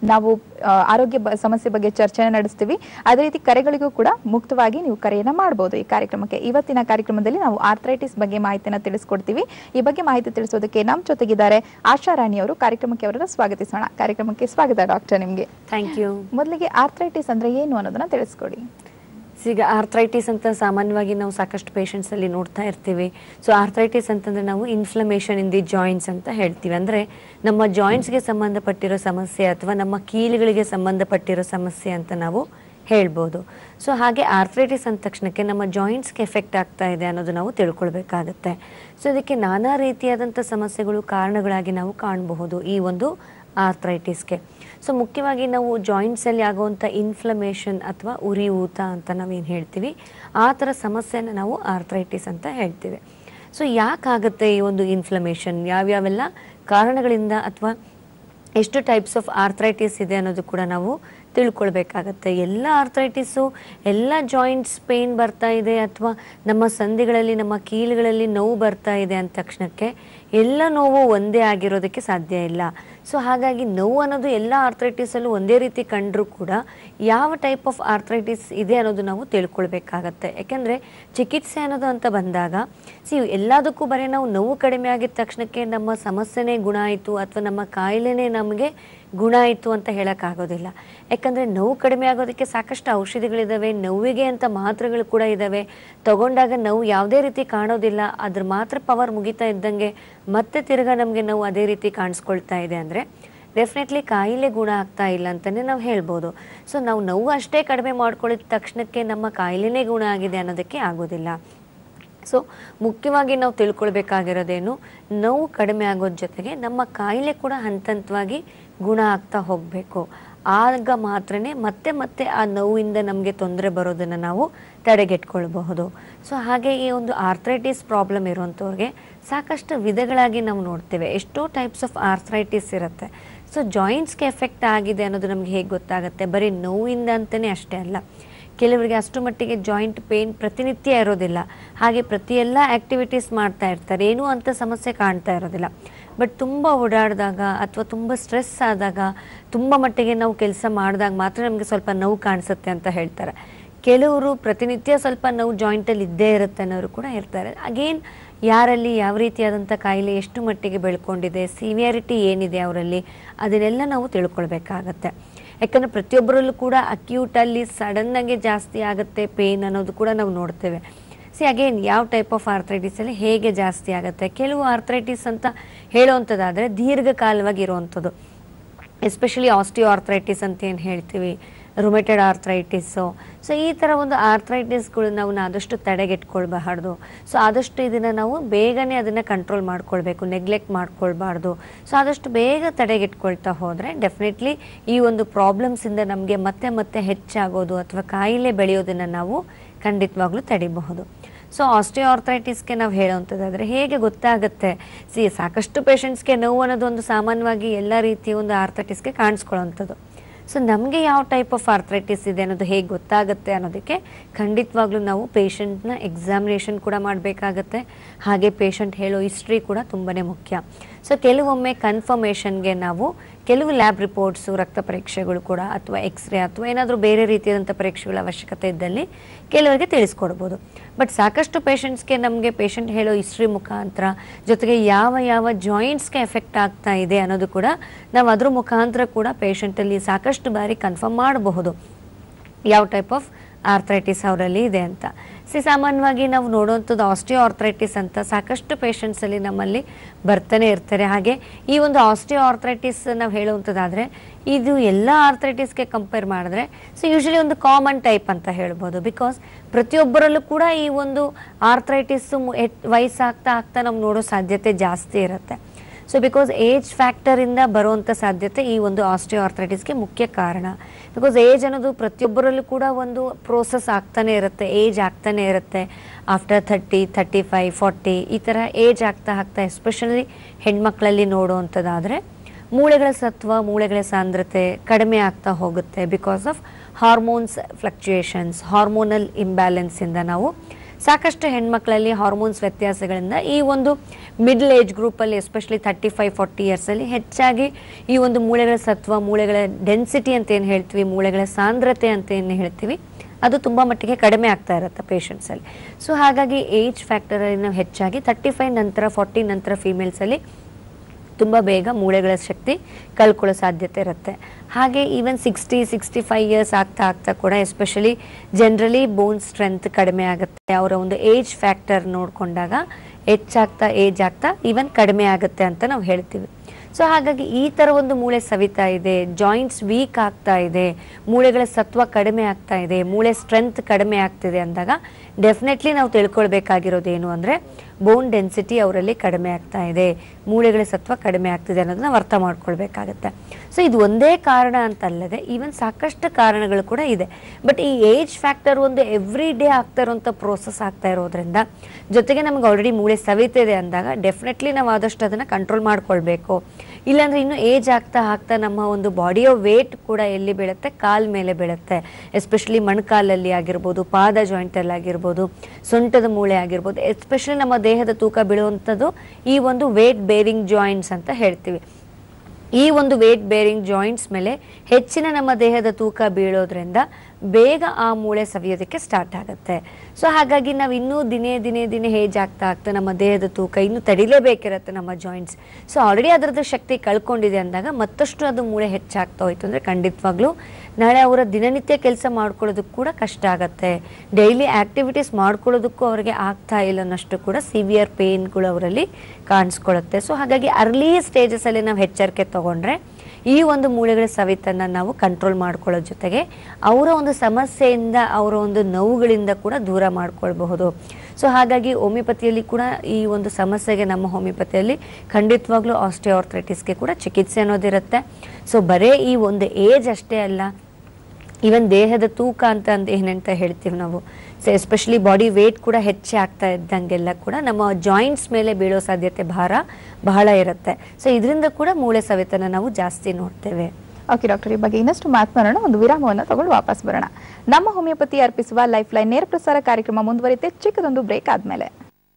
ನಾವು ಆ, ಆರೋಗ್ಯ ಬ- ಸಮಸ್ಯೆ ಬಗ್ಗೆ ಚರ್ಚೆನ ನಡೆಸ್ತೀವಿ ಅದೇ ರೀತಿ ಕರೆಗಳಿಗೂ ಕೂಡ ಮುಕ್ತವಾಗಿ ನೀವು ಕರೆಯನ್ನ ಮಾಡಬಹುದು ಈ ಕಾರ್ಯಕ್ರಮಕ್ಕೆ ಇವತ್ತಿನ ಕಾರ್ಯಕ್ರಮದಲ್ಲಿ ನಾವು ಆರ್ಥರೈಟಿಸ್ ಬಗ್ಗೆ ಮಾಹಿತಿನ ತಿಳಿಸ್ಕೊಡ್ತೀವಿ ಈ ಬಗ್ಗೆ ಮಾಹಿತಿ ತಿಳಿಸೋದಕ್ಕೆ ನಮ್ಮ ಜೊತೆಗಿದ್ದಾರೆ ಆಶಾ ರಾಣಿ ಅವರು ಕಾರ್ಯಕ್ರಮಕ್ಕೆ ಅವರನ್ನ ಸ್ವಾಗತಿಸೋಣ ಕಾರ್ಯಕ್ರಮಕ್ಕೆ ಸ್ವಾಗತ ಡಾಕ್ಟರ್ ನಿಮಗೆ ಥ್ಯಾಂಕ್ ಯು ಮೊದಲಿಗೆ ಆರ್ಥರೈಟಿಸ್ ಅಂದ್ರೆ ಏನು ಅನ್ನೋದನ್ನ ತಿಳಿಸ್ಕೊಡಿ ಈಗ ಆರ್ಥ್ರೈಟಿಸ್ ಅಂತ ಸಾಮಾನ್ಯವಾಗಿ ನಾವು ಸಾಕಷ್ಟು patients ಅಲ್ಲಿ ನೋಡ್ತಾ ಇರ್ತೀವಿ ಸೊ ಆರ್ಥ್ರೈಟಿಸ್ ಅಂತಂದ್ರೆ ನಾವು ಇನ್ಫ್ಲಮೇಷನ್ ಇನ್ ದಿ ಜಾಯಿಂಟ್ಸ್ ಅಂತ ಹೇಳ್ತೀವಿ ಅಂದರೆ ನಮ್ಮ ಜಾಯಿಂಟ್ಸ್ಗೆ ಸಂಬಂಧಪಟ್ಟಿರೋ ಸಮಸ್ಯೆ ಅಥವಾ ನಮ್ಮ ಕೀಲುಗಳಿಗೆ ಸಂಬಂಧಪಟ್ಟಿರೋ ಸಮಸ್ಯೆ ಅಂತ ನಾವು ಹೇಳ್ಬೋದು ಸೊ ಹಾಗೆ ಆರ್ಥ್ರೈಟಿಸ್ ಅಂದ ತಕ್ಷಣಕ್ಕೆ ನಮ್ಮ ಜಾಯಿಂಟ್ಸ್ಗೆ ಎಫೆಕ್ಟ್ ಆಗ್ತಾ ಇದೆ ಅನ್ನೋದು ನಾವು ತಿಳ್ಕೊಳ್ಬೇಕಾಗತ್ತೆ ಸೊ ಇದಕ್ಕೆ ನಾನಾ ರೀತಿಯಾದಂಥ ಸಮಸ್ಯೆಗಳು ಕಾರಣಗಳಾಗಿ ನಾವು ಕಾಣಬಹುದು ಈ ಒಂದು ಆರ್ಥ್ರೈಟಿಸ್ಗೆ ಸೊ ಮುಖ್ಯವಾಗಿ ನಾವು ಜಾಯಿಂಟ್ಸಲ್ಲಿ ಆಗುವಂಥ ಇನ್ಫ್ಲಮೇಷನ್ ಅಥವಾ ಉರಿಯೂತ ಅಂತ ನಾವೇನು ಹೇಳ್ತೀವಿ ಆ ಥರ ಸಮಸ್ಯೆನ ನಾವು ಆರ್ಥ್ರೈಟಿಸ್ ಅಂತ ಹೇಳ್ತೀವಿ ಸೊ ಯಾಕಾಗುತ್ತೆ ಈ ಒಂದು ಇನ್ಫ್ಲಮೇಷನ್ ಯಾವ್ಯಾವೆಲ್ಲ ಕಾರಣಗಳಿಂದ ಅಥವಾ ಎಷ್ಟು ಟೈಪ್ಸ್ ಆಫ್ ಆರ್ಥ್ರೈಟಿಸ್ ಇದೆ ಅನ್ನೋದು ಕೂಡ ನಾವು ತಿಳ್ಕೊಳ್ಬೇಕಾಗತ್ತೆ ಎಲ್ಲ ಆರ್ಥ್ರೈಟಿಸು ಎಲ್ಲ ಜಾಯಿಂಟ್ಸ್ ಪೇನ್ ಬರ್ತಾ ಇದೆ ಅಥವಾ ನಮ್ಮ ಸಂಧಿಗಳಲ್ಲಿ ನಮ್ಮ ಕೀಲುಗಳಲ್ಲಿ ನೋವು ಬರ್ತಾ ಇದೆ ಅಂದ ತಕ್ಷಣಕ್ಕೆ ಎಲ್ಲ ನೋವು ಒಂದೇ ಆಗಿರೋದಕ್ಕೆ ಸಾಧ್ಯ ಇಲ್ಲ ಸೊ ಹಾಗಾಗಿ ನೋವು ಅನ್ನೋದು ಎಲ್ಲ ಆರ್ಥ್ರೈಟಿಸಲ್ಲೂ ಒಂದೇ ರೀತಿ ಕಂಡರೂ ಕೂಡ ಯಾವ ಟೈಪ್ ಆಫ್ ಆರ್ಥ್ರೈಟಿಸ್ ಇದೆ ಅನ್ನೋದು ನಾವು ತಿಳ್ಕೊಳ್ಬೇಕಾಗತ್ತೆ ಯಾಕೆಂದರೆ ಚಿಕಿತ್ಸೆ ಅನ್ನೋದು ಅಂತ ಬಂದಾಗ ಸಿ ಎಲ್ಲದಕ್ಕೂ ಬರೀ ನಾವು ನೋವು ಕಡಿಮೆ ಆಗಿದ ತಕ್ಷಣಕ್ಕೆ ನಮ್ಮ ಸಮಸ್ಯೆನೇ ಗುಣ ಆಯಿತು ಅಥವಾ ನಮ್ಮ ಕಾಯಿಲೆನೇ ನಮಗೆ ಗುಣ ಆಯಿತು ಅಂತ ಹೇಳೋಕ್ಕಾಗೋದಿಲ್ಲ ಯಾಕಂದರೆ ನೋವು ಕಡಿಮೆ ಆಗೋದಕ್ಕೆ ಸಾಕಷ್ಟು ಔಷಧಿಗಳಿದ್ದಾವೆ ನೋವಿಗೆ ಅಂತ ಮಾತ್ರೆಗಳು ಕೂಡ ಇದ್ದಾವೆ ತಗೊಂಡಾಗ ನೋವು ಯಾವುದೇ ರೀತಿ ಕಾಣೋದಿಲ್ಲ ಅದ್ರ ಮಾತ್ರ ಪವರ್ ಮುಗಿತಾ ಇದ್ದಂಗೆ ಮತ್ತೆ ತಿರ್ಗಾ ನಮಗೆ ನೋವು ಅದೇ ರೀತಿ ಕಾಣಿಸ್ಕೊಳ್ತಾ ಇದೆ ಅಂದರೆ ಡೆಫಿನೆಟ್ಲಿ ಕಾಯಿಲೆ ಗುಣ ಆಗ್ತಾ ಇಲ್ಲ ಅಂತಲೇ ನಾವು ಹೇಳ್ಬೋದು ಸೊ ನಾವು ನೋವು ಅಷ್ಟೇ ಕಡಿಮೆ ಮಾಡ್ಕೊಳ್ಳಿದ ತಕ್ಷಣಕ್ಕೆ ನಮ್ಮ ಕಾಯಿಲೆನೇ ಗುಣ ಆಗಿದೆ ಅನ್ನೋದಕ್ಕೆ ಆಗೋದಿಲ್ಲ ಸೊ ಮುಖ್ಯವಾಗಿ ನಾವು ತಿಳ್ಕೊಳ್ಬೇಕಾಗಿರೋದೇನು ನೋವು ಕಡಿಮೆ ಆಗೋದ್ರ ಜೊತೆಗೆ ನಮ್ಮ ಕಾಯಿಲೆ ಕೂಡ ಹಂತ ಹಂತವಾಗಿ ಗುಣ ಆಗ್ತಾ ಹೋಗಬೇಕು ಆಗ ಮಾತ್ರನೇ ಮತ್ತೆ ಮತ್ತೆ ಆ ನೋವಿಂದ ನಮಗೆ ತೊಂದರೆ ಬರೋದನ್ನು ನಾವು ತಡೆಗಟ್ಕೊಳ್ಬಹುದು ಸೊ ಹಾಗೆ ಈ ಒಂದು ಆರ್ಥ್ರೈಟಿಸ್ ಪ್ರಾಬ್ಲಮ್ ಇರುವಂಥವ್ರಿಗೆ ಸಾಕಷ್ಟು ವಿಧಗಳಾಗಿ ನಾವು ನೋಡ್ತೇವೆ ಎಷ್ಟೋ ಟೈಪ್ಸ್ ಆಫ್ ಆರ್ಥ್ರೈಟಿಸ್ ಇರುತ್ತೆ ಸೊ ಜಾಯಿಂಟ್ಸ್ಗೆ ಎಫೆಕ್ಟ್ ಆಗಿದೆ ಅನ್ನೋದು ನಮಗೆ ಹೇಗೆ ಗೊತ್ತಾಗುತ್ತೆ ಬರೀ ನೋವಿಂದ ಅಂತಲೇ ಅಷ್ಟೇ ಅಲ್ಲ ಕೆಲವರಿಗೆ ಅಷ್ಟು ಮಟ್ಟಿಗೆ ಜಾಯಿಂಟ್ ಪೇನ್ ಪ್ರತಿನಿತ್ಯ ಇರೋದಿಲ್ಲ ಹಾಗೆ ಪ್ರತಿ ಎಲ್ಲ ಆ್ಯಕ್ಟಿವಿಟೀಸ್ ಮಾಡ್ತಾ ಇರ್ತಾರೆ ಏನೂ ಅಂಥ ಸಮಸ್ಯೆ ಕಾಣ್ತಾ ಇರೋದಿಲ್ಲ ಬಟ್ ತುಂಬ ಓಡಾಡಿದಾಗ ಅಥವಾ ತುಂಬ ಸ್ಟ್ರೆಸ್ ಆದಾಗ ತುಂಬ ಮಟ್ಟಿಗೆ ನಾವು ಕೆಲಸ ಮಾಡಿದಾಗ ಮಾತ್ರ ನಮಗೆ ಸ್ವಲ್ಪ ನೋವು ಕಾಣಿಸುತ್ತೆ ಅಂತ ಹೇಳ್ತಾರೆ ಕೆಲವರು ಪ್ರತಿನಿತ್ಯ ಸ್ವಲ್ಪ ನೋವು ಜಾಯಿಂಟಲ್ಲಿ ಇದ್ದೇ ಇರುತ್ತೆ ಅನ್ನೋರು ಕೂಡ ಇರ್ತಾರೆ ಅಗೇನ್ ಯಾರಲ್ಲಿ ಯಾವ ರೀತಿಯಾದಂಥ ಕಾಯಿಲೆ ಎಷ್ಟು ಮಟ್ಟಿಗೆ ಬೆಳ್ಕೊಂಡಿದೆ ಸಿವಿಯಾರಿಟಿ ಏನಿದೆ ಅವರಲ್ಲಿ ಅದನ್ನೆಲ್ಲ ನಾವು ತಿಳ್ಕೊಳ್ಬೇಕಾಗತ್ತೆ ಯಾಕಂದರೆ ಪ್ರತಿಯೊಬ್ಬರಲ್ಲೂ ಕೂಡ ಅಕ್ಯೂಟಲ್ಲಿ ಸಡನ್ನಾಗಿ ಜಾಸ್ತಿ ಆಗುತ್ತೆ ಪೇನ್ ಅನ್ನೋದು ಕೂಡ ನಾವು ನೋಡ್ತೇವೆ ಸಿ ಅಗೇನ್ ಯಾವ ಟೈಪ್ ಆಫ್ ಆರ್ಥ್ರೈಟಿಸಲ್ಲಿ ಹೇಗೆ ಜಾಸ್ತಿ ಆಗುತ್ತೆ ಕೆಲವು ಆರ್ಥ್ರೈಟಿಸ್ ಅಂತ ಹೇಳುವಂಥದ್ದಾದರೆ ದೀರ್ಘಕಾಲವಾಗಿ ಇರುವಂಥದ್ದು ಎಸ್ಪೆಷಲಿ ಆಸ್ಟಿಯೋ ಆರ್ಥ್ರೈಟಿಸ್ ಅಂತ ಏನು ಹೇಳ್ತೀವಿ ರೊಮೆಟೆಡ್ ಆರ್ಥ್ರೈಟಿಸು ಸೊ ಈ ಥರ ಒಂದು ಆರ್ಥ್ರೈಟಿಸ್ಗಳು ನಾವು ಆದಷ್ಟು ತಡೆಗೆಟ್ಕೊಳ್ಬಾರ್ದು ಸೊ ಆದಷ್ಟು ಇದನ್ನು ನಾವು ಬೇಗನೆ ಅದನ್ನು ಕಂಟ್ರೋಲ್ ಮಾಡ್ಕೊಳ್ಬೇಕು ನೆಗ್ಲೆಕ್ಟ್ ಮಾಡ್ಕೊಳ್ಬಾರ್ದು ಸೊ ಆದಷ್ಟು ಬೇಗ ತಡೆಗೆಟ್ಕೊಳ್ತಾ ಹೋದರೆ ಡೆಫಿನೆಟ್ಲಿ ಈ ಒಂದು ಪ್ರಾಬ್ಲಮ್ಸಿಂದ ನಮಗೆ ಮತ್ತೆ ಮತ್ತೆ ಹೆಚ್ಚಾಗೋದು ಅಥವಾ ಕಾಯಿಲೆ ಬೆಳೆಯೋದನ್ನು ನಾವು ಖಂಡಿತವಾಗ್ಲೂ ತಡಿಬಹುದು ಸೊ ಆಸ್ಟಿಯೋ ಆರ್ಥ್ರೈಟಿಸ್ಗೆ ನಾವು ಹೇಳೋವಂಥದ್ದಾದರೆ ಹೇಗೆ ಗೊತ್ತಾಗುತ್ತೆ ಸಿ ಸಾಕಷ್ಟು ಪೇಷಂಟ್ಸ್ಗೆ ನೋವು ಅನ್ನೋದು ಒಂದು ಸಾಮಾನ್ಯವಾಗಿ ಎಲ್ಲ ರೀತಿಯ ಒಂದು ಆರ್ಥ್ರೈಟಿಸ್ಗೆ ಕಾಣಿಸ್ಕೊಳ್ಳೋವಂಥದ್ದು ಸೊ ನಮಗೆ ಯಾವ ಟೈಪ್ ಆಫ್ ಆರ್ಥ್ರೈಟಿಸ್ ಇದೆ ಅನ್ನೋದು ಹೇಗೆ ಗೊತ್ತಾಗುತ್ತೆ ಅನ್ನೋದಕ್ಕೆ ಖಂಡಿತವಾಗ್ಲೂ ನಾವು ಪೇಷಂಟ್ನ ಎಕ್ಸಾಮಿನೇಷನ್ ಕೂಡ ಮಾಡಬೇಕಾಗತ್ತೆ ಹಾಗೆ ಪೇಷಂಟ್ ಹೇಳೋ ಹಿಸ್ಟ್ರಿ ಕೂಡ ತುಂಬಾ ಮುಖ್ಯ ಸೊ ಕೆಲವೊಮ್ಮೆ ಕನ್ಫರ್ಮೇಷನ್ಗೆ ನಾವು ಕೆಲವು ಲ್ಯಾಬ್ ರಿಪೋರ್ಟ್ಸು ರಕ್ತ ಪರೀಕ್ಷೆಗಳು ಕೂಡ ಅಥವಾ ಎಕ್ಸ್ರೇ ಅಥವಾ ಏನಾದರೂ ಬೇರೆ ರೀತಿಯಾದಂಥ ಪರೀಕ್ಷೆಗಳ ಅವಶ್ಯಕತೆ ಇದ್ದಲ್ಲಿ ಕೆಲವರಿಗೆ ತಿಳಿಸ್ಕೊಡ್ಬೋದು ಬಟ್ ಸಾಕಷ್ಟು ಪೇಷಂಟ್ಸ್ಗೆ ನಮಗೆ ಪೇಷಂಟ್ ಹೇಳೋ ಹಿಸ್ಟ್ರಿ ಮುಖಾಂತರ ಜೊತೆಗೆ ಯಾವ ಯಾವ ಜಾಯಿಂಟ್ಸ್ಗೆ ಎಫೆಕ್ಟ್ ಆಗ್ತಾ ಇದೆ ಅನ್ನೋದು ಕೂಡ ನಾವು ಅದ್ರ ಮುಖಾಂತರ ಕೂಡ ಪೇಷಂಟಲ್ಲಿ ಸಾಕಷ್ಟು ಬಾರಿ ಕನ್ಫರ್ಮ್ ಮಾಡಬಹುದು ಯಾವ ಟೈಪ್ ಆಫ್ ಆರ್ಥ್ರೈಟಿಸ್ ಅವರಲ್ಲಿ ಇದೆ ಅಂತ ಸಿ ಸಾಮಾನ್ಯವಾಗಿ ನಾವು ನೋಡುವಂಥದ್ದು ಆಸ್ಟಿಯೋ ಆರ್ಥ್ರೈಟಿಸ್ ಅಂತ ಸಾಕಷ್ಟು ಪೇಷಂಟ್ಸಲ್ಲಿ ನಮ್ಮಲ್ಲಿ ಬರ್ತಾನೆ ಇರ್ತಾರೆ ಹಾಗೆ ಈ ಒಂದು ಆಸ್ಟಿಯೋ ಆರ್ಥ್ರೈಟಿಸ್ ನಾವು ಹೇಳುವಂಥದ್ದಾದರೆ ಇದು ಎಲ್ಲ ಆರ್ಥ್ರೈಟಿಸ್ಗೆ ಕಂಪೇರ್ ಮಾಡಿದ್ರೆ ಸೊ ಯೂಶಲಿ ಒಂದು ಕಾಮನ್ ಟೈಪ್ ಅಂತ ಹೇಳ್ಬೋದು ಬಿಕಾಸ್ ಪ್ರತಿಯೊಬ್ಬರಲ್ಲೂ ಕೂಡ ಈ ಒಂದು ಆರ್ಥ್ರೈಟಿಸ್ ವಯಸ್ಸಾಗ್ತಾ ಆಗ್ತಾ ನಾವು ನೋಡೋ ಸಾಧ್ಯತೆ ಜಾಸ್ತಿ ಇರುತ್ತೆ ಸೊ ಬಿಕಾಸ್ ಏಜ್ ಫ್ಯಾಕ್ಟರಿಂದ ಬರುವಂಥ ಸಾಧ್ಯತೆ ಈ ಒಂದು ಆಸ್ಟಿಯೋ ಆರ್ಥ್ರೈಟಿಸ್ಗೆ ಮುಖ್ಯ ಕಾರಣ ಬಿಕಾಸ್ ಏಜ್ ಅನ್ನೋದು ಪ್ರತಿಯೊಬ್ಬರಲ್ಲೂ ಕೂಡ ಒಂದು ಪ್ರೋಸೆಸ್ ಆಗ್ತಾನೆ ಇರುತ್ತೆ ಏಜ್ ಆಗ್ತಾನೆ ಇರುತ್ತೆ after thirty thirty five forty ಈ ಥರ ಏಜ್ ಆಗ್ತಾ ಆಗ್ತಾ ಎಸ್ಪೆಷಲಿ ಹೆಣ್ಮಕ್ಳಲ್ಲಿ ನೋಡುವಂಥದ್ದಾದರೆ ಮೂಳೆಗಳ ಸತ್ವ ಮೂಳೆಗಳ ಸಾಂದ್ರತೆ ಕಡಿಮೆ ಆಗ್ತಾ ಹೋಗುತ್ತೆ because of hormones fluctuations hormonal ಇಂಬ್ಯಾಲೆನ್ಸಿಂದ ನಾವು ಸಾಕಷ್ಟು ಹೆಣ್ಮಕ್ಳಲ್ಲಿ ಹಾರ್ಮೋನ್ಸ್ ವ್ಯತ್ಯಾಸಗಳಿಂದ ಈ ಒಂದು ಮಿಡ್ಲ್ ಏಜ್ ಗ್ರೂಪಲ್ಲಿ ಎಸ್ಪೆಷಲಿ ತರ್ಟಿ ಫೈವ್ ಫಾರ್ಟಿ ಇಯರ್ಸಲ್ಲಿ ಹೆಚ್ಚಾಗಿ ಈ ಒಂದು ಮೂಳೆಗಳ ಸತ್ವ ಮೂಳೆಗಳ ಡೆನ್ಸಿಟಿ ಅಂತ ಏನು ಹೇಳ್ತೀವಿ ಮೂಳೆಗಳ ಸಾಂದ್ರತೆ ಅಂತ ಏನು ಹೇಳ್ತೀವಿ ಅದು ತುಂಬ ಮಟ್ಟಿಗೆ ಕಡಿಮೆ ಆಗ್ತಾ ಇರುತ್ತೆ ಪೇಷಂಟ್ಸಲ್ಲಿ ಸೊ ಹಾಗಾಗಿ ಏಜ್ ಫ್ಯಾಕ್ಟರಲ್ಲಿ ನಾವು ಹೆಚ್ಚಾಗಿ ತರ್ಟಿ ಫೈವ್ ನಂತರ ಫಾರ್ಟಿ ನಂತರ ಫೀಮೇಲ್ಸಲ್ಲಿ ತುಂಬ ಬೇಗ ಮೂಳೆಗಳ ಶಕ್ತಿ ಕಳ್ಕೊಳ್ಳೋ ಸಾಧ್ಯತೆ ಇರುತ್ತೆ ಹಾಗೆ even sixty sixty five years ಆಗ್ತಾ ಆಗ್ತಾ ಕೂಡ ಎಸ್ಪೆಷಲಿ ಜನರಲಿ ಬೋನ್ ಸ್ಟ್ರೆಂತ್ ಕಡಿಮೆ ಆಗುತ್ತೆ ಅವರ ಒಂದು ಏಜ್ ಫ್ಯಾಕ್ಟರ್ ನೋಡಿಕೊಂಡಾಗ ಹೆಚ್ಚಾಗ್ತಾ ಏಜ್ ಆಗ್ತಾ ಈವನ್ ಕಡಿಮೆ ಆಗುತ್ತೆ ಅಂತ ನಾವು ಹೇಳ್ತೀವಿ ಸೊ ಹಾಗಾಗಿ ಈ ಥರ ಒಂದು ಮೂಳೆ ಸವಿತಾ ಇದೆ ಜಾಯಿಂಟ್ಸ್ ವೀಕ್ ಆಗ್ತಾ ಇದೆ ಮೂಳೆಗಳ ಸತ್ವ ಕಡಿಮೆ ಆಗ್ತಾ ಇದೆ ಮೂಳೆ ಸ್ಟ್ರೆಂತ್ ಕಡಿಮೆ ಆಗ್ತಿದೆ ಅಂದಾಗ ಡೆಫಿನೆಟ್ಲಿ ನಾವು ತಿಳ್ಕೊಳ್ಬೇಕಾಗಿರೋದು ಏನು ಅಂದರೆ ಬೋನ್ ಡೆನ್ಸಿಟಿ ಅವರಲ್ಲಿ ಕಡಿಮೆ ಆಗ್ತಾ ಇದೆ ಮೂಳೆಗಳ ಸತ್ವ ಕಡಿಮೆ ಆಗ್ತಿದೆ ಅನ್ನೋದನ್ನ ನಾವು ಅರ್ಥ ಮಾಡ್ಕೊಳ್ಬೇಕಾಗತ್ತೆ ಸೊ ಇದು ಒಂದೇ ಕಾರಣ ಅಂತಲ್ಲದೆ ಈವನ್ ಸಾಕಷ್ಟು ಕಾರಣಗಳು ಕೂಡ ಇದೆ ಬಟ್ ಈ ಏಜ್ ಫ್ಯಾಕ್ಟರ್ ಒಂದು ಎವ್ರಿ ಡೇ ಆಗ್ತಾ ಇರುವಂಥ ಪ್ರೋಸೆಸ್ ಆಗ್ತಾ ಇರೋದ್ರಿಂದ ಜೊತೆಗೆ ನಮ್ಗೆ ಆಲ್ರೆಡಿ ಮೂಳೆ ಸವಿತಿದೆ ಅಂದಾಗ ಡೆಫಿನೆಟ್ಲಿ ನಾವು ಆದಷ್ಟು ಅದನ್ನು ಕಂಟ್ರೋಲ್ ಮಾಡ್ಕೊಳ್ಬೇಕು ಇಲ್ಲಾಂದ್ರೆ ಇನ್ನು ಏಜ್ ಆಗ್ತಾ ಆಗ್ತಾ ನಮ್ಮ ಒಂದು ಬಾಡಿಯ ವೇಟ್ ಕೂಡ ಎಲ್ಲಿ ಬೀಳುತ್ತೆ ಕಾಲ್ ಮೇಲೆ ಬೀಳುತ್ತೆ ಎಸ್ಪೆಷಲಿ ಮೊಣಕಾಲಲ್ಲಿ ಆಗಿರ್ಬೋದು ಪಾದ ಜಾಯಿಂಟಲ್ಲಿ ಆಗಿರ್ಬೋದು ಸೊಂಟದ ಮೂಳೆ ಆಗಿರ್ಬೋದು ಎಸ್ಪೆಷಲಿ ನಮ್ಮ ದೇಹದ ತೂಕ ಬೀಳುವಂಥದ್ದು ಈ ಒಂದು ವೇಟ್ ಬೇರಿಂಗ್ ಜಾಯಿಂಟ್ಸ್ ಅಂತ ಹೇಳ್ತೀವಿ ಈ ಒಂದು ವೇಟ್ ಬೇರಿಂಗ್ ಜಾಯಿಂಟ್ಸ್ ಮೇಲೆ ಹೆಚ್ಚಿನ ನಮ್ಮ ದೇಹದ ತೂಕ ಬೀಳೋದ್ರಿಂದ ಬೇಗ ಆ ಮೂಳೆ ಸವಿಯೋದಕ್ಕೆ ಸ್ಟಾರ್ಟ್ ಆಗುತ್ತೆ ಸೊ ಹಾಗಾಗಿ ನಾವು ಇನ್ನೂ ದಿನೇ ದಿನೇ ದಿನೇ ಹೇಜ್ ಆಗ್ತಾ ಆಗ್ತಾ ನಮ್ಮ ದೇಹದ ತೂಕ ಇನ್ನೂ ತಡಿಲೇಬೇಕಿರುತ್ತೆ ನಮ್ಮ ಜಾಯಿಂಟ್ಸ್ ಸೊ ಆಲ್ರೆಡಿ ಅದರದ್ದು ಶಕ್ತಿ ಕಳ್ಕೊಂಡಿದೆ ಅಂದಾಗ ಮತ್ತಷ್ಟು ಅದು ಮೂಳೆ ಹೆಚ್ಚಾಗ್ತಾ ಹೋಯ್ತು ಅಂದರೆ ಖಂಡಿತವಾಗ್ಲೂ ನಾಳೆ ಅವರ ದಿನನಿತ್ಯ ಕೆಲಸ ಮಾಡ್ಕೊಳ್ಳೋದಕ್ಕೂ ಕೂಡ ಕಷ್ಟ ಆಗುತ್ತೆ ಡೈಲಿ ಆಕ್ಟಿವಿಟೀಸ್ ಮಾಡ್ಕೊಳ್ಳೋದಕ್ಕೂ ಅವರಿಗೆ ಆಗ್ತಾ ಇಲ್ಲ ಅನ್ನೋಷ್ಟು ಕೂಡ ಸಿವಿಯರ್ ಪೇನ್ಗಳು ಅವರಲ್ಲಿ ಕಾಣಿಸ್ಕೊಳ್ಳುತ್ತೆ ಸೊ ಹಾಗಾಗಿ ಅರ್ಲಿ ಸ್ಟೇಜಸಲ್ಲಿ ನಾವು ಎಚ್ಚರಿಕೆ ತಗೊಂಡ್ರೆ ಈ ಒಂದು ಮೂಳೆಗಳ ಸವಿತನ್ನ ನಾವು ಕಂಟ್ರೋಲ್ ಮಾಡ್ಕೊಳ್ಳೋ ಜೊತೆಗೆ ಅವರ ಒಂದು ಸಮಸ್ಯೆಯಿಂದ ಅವರ ಒಂದು ನೋವುಗಳಿಂದ ಕೂಡ ದೂರ ಮಾಡ್ಕೊಳ್ಬಹುದು ಸೊ ಹಾಗಾಗಿ ಹೋಮಿಯೋಪತಿಯಲ್ಲಿ ಕೂಡ ಈ ಒಂದು ಸಮಸ್ಯೆಗೆ ನಮ್ಮ ಹೋಮಿಯೋಪತಿಯಲ್ಲಿ ಖಂಡಿತವಾಗ್ಲೂ ಆಸ್ಟಿಯೋಆರ್ಥ್ರೈಟಿಸ್ಗೆ ಕೂಡ ಚಿಕಿತ್ಸೆ ಅನ್ನೋದಿರುತ್ತೆ ಸೊ ಬರೇ ಈ ಒಂದು ಏಜ್ ಅಷ್ಟೇ ಅಲ್ಲ ಈವನ್ ದೇಹದ ತೂಕ ಅಂತ ಅಂತ ಏನಂತ ಹೇಳ್ತೀವಿ ನಾವು ಸೊ ಎಸ್ಪೆಷಲಿ ಬಾಡಿ ವೇಟ್ ಕೂಡ ಹೆಚ್ಚೆ ಆಗ್ತಾ ಇದ್ದಂಗೆಲ್ಲ ಕೂಡ ನಮ್ಮ ಜಾಯಿಂಟ್ಸ್ ಮೇಲೆ ಬೀಳೋ ಸಾಧ್ಯತೆ ಭಾರ ಬಹಳ ಇರುತ್ತೆ ಸೊ ಇದರಿಂದ ಕೂಡ ಮೂಳೆ ಸವೆತನ ನಾವು ಜಾಸ್ತಿ ನೋಡ್ತೇವೆ ಓಕೆ ಡಾಕ್ಟರ್ ಈ ಬಗ್ಗೆ ಇನ್ನಷ್ಟು ಮಾತನಾಡೋಣ ಒಂದು ವಿರಾಮವನ್ನು ತಗೊಂಡು ವಾಪಸ್ ಬರೋಣ ನಮ್ಮ ಹೋಮಿಯೋಪತಿ ಅರ್ಪಿಸುವ ಲೈಫ್ ಲೈನ್ ನೇರ ಪ್ರಸಾರ ಕಾರ್ಯಕ್ರಮ ಮುಂದುವರಿತೆ ಚಿಕ್ಕದೊಂದು ಬ್ರೇಕ್ ಆದ್ಮೇಲೆ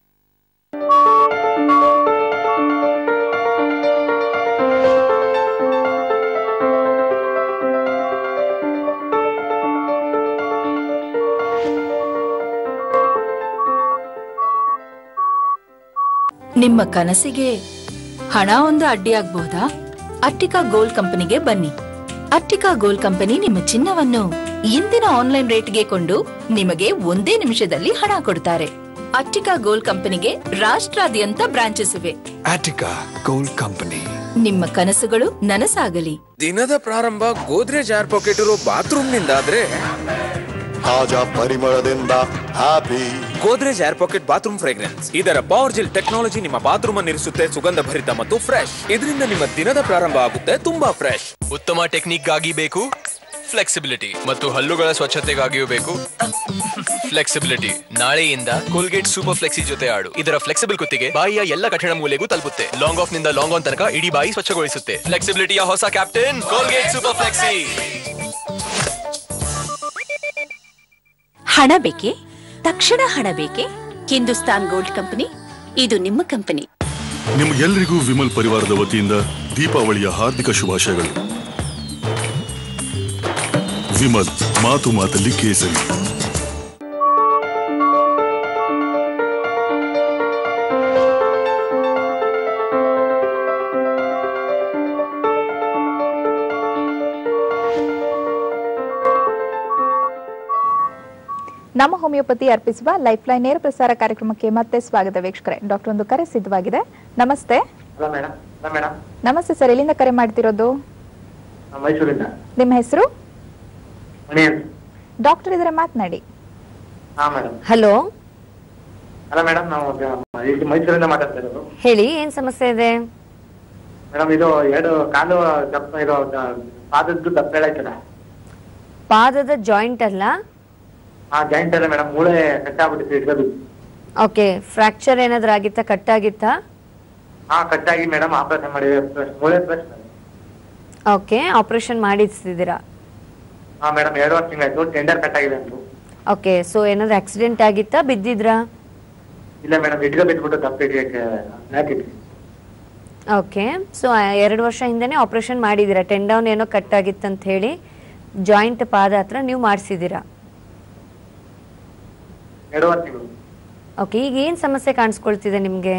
ನಿಮ್ಮ ಕನಸಿಗೆ ಹಣ ಒಂದು ಅಡ್ಡಿಯಾಗಬಹುದಾ ಅಟ್ಟಿಕಾ ಗೋಲ್ಡ್ ಕಂಪನಿಗೆ ಬನ್ನಿ ಅಟ್ಟಿಕಾ ಗೋಲ್ಡ್ ಕಂಪನಿ ನಿಮ್ಮ ಚಿನ್ನವನ್ನು ಇಂದಿನ ಆನ್ಲೈನ್ ರೇಟ್ಗೆ ಕೊಂಡು ನಿಮಗೆ ಒಂದೇ ನಿಮಿಷದಲ್ಲಿ ಹಣ ಕೊಡ್ತಾರೆ ಅಟ್ಟಿಕಾ ಗೋಲ್ಡ್ ಕಂಪನಿಗೆ ರಾಷ್ಟ್ರಾದ್ಯಂತ ಬ್ರಾಂಚಸ್ ಇವೆ Attica Gold Company. ನಿಮ್ಮ ಕನಸುಗಳು ನನಸಾಗಲಿ ದಿನದ ಪ್ರಾರಂಭ ಗೋದ್ರೇಜ್ ಏರ್ ಪಾಕೆಟ್ ಇರೋ ಬಾತ್ರೂಮ್ ನಿಂದ ಆದ್ರೆ ತಾಜಾ ಪರಿಮಳದಿಂದ happy Godrej air pocket bathroom fragrance ಇದರ ಪವರ್ ಜಿಲ್ ಟೆಕ್ನಾಲಜಿ ನಿಮ್ಮ ಬಾತ್ರೂಮ್ ಅನ್ನು ಇರಿಸುತ್ತೆ ಸುಗಂಧ ಭರಿತ ಮತ್ತು ಫ್ರೆಶ್ ಇದರಿಂದ ನಿಮ್ಮ ದಿನದ ಪ್ರಾರಂಭ ಆಗುತ್ತೆ ತುಂಬಾ ಫ್ರೆಶ್ ಉತ್ತಮ ಟೆಕ್ನಿಕ್ಗಾಗಿ ಬೇಕು ಫ್ಲೆಕ್ಸಿಬಿಲಿಟಿ ಮತ್ತು ಹಲ್ಲುಗಳ ಸ್ವಚ್ಛತೆಗಾಗಿಯೂ ಬೇಕು ಫ್ಲೆಕ್ಸಿಬಿಲಿಟಿ ನಾಳೆಯಿಂದ ಕೋಲ್ಗೇಟ್ ಸೂಪರ್ ಫ್ಲೆಕ್ಸಿ ಜೊತೆ ಆಡು ಇದರ ಫ್ಲೆಕ್ಸಿಬಲ್ ಕುತ್ತಿಗೆ ಬಾಯಿಯ ಎಲ್ಲ ಕಠಿಣ ಮೂಲೆಗೂ ತಲುಪುತ್ತೆ ಲಾಂಗ್ ಆಫ್ ನಿಂದ ಲಾಂಗ್ ಆನ್ ತನಕ ಇಡೀ ಬಾಯಿ ಸ್ವಚ್ಛಗೊಳಿಸುತ್ತೆ ಫ್ಲೆಕ್ಸಿಬಿಲಿಟಿಯ ಹೊಸ ಕ್ಯಾಪ್ಟನ್ ಕೋಲ್ಗೇಟ್ ಸೂಪರ್ ಫ್ಲೆಕ್ಸಿ ಹಣ ಬೇಕೆ ತಕ್ಷಣ ಹಣ ಬೇಕೆ ಹಿಂದೂಸ್ತಾನ್ ಗೋಲ್ಡ್ ಕಂಪನಿ ಇದು ನಿಮ್ಮ ಕಂಪನಿ ನಿಮ್ಗೆಲ್ರಿಗೂ ವಿಮಲ್ ಪರಿವಾರದ ವತಿಯಿಂದ ದೀಪಾವಳಿಯ ಹಾರ್ದಿಕ ಶುಭಾಶಯಗಳು ವಿಮಲ್ ಮಾತು ಮಾತಲ್ಲಿ ಕೇಸರಿ ನಮ್ಮ ಹೋಮಿಯೋಪತಿ ಅರ್ಪಿಸುವ ಲೈಫ್ ಲೈನ್ ನೇರ ಪ್ರಸಾರ ಕಾರ್ಯಕ್ರಮಕ್ಕೆ ಮತ್ತೆ ಸ್ವಾಗತ ವೀಕ್ಷಕರೇ ಡಾಕ್ಟರ್ ಒಂದು ಕರೆ ಸಿದ್ಧವಾಗಿದೆ ನಮಸ್ತೆ ಹಲೋ ಮೇಡಮ್ ಹಲೋ ಮೇಡಮ್ ನಮಸ್ತೆ ಸರ್ ಎಲ್ಲಿಂದ ಕರೆ ಮಾಡ್ತಿರೋದು ನಾವು ಮೈಸೂರಿಂದ ನಿಮ್ಮ ಹೆಸರು ಮಣಿ ಅಂತ ಡಾಕ್ಟರ್ ಇದ್ರೆ ಮಾತನಾಡಿ ಹಾ ಮೇಡಮ್ ಹಲೋ ಹಲೋ ಮೇಡಮ್ ನಾವು ಗ- ಇಲ್ಲಿ ಮೈಸೂರಿಂದ ಮಾತಾಡ್ತಾ ಇರೋದು ಹೇಳಿ ಏನ್ ಸಮಸ್ಯೆ ಇದೆ ಮೇಡಮ್ ಇದು ಎರಡು ಕಾಲು ದಪ್ಪ ಇರೋ ದ- ಪಾದದ್ದು ದಪ್ಪ ಹೇಳಾಯ್ತಲ್ಲ ಪಾದದ ಜಾಯಿಂಟ್ ಅಲ್ಲ ಆ ಜಾಯಿಂಟ್ ಅಲ್ಲ ಮೇಡಮ್ ಮೂಳೆ ಕಟ್ಟಾಗ್ಬಿಟ್ಟಿದೆ ಇಟ್ಕೋದು ಓಕೆ ಫ್ರಾಕ್ಚರ್ ಏನಾದ್ರೂ ಆಗಿತ್ತಾ ಕಟ್ಟಾಗಿತ್ತಾ ಹಾ ಕಟ್ಟಾಗಿ ಮೇಡಮ್ ಆಪರೇಷನ್ ಮಾಡಿದೆ press- ಮೂಳೆ ಪ್ರೆಸ್ ಓಕೆ ಆಪರೇಷನ್ ಮಾಡಿಸಿದ್ದೀರಾ ಹಾ ಮೇಡಮ್ ಎರಡು ವರ್ಷ ತಿಂಗಳಾಯ್ತು ಟೆಂಡರ್ ಕಟ್ಟಾಗಿದೆ ಅಂದ್ರು ಓಕೆ ಸೊ ಏನಾದ್ರು ಆಕ್ಸಿಡೆಂಟ್ ಆಗಿತ್ತಾ ಬಿದ್ದಿದ್ರಾ ಇಲ್ಲ ಮೇಡಮ್ ಇಟ್ಕ ಬಿದ್ಬಿಟ್ಟು ದಪ್ಪ ಹಿಡಿಯಕ್ಕೆ ಹಾಕಿದ್ವಿ ಓಕೆ ಸೊ ಎರಡು ವರ್ಷ ಹಿಂದೆನೇ ಆಪರೇಷನ್ ಮಾಡಿದ್ದೀರಾ ಟೆನ್ ಡೌನ್ ಏನೋ ಕಟ್ ಆಗಿತ್ತಂತ ಹೇಳಿ ಜಾಯಿಂಟ್ ಪಾದ ಹತ್ರ ನೀವು ಮಾಡಿಸಿದ್ದೀರಾ ಎರಡೂವರೆ ತಿಂಗಳು ಓಕೆ ಈಗ ಏನು ಸಮಸ್ಯೆ ಕಾಣಿಸ್ಕೊಳ್ತಿದೆ ನಿಮಗೆ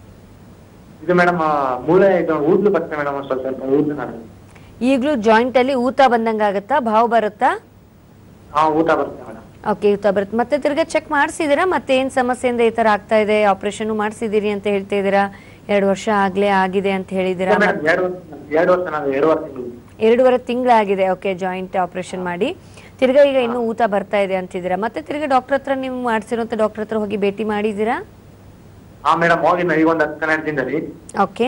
ಇದು ಮೇಡಮ್ ಮೂಳೆ ಇದು ಊದ್ಲು ಬರ್ತದೆ ಮೇಡಮ್ ಸ್ವಲ್ಪ ಸ್ವಲ್ಪ ಊದ್ಲು ನಾನು ಈಗಲೂ ಜಾಯಿಂಟಲ್ಲಿ ಊತ ಬಂದಂಗೆ ಆಗುತ್ತಾ ಭಾವ ಬರುತ್ತಾ ಹಾ ಊಟ ಬರ್ತದೆ ಮೇಡಮ್ ಓಕೆ ಊತ ಬರುತ್ತೆ ಮತ್ತೆ ತಿರ್ಗಾ ಚೆಕ್ ಮಾಡಿಸಿದ್ದೀರಾ ಮತ್ತೆ ಏನು ಸಮಸ್ಯೆಯಿಂದ ಈ ಥರ ಆಗ್ತಾ ಇದೆ ಆಪರೇಷನ್ ಮಾಡಿಸಿದ್ದೀರಿ ಅಂತ ಹೇಳ್ತಾ ಇದ್ದೀರಾ ಎರಡು ವರ್ಷ ಆಗಲೇ ಆಗಿದೆ ಅಂತ ಹೇಳಿದ್ದೀರಾ ಮೇಡಮ್ ಎರಡು ವರ್ಷ ಎರಡು ವರ್ಷ ನಾನು ಎರಡೂವರೆ ತಿಂಗಳು ಎರಡೂವರೆ ತಿಂಗಳಾಗಿದೆ ಓಕೆ ಜಾಯಿಂಟ್ ಆಪರೇಷನ್ ಮಾಡಿ ತಿರ್ಗಾ ಈಗ ಇನ್ನೂ ಊತ ಬರ್ತಾ ಇದೆ ಅಂತಿದ್ದೀರಾ ಮತ್ತೆ ತಿರ್ಗಾ ಡಾಕ್ಟರ್ ಹತ್ರ ನೀವು ಮಾಡಿಸಿರೋಂಥ ಡಾಕ್ಟರ್ ಹತ್ರ ಹೋಗಿ ಭೇಟಿ ಮಾಡಿದ್ದೀರಾ ಹಾ ಮೇಡಮ್ ಹೋಗಿ ಈಗ ಒಂದು ಹತ್ತು ಹನ್ನೆರಡು ದಿನದಲ್ಲಿ ಓಕೆ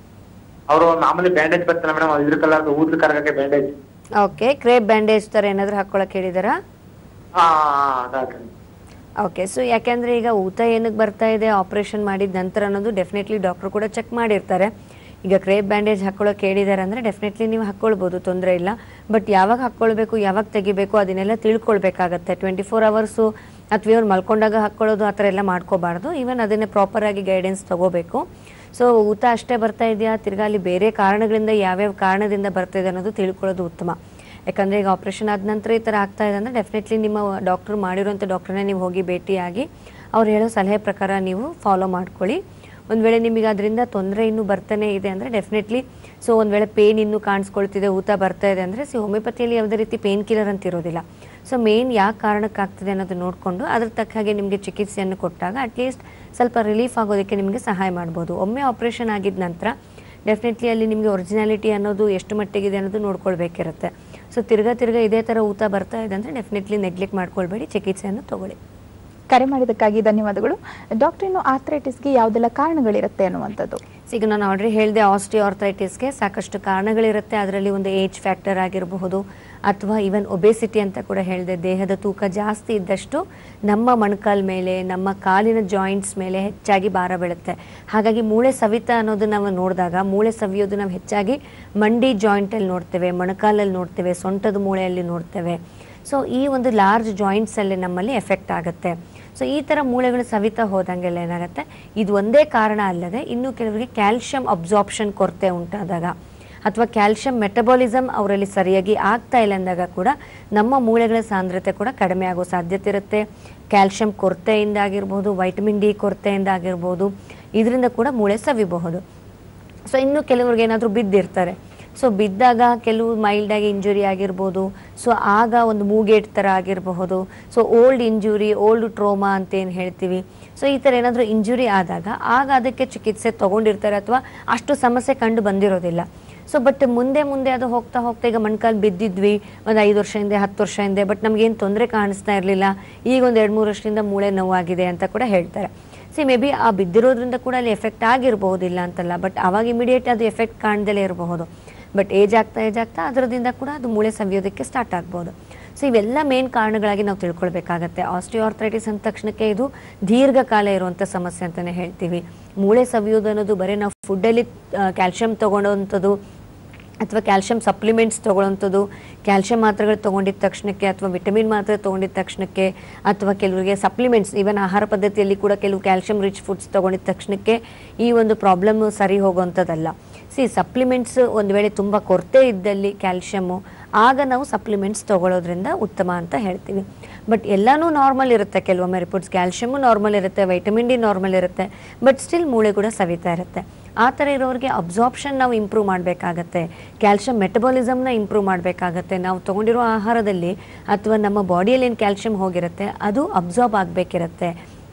ಅವರು ಮಾಮೂಲಿ ಬ್ಯಾಂಡೇಜ್ ಬರ್ತಾರೆ ಮೇಡಮ್ ಇದ್ರ ಕಲರ್ ಊದ್ಲು ಕರಗಕ್ಕೆ ಬ್ಯಾಂಡೇಜ್ ಓಕೆ ಕ್ರೇಪ್ ಬ್ಯಾಂಡೇಜ್ ಥರ ಏನಾದರೂ ಹಾಕ್ಕೊಳಕ್ಕೆ ಹೇಳಿದಾರಾ ಹಾ ಅದಾಗ್ತದೆ ಓಕೆ ಸೊ ಯಾಕೆಂದ್ರೆ ಈಗ ಊತ ಏನಕ್ಕೆ ಬರ್ತಾ ಇದೆ ಆಪರೇಷನ್ ಮಾಡಿದ ನಂತರ ಅನ್ನೋದು ಡೆಫಿನೆಟ್ಲಿ ಡಾಕ್ಟರ್ ಕೂಡ ಚೆಕ್ ಮಾಡಿರ್ತಾರೆ ಈಗ ಕ್ರೇಪ್ ಬ್ಯಾಂಡೇಜ್ ಹಾಕೊಳ್ಳೋಕೆ ಹೇಳಿದ್ದಾರೆ ಅಂದರೆ ಡೆಫಿನೆಟ್ಲಿ ನೀವು ಹಾಕ್ಕೊಳ್ಬೋದು ತೊಂದರೆ ಇಲ್ಲ ಬಟ್ ಯಾವಾಗ ಹಾಕ್ಕೊಳ್ಬೇಕು ಯಾವಾಗ ತೆಗಿಬೇಕು ಅದನ್ನೆಲ್ಲ ತಿಳ್ಕೊಳ್ಬೇಕಾಗತ್ತೆ ಟ್ವೆಂಟಿ ಫೋರ್ ಅವರ್ಸು ಅಥವಾ ಇವ್ರು ಮಲ್ಕೊಂಡಾಗ ಹಾಕ್ಕೊಳ್ಳೋದು ಆ ಥರ ಎಲ್ಲ ಮಾಡ್ಕೋಬಾರ್ದು ಈವನ್ ಅದನ್ನೇ ಪ್ರಾಪರಾಗಿ ಗೈಡೆನ್ಸ್ ತಗೋಬೇಕು ಸೊ ಊತ ಅಷ್ಟೇ ಬರ್ತಾ ಇದೆಯಾ ತಿರ್ಗಾ ಅಲ್ಲಿ ಬೇರೆ ಕಾರಣಗಳಿಂದ ಯಾವ್ಯಾವ ಕಾರಣದಿಂದ ಬರ್ತಾ ಇದೆ ಅನ್ನೋದು ತಿಳ್ಕೊಳ್ಳೋದು ಉತ್ತಮ ಯಾಕಂದರೆ ಈಗ ಆಪ್ರೇಷನ್ ಆದ ನಂತರ ಈ ಥರ ಆಗ್ತಾ ಇದೆ ಅಂದರೆ ಡೆಫಿನೆಟ್ಲಿ ನಿಮ್ಮ ಡಾಕ್ಟ್ರು ಮಾಡಿರೋಂಥ ಡಾಕ್ಟ್ರನ್ನೇ ನೀವು ಹೋಗಿ ಭೇಟಿಯಾಗಿ ಅವ್ರು ಹೇಳೋ ಸಲಹೆ ಪ್ರಕಾರ ನೀವು ಫಾಲೋ ಮಾಡ್ಕೊಳ್ಳಿ ಒಂದು ವೇಳೆ ನಿಮಗೆ ಅದರಿಂದ ತೊಂದರೆ ಇನ್ನೂ ಬರ್ತಾನೆ ಇದೆ ಅಂದರೆ ಡೆಫಿನೆಟ್ಲಿ ಸೊ ಒಂದು ವೇಳೆ ಪೇನ್ ಇನ್ನೂ ಕಾಣಿಸ್ಕೊಳ್ತಿದೆ ಊತ ಬರ್ತಾ ಇದೆ ಅಂದರೆ ಸಿ ಹೋಮಿಯೋಪತಿಯಲ್ಲಿ ಯಾವುದೇ ರೀತಿ ಪೇನ್ ಕಿಲ್ಲರ್ ಅಂತ ಇರೋದಿಲ್ಲ ಸೊ ಮೇನ್ ಯಾಕೆ ಕಾರಣಕ್ಕಾಗ್ತದೆ ಅನ್ನೋದು ನೋಡಿಕೊಂಡು ಅದ್ರ ತಕ್ಕ ಹಾಗೆ ನಿಮಗೆ ಚಿಕಿತ್ಸೆಯನ್ನು ಕೊಟ್ಟಾಗ ಅಟ್ಲೀಸ್ಟ್ ಸ್ವಲ್ಪ ರಿಲೀಫ್ ಆಗೋದಕ್ಕೆ ನಿಮಗೆ ಸಹಾಯ ಮಾಡ್ಬೋದು ಒಮ್ಮೆ ಆಪ್ರೇಷನ್ ಆಗಿದ ನಂತರ ಡೆಫಿನೆಟ್ಲಿ ಅಲ್ಲಿ ನಿಮಗೆ ಒರಿಜಿನಾಲಿಟಿ ಅನ್ನೋದು ಎಷ್ಟು ಮಟ್ಟಿಗಿದೆ ಅನ್ನೋದು ನೋಡ್ಕೊಳ್ಬೇಕಿರುತ್ತೆ ಸೊ ತಿರ್ಗಾ ತಿರ್ಗಾ ಇದೇ ಥರ ಊತ ಬರ್ತಾ ಇದೆ ಅಂದರೆ ಡೆಫಿನೆಟ್ಲಿ ನೆಗ್ಲೆಕ್ಟ್ ಮಾಡ್ಕೊಳ್ಬೇಡಿ ಚಿಕಿತ್ಸೆಯನ್ನು ತಗೊಳ್ಳಿ ಕರೆ ಮಾಡಿದ್ದಕ್ಕಾಗಿ ಧನ್ಯವಾದಗಳು ಡಾಕ್ಟರ್ ಇನ್ನು ಆರ್ಥ್ರೈಟಿಸ್ಗೆ ಯಾವುದೆಲ್ಲ ಕಾರಣಗಳಿರುತ್ತೆ ಅನ್ನುವಂಥದ್ದು ಸೊ ಈಗ ನಾನು ಆಲ್ರೆಡಿ ಹೇಳಿದೆ ಆಸ್ಟಿಯೋಆರ್ಥೈಟಿಸ್ಗೆ ಸಾಕಷ್ಟು ಕಾರಣಗಳಿರುತ್ತೆ ಅದರಲ್ಲಿ ಒಂದು ಏಜ್ ಫ್ಯಾಕ್ಟರ್ ಆಗಿರಬಹುದು ಅಥವಾ ಈವನ್ ಒಬೆಸಿಟಿ ಅಂತ ಕೂಡ ಹೇಳಿದೆ ದೇಹದ ತೂಕ ಜಾಸ್ತಿ ಇದ್ದಷ್ಟು ನಮ್ಮ ಮೊಣಕಾಲ್ ಮೇಲೆ ನಮ್ಮ ಕಾಲಿನ ಜಾಯಿಂಟ್ಸ್ ಮೇಲೆ ಹೆಚ್ಚಾಗಿ ಭಾರ ಬೀಳುತ್ತೆ ಹಾಗಾಗಿ ಮೂಳೆ ಸವಿತ ಅನ್ನೋದು ನಾವು ನೋಡಿದಾಗ ಮೂಳೆ ಸವಿಯೋದು ನಾವು ಹೆಚ್ಚಾಗಿ ಮಂಡಿ ಜಾಯಿಂಟಲ್ಲಿ ನೋಡ್ತೇವೆ ಮೊಣಕಾಲಲ್ಲಿ ನೋಡ್ತೇವೆ ಸೊಂಟದ ಮೂಳೆಯಲ್ಲಿ ನೋಡ್ತೇವೆ ಸೊ ಈ ಒಂದು ಲಾರ್ಜ್ ಜಾಯಿಂಟ್ಸಲ್ಲಿ ನಮ್ಮಲ್ಲಿ ಎಫೆಕ್ಟ್ ಆಗುತ್ತೆ ಸೊ ಈ ಥರ ಮೂಳೆಗಳು ಸವಿತಾ ಹೋದಂಗೆಲ್ಲ ಏನಾಗುತ್ತೆ ಇದು ಒಂದೇ ಕಾರಣ ಅಲ್ಲದೆ ಇನ್ನು ಕೆಲವರಿಗೆ ಕ್ಯಾಲ್ಶಿಯಂ ಅಬ್ಸಾರ್ಪ್ಷನ್ ಕೊರತೆ ಉಂಟಾದಾಗ ಅಥವಾ ಕ್ಯಾಲ್ಶಿಯಂ ಮೆಟಬಾಲಿಸಮ್ ಅವರಲ್ಲಿ ಸರಿಯಾಗಿ ಆಗ್ತಾ ಇಲ್ಲ ಅಂದಾಗ ಕೂಡ ನಮ್ಮ ಮೂಳೆಗಳ ಸಾಂದ್ರತೆ ಕೂಡ ಕಡಿಮೆ ಆಗೋ ಸಾಧ್ಯತೆ ಇರುತ್ತೆ ಕ್ಯಾಲ್ಶಿಯಂ ಕೊರತೆಯಿಂದ ಆಗಿರ್ಬೋದು ವೈಟಮಿನ್ ಡಿ ಕೊರತೆಯಿಂದ ಆಗಿರ್ಬೋದು ಇದರಿಂದ ಕೂಡ ಮೂಳೆ ಸವಿಬಹುದು ಸೊ ಇನ್ನು ಕೆಲವ್ರಿಗೆ ಏನಾದರೂ ಬಿದ್ದಿರ್ತಾರೆ ಸೊ ಬಿದ್ದಾಗ ಕೆಲವು ಮೈಲ್ಡಾಗಿ ಇಂಜುರಿ ಆಗಿರ್ಬೋದು ಸೊ ಆಗ ಒಂದು ಮೂಗೇಟ್ ಥರ ಆಗಿರಬಹುದು so old injury old trauma ಅಂತ ಏನು ಹೇಳ್ತೀವಿ ಸೊ ಈ ಥರ ಏನಾದರೂ ಇಂಜುರಿ ಆದಾಗ ಆಗ ಅದಕ್ಕೆ ಚಿಕಿತ್ಸೆ ತೊಗೊಂಡಿರ್ತಾರೆ ಅಥವಾ ಅಷ್ಟು ಸಮಸ್ಯೆ ಕಂಡು ಬಂದಿರೋದಿಲ್ಲ ಸೊ ಬಟ್ ಮುಂದೆ ಮುಂದೆ ಅದು ಹೋಗ್ತಾ ಹೋಗ್ತಾ ಈಗ ಮಣ್ಕಾಲು ಬಿದ್ದಿದ್ವಿ ಒಂದು ಐದು ವರ್ಷ ಹಿಂದೆ ಹತ್ತು ವರ್ಷ ಹಿಂದೆ ಬಟ್ ನಮಗೇನು ತೊಂದರೆ ಕಾಣಿಸ್ತಾ ಇರಲಿಲ್ಲ ಈಗ ಒಂದು ಎರಡು ಮೂರು ವರ್ಷದಿಂದ ಮೂಳೆ ನೋವಾಗಿದೆ ಅಂತ ಕೂಡ ಹೇಳ್ತಾರೆ ಸಿ ಮೇ ಬಿ ಆ ಬಿದ್ದಿರೋದ್ರಿಂದ ಕೂಡ ಅಲ್ಲಿ ಎಫೆಕ್ಟ್ ಆಗಿರಬಹುದಿಲ್ಲ ಅಂತಲ್ಲ ಬಟ್ ಅವಾಗ ಇಮಿಡಿಯೇಟ್ ಅದು ಎಫೆಕ್ಟ್ ಕಾಣ್ದಲೇ ಇರಬಹುದು ಬಟ್ ಏಜ್ ಆಗ್ತಾ ಏಜ್ ಆಗ್ತಾ ಅದರದಿಂದ ಕೂಡ ಅದು ಮೂಳೆ ಸವಿಯೋದಕ್ಕೆ ಸ್ಟಾರ್ಟ್ ಆಗ್ಬೋದು ಸೊ ಇವೆಲ್ಲ ಮೇನ್ ಕಾರಣಗಳಾಗಿ ನಾವು ತಿಳ್ಕೊಳ್ಬೇಕಾಗತ್ತೆ ಆಸ್ಟಿಯೋಆರ್ಥ್ರೈಟಿಸ್ ಅಂದ ತಕ್ಷಣಕ್ಕೆ ಇದು ದೀರ್ಘಕಾಲ ಇರುವಂಥ ಸಮಸ್ಯೆ ಅಂತಲೇ ಹೇಳ್ತೀವಿ ಮೂಳೆ ಸವಿಯೋದು ಅನ್ನೋದು ಬರೀ ನಾವು ಫುಡ್ಡಲ್ಲಿ ಕ್ಯಾಲ್ಶಿಯಂ ತೊಗೊಳೋವಂಥದ್ದು ಅಥವಾ ಕ್ಯಾಲ್ಶಿಯಂ ಸಪ್ಲಿಮೆಂಟ್ಸ್ ತೊಗೊಳ್ಳೋಂಥದ್ದು ಕ್ಯಾಲ್ಶಿಯಂ ಮಾತ್ರೆಗಳು ತೊಗೊಂಡಿದ್ದ ತಕ್ಷಣಕ್ಕೆ ಅಥವಾ ವಿಟಮಿನ್ ಮಾತ್ರೆ ತೊಗೊಂಡಿದ್ದ ತಕ್ಷಣಕ್ಕೆ ಅಥವಾ ಕೆಲವರಿಗೆ ಸಪ್ಲಿಮೆಂಟ್ಸ್ ಈವನ್ ಆಹಾರ ಪದ್ಧತಿಯಲ್ಲಿ ಕೂಡ ಕೆಲವು ಕ್ಯಾಲ್ಶಿಯಂ ರಿಚ್ ಫುಡ್ಸ್ ತೊಗೊಂಡಿದ್ದ ತಕ್ಷಣಕ್ಕೆ ಈ ಒಂದು ಪ್ರಾಬ್ಲಮ್ ಸರಿ ಹೋಗುವಂಥದ್ದಲ್ಲ ಸಿ ಸಪ್ಲಿಮೆಂಟ್ಸ್ ಒಂದು ವೇಳೆ ತುಂಬ ಕೊರತೆ ಇದ್ದಲ್ಲಿ ಕ್ಯಾಲ್ಶಿಯಮ್ಮು ಆಗ ನಾವು ಸಪ್ಲಿಮೆಂಟ್ಸ್ ತೊಗೊಳೋದ್ರಿಂದ ಉತ್ತಮ ಅಂತ ಹೇಳ್ತೀವಿ ಬಟ್ ಎಲ್ಲನೂ ನಾರ್ಮಲ್ ಇರುತ್ತೆ ಕೆಲವೊಮ್ಮೆ ರಿಪೋರ್ಟ್ಸ್ ಕ್ಯಾಲ್ಶಿಯಮ್ಮು ನಾರ್ಮಲ್ ಇರುತ್ತೆ ವೈಟಮಿನ್ ಡಿ ನಾರ್ಮಲ್ ಇರುತ್ತೆ ಬಟ್ ಸ್ಟಿಲ್ ಮೂಳೆ ಕೂಡ ಸವಿತಾ ಇರುತ್ತೆ ಆ ಥರ ಇರೋರಿಗೆ ಅಬ್ಸಾರ್ಪ್ಷನ್ ನಾವು ಇಂಪ್ರೂವ್ ಮಾಡಬೇಕಾಗತ್ತೆ ಕ್ಯಾಲ್ಶಿಯಂ ಮೆಟಬಾಲಿಸಮ್ನ ಇಂಪ್ರೂವ್ ಮಾಡಬೇಕಾಗತ್ತೆ ನಾವು ತೊಗೊಂಡಿರೋ ಆಹಾರದಲ್ಲಿ ಅಥವಾ ನಮ್ಮ ಬಾಡಿಯಲ್ಲಿ ಏನು ಕ್ಯಾಲ್ಶಿಯಂ ಹೋಗಿರುತ್ತೆ ಅದು ಅಬ್ಸಾರ್ಬ್ ಆಗಬೇಕಿರುತ್ತೆ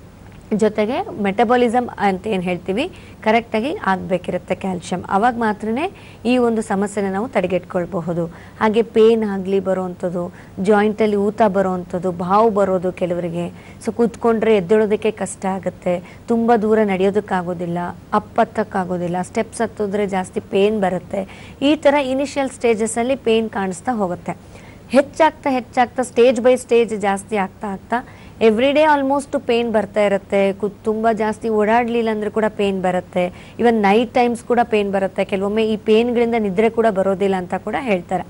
ಜೊತೆಗೆ ಮೆಟಬಾಲಿಸಮ್ ಅಂತ ಏನು ಹೇಳ್ತೀವಿ ಕರೆಕ್ಟಾಗಿ ಆಗಬೇಕಿರುತ್ತೆ ಕ್ಯಾಲ್ಶಿಯಂ ಅವಾಗ ಮಾತ್ರನೇ ಈ ಒಂದು ಸಮಸ್ಯೆನ ನಾವು ತಡೆಗಟ್ಕೊಳ್ಬಹುದು ಹಾಗೆ ಪೇನ್ ಆಗಲಿ ಬರೋವಂಥದ್ದು ಜಾಯಿಂಟಲ್ಲಿ ಊತ ಬರೋವಂಥದ್ದು ಬಾವು ಬರೋದು ಕೆಲವರಿಗೆ ಸೊ ಕೂತ್ಕೊಂಡ್ರೆ ಎದ್ದೇಳೋದಕ್ಕೆ ಕಷ್ಟ ಆಗುತ್ತೆ ತುಂಬ ದೂರ ನಡೆಯೋದಕ್ಕಾಗೋದಿಲ್ಲ ಅಪ್ ಹತ್ತಕ್ಕಾಗೋದಿಲ್ಲ ಸ್ಟೆಪ್ಸ್ ಹತ್ತಿದ್ರೆ ಜಾಸ್ತಿ ಪೇನ್ ಬರುತ್ತೆ ಈ ಥರ ಇನಿಷಿಯಲ್ ಸ್ಟೇಜಸಲ್ಲಿ ಪೇನ್ ಕಾಣಿಸ್ತಾ ಹೋಗುತ್ತೆ ಹೆಚ್ಚಾಗ್ತಾ ಹೆಚ್ಚಾಗ್ತಾ ಸ್ಟೇಜ್ ಬೈ ಸ್ಟೇಜ್ ಜಾಸ್ತಿ ಆಗ್ತಾ ಆಗ್ತಾ ಎವ್ರಿ ಡೇ ಆಲ್ಮೋಸ್ಟ್ ಪೇನ್ ಬರ್ತಾ ಇರುತ್ತೆ ಕು ತುಂಬ ಜಾಸ್ತಿ ಓಡಾಡಲಿಲ್ಲ ಅಂದರೆ ಕೂಡ ಪೇನ್ ಬರುತ್ತೆ ಇವನ್ ನೈಟ್ ಟೈಮ್ಸ್ ಕೂಡ ಪೇನ್ ಬರುತ್ತೆ ಕೆಲವೊಮ್ಮೆ ಈ ಪೇನ್ಗಳಿಂದ ನಿದ್ರೆ ಕೂಡ ಬರೋದಿಲ್ಲ ಅಂತ ಕೂಡ ಹೇಳ್ತಾರೆ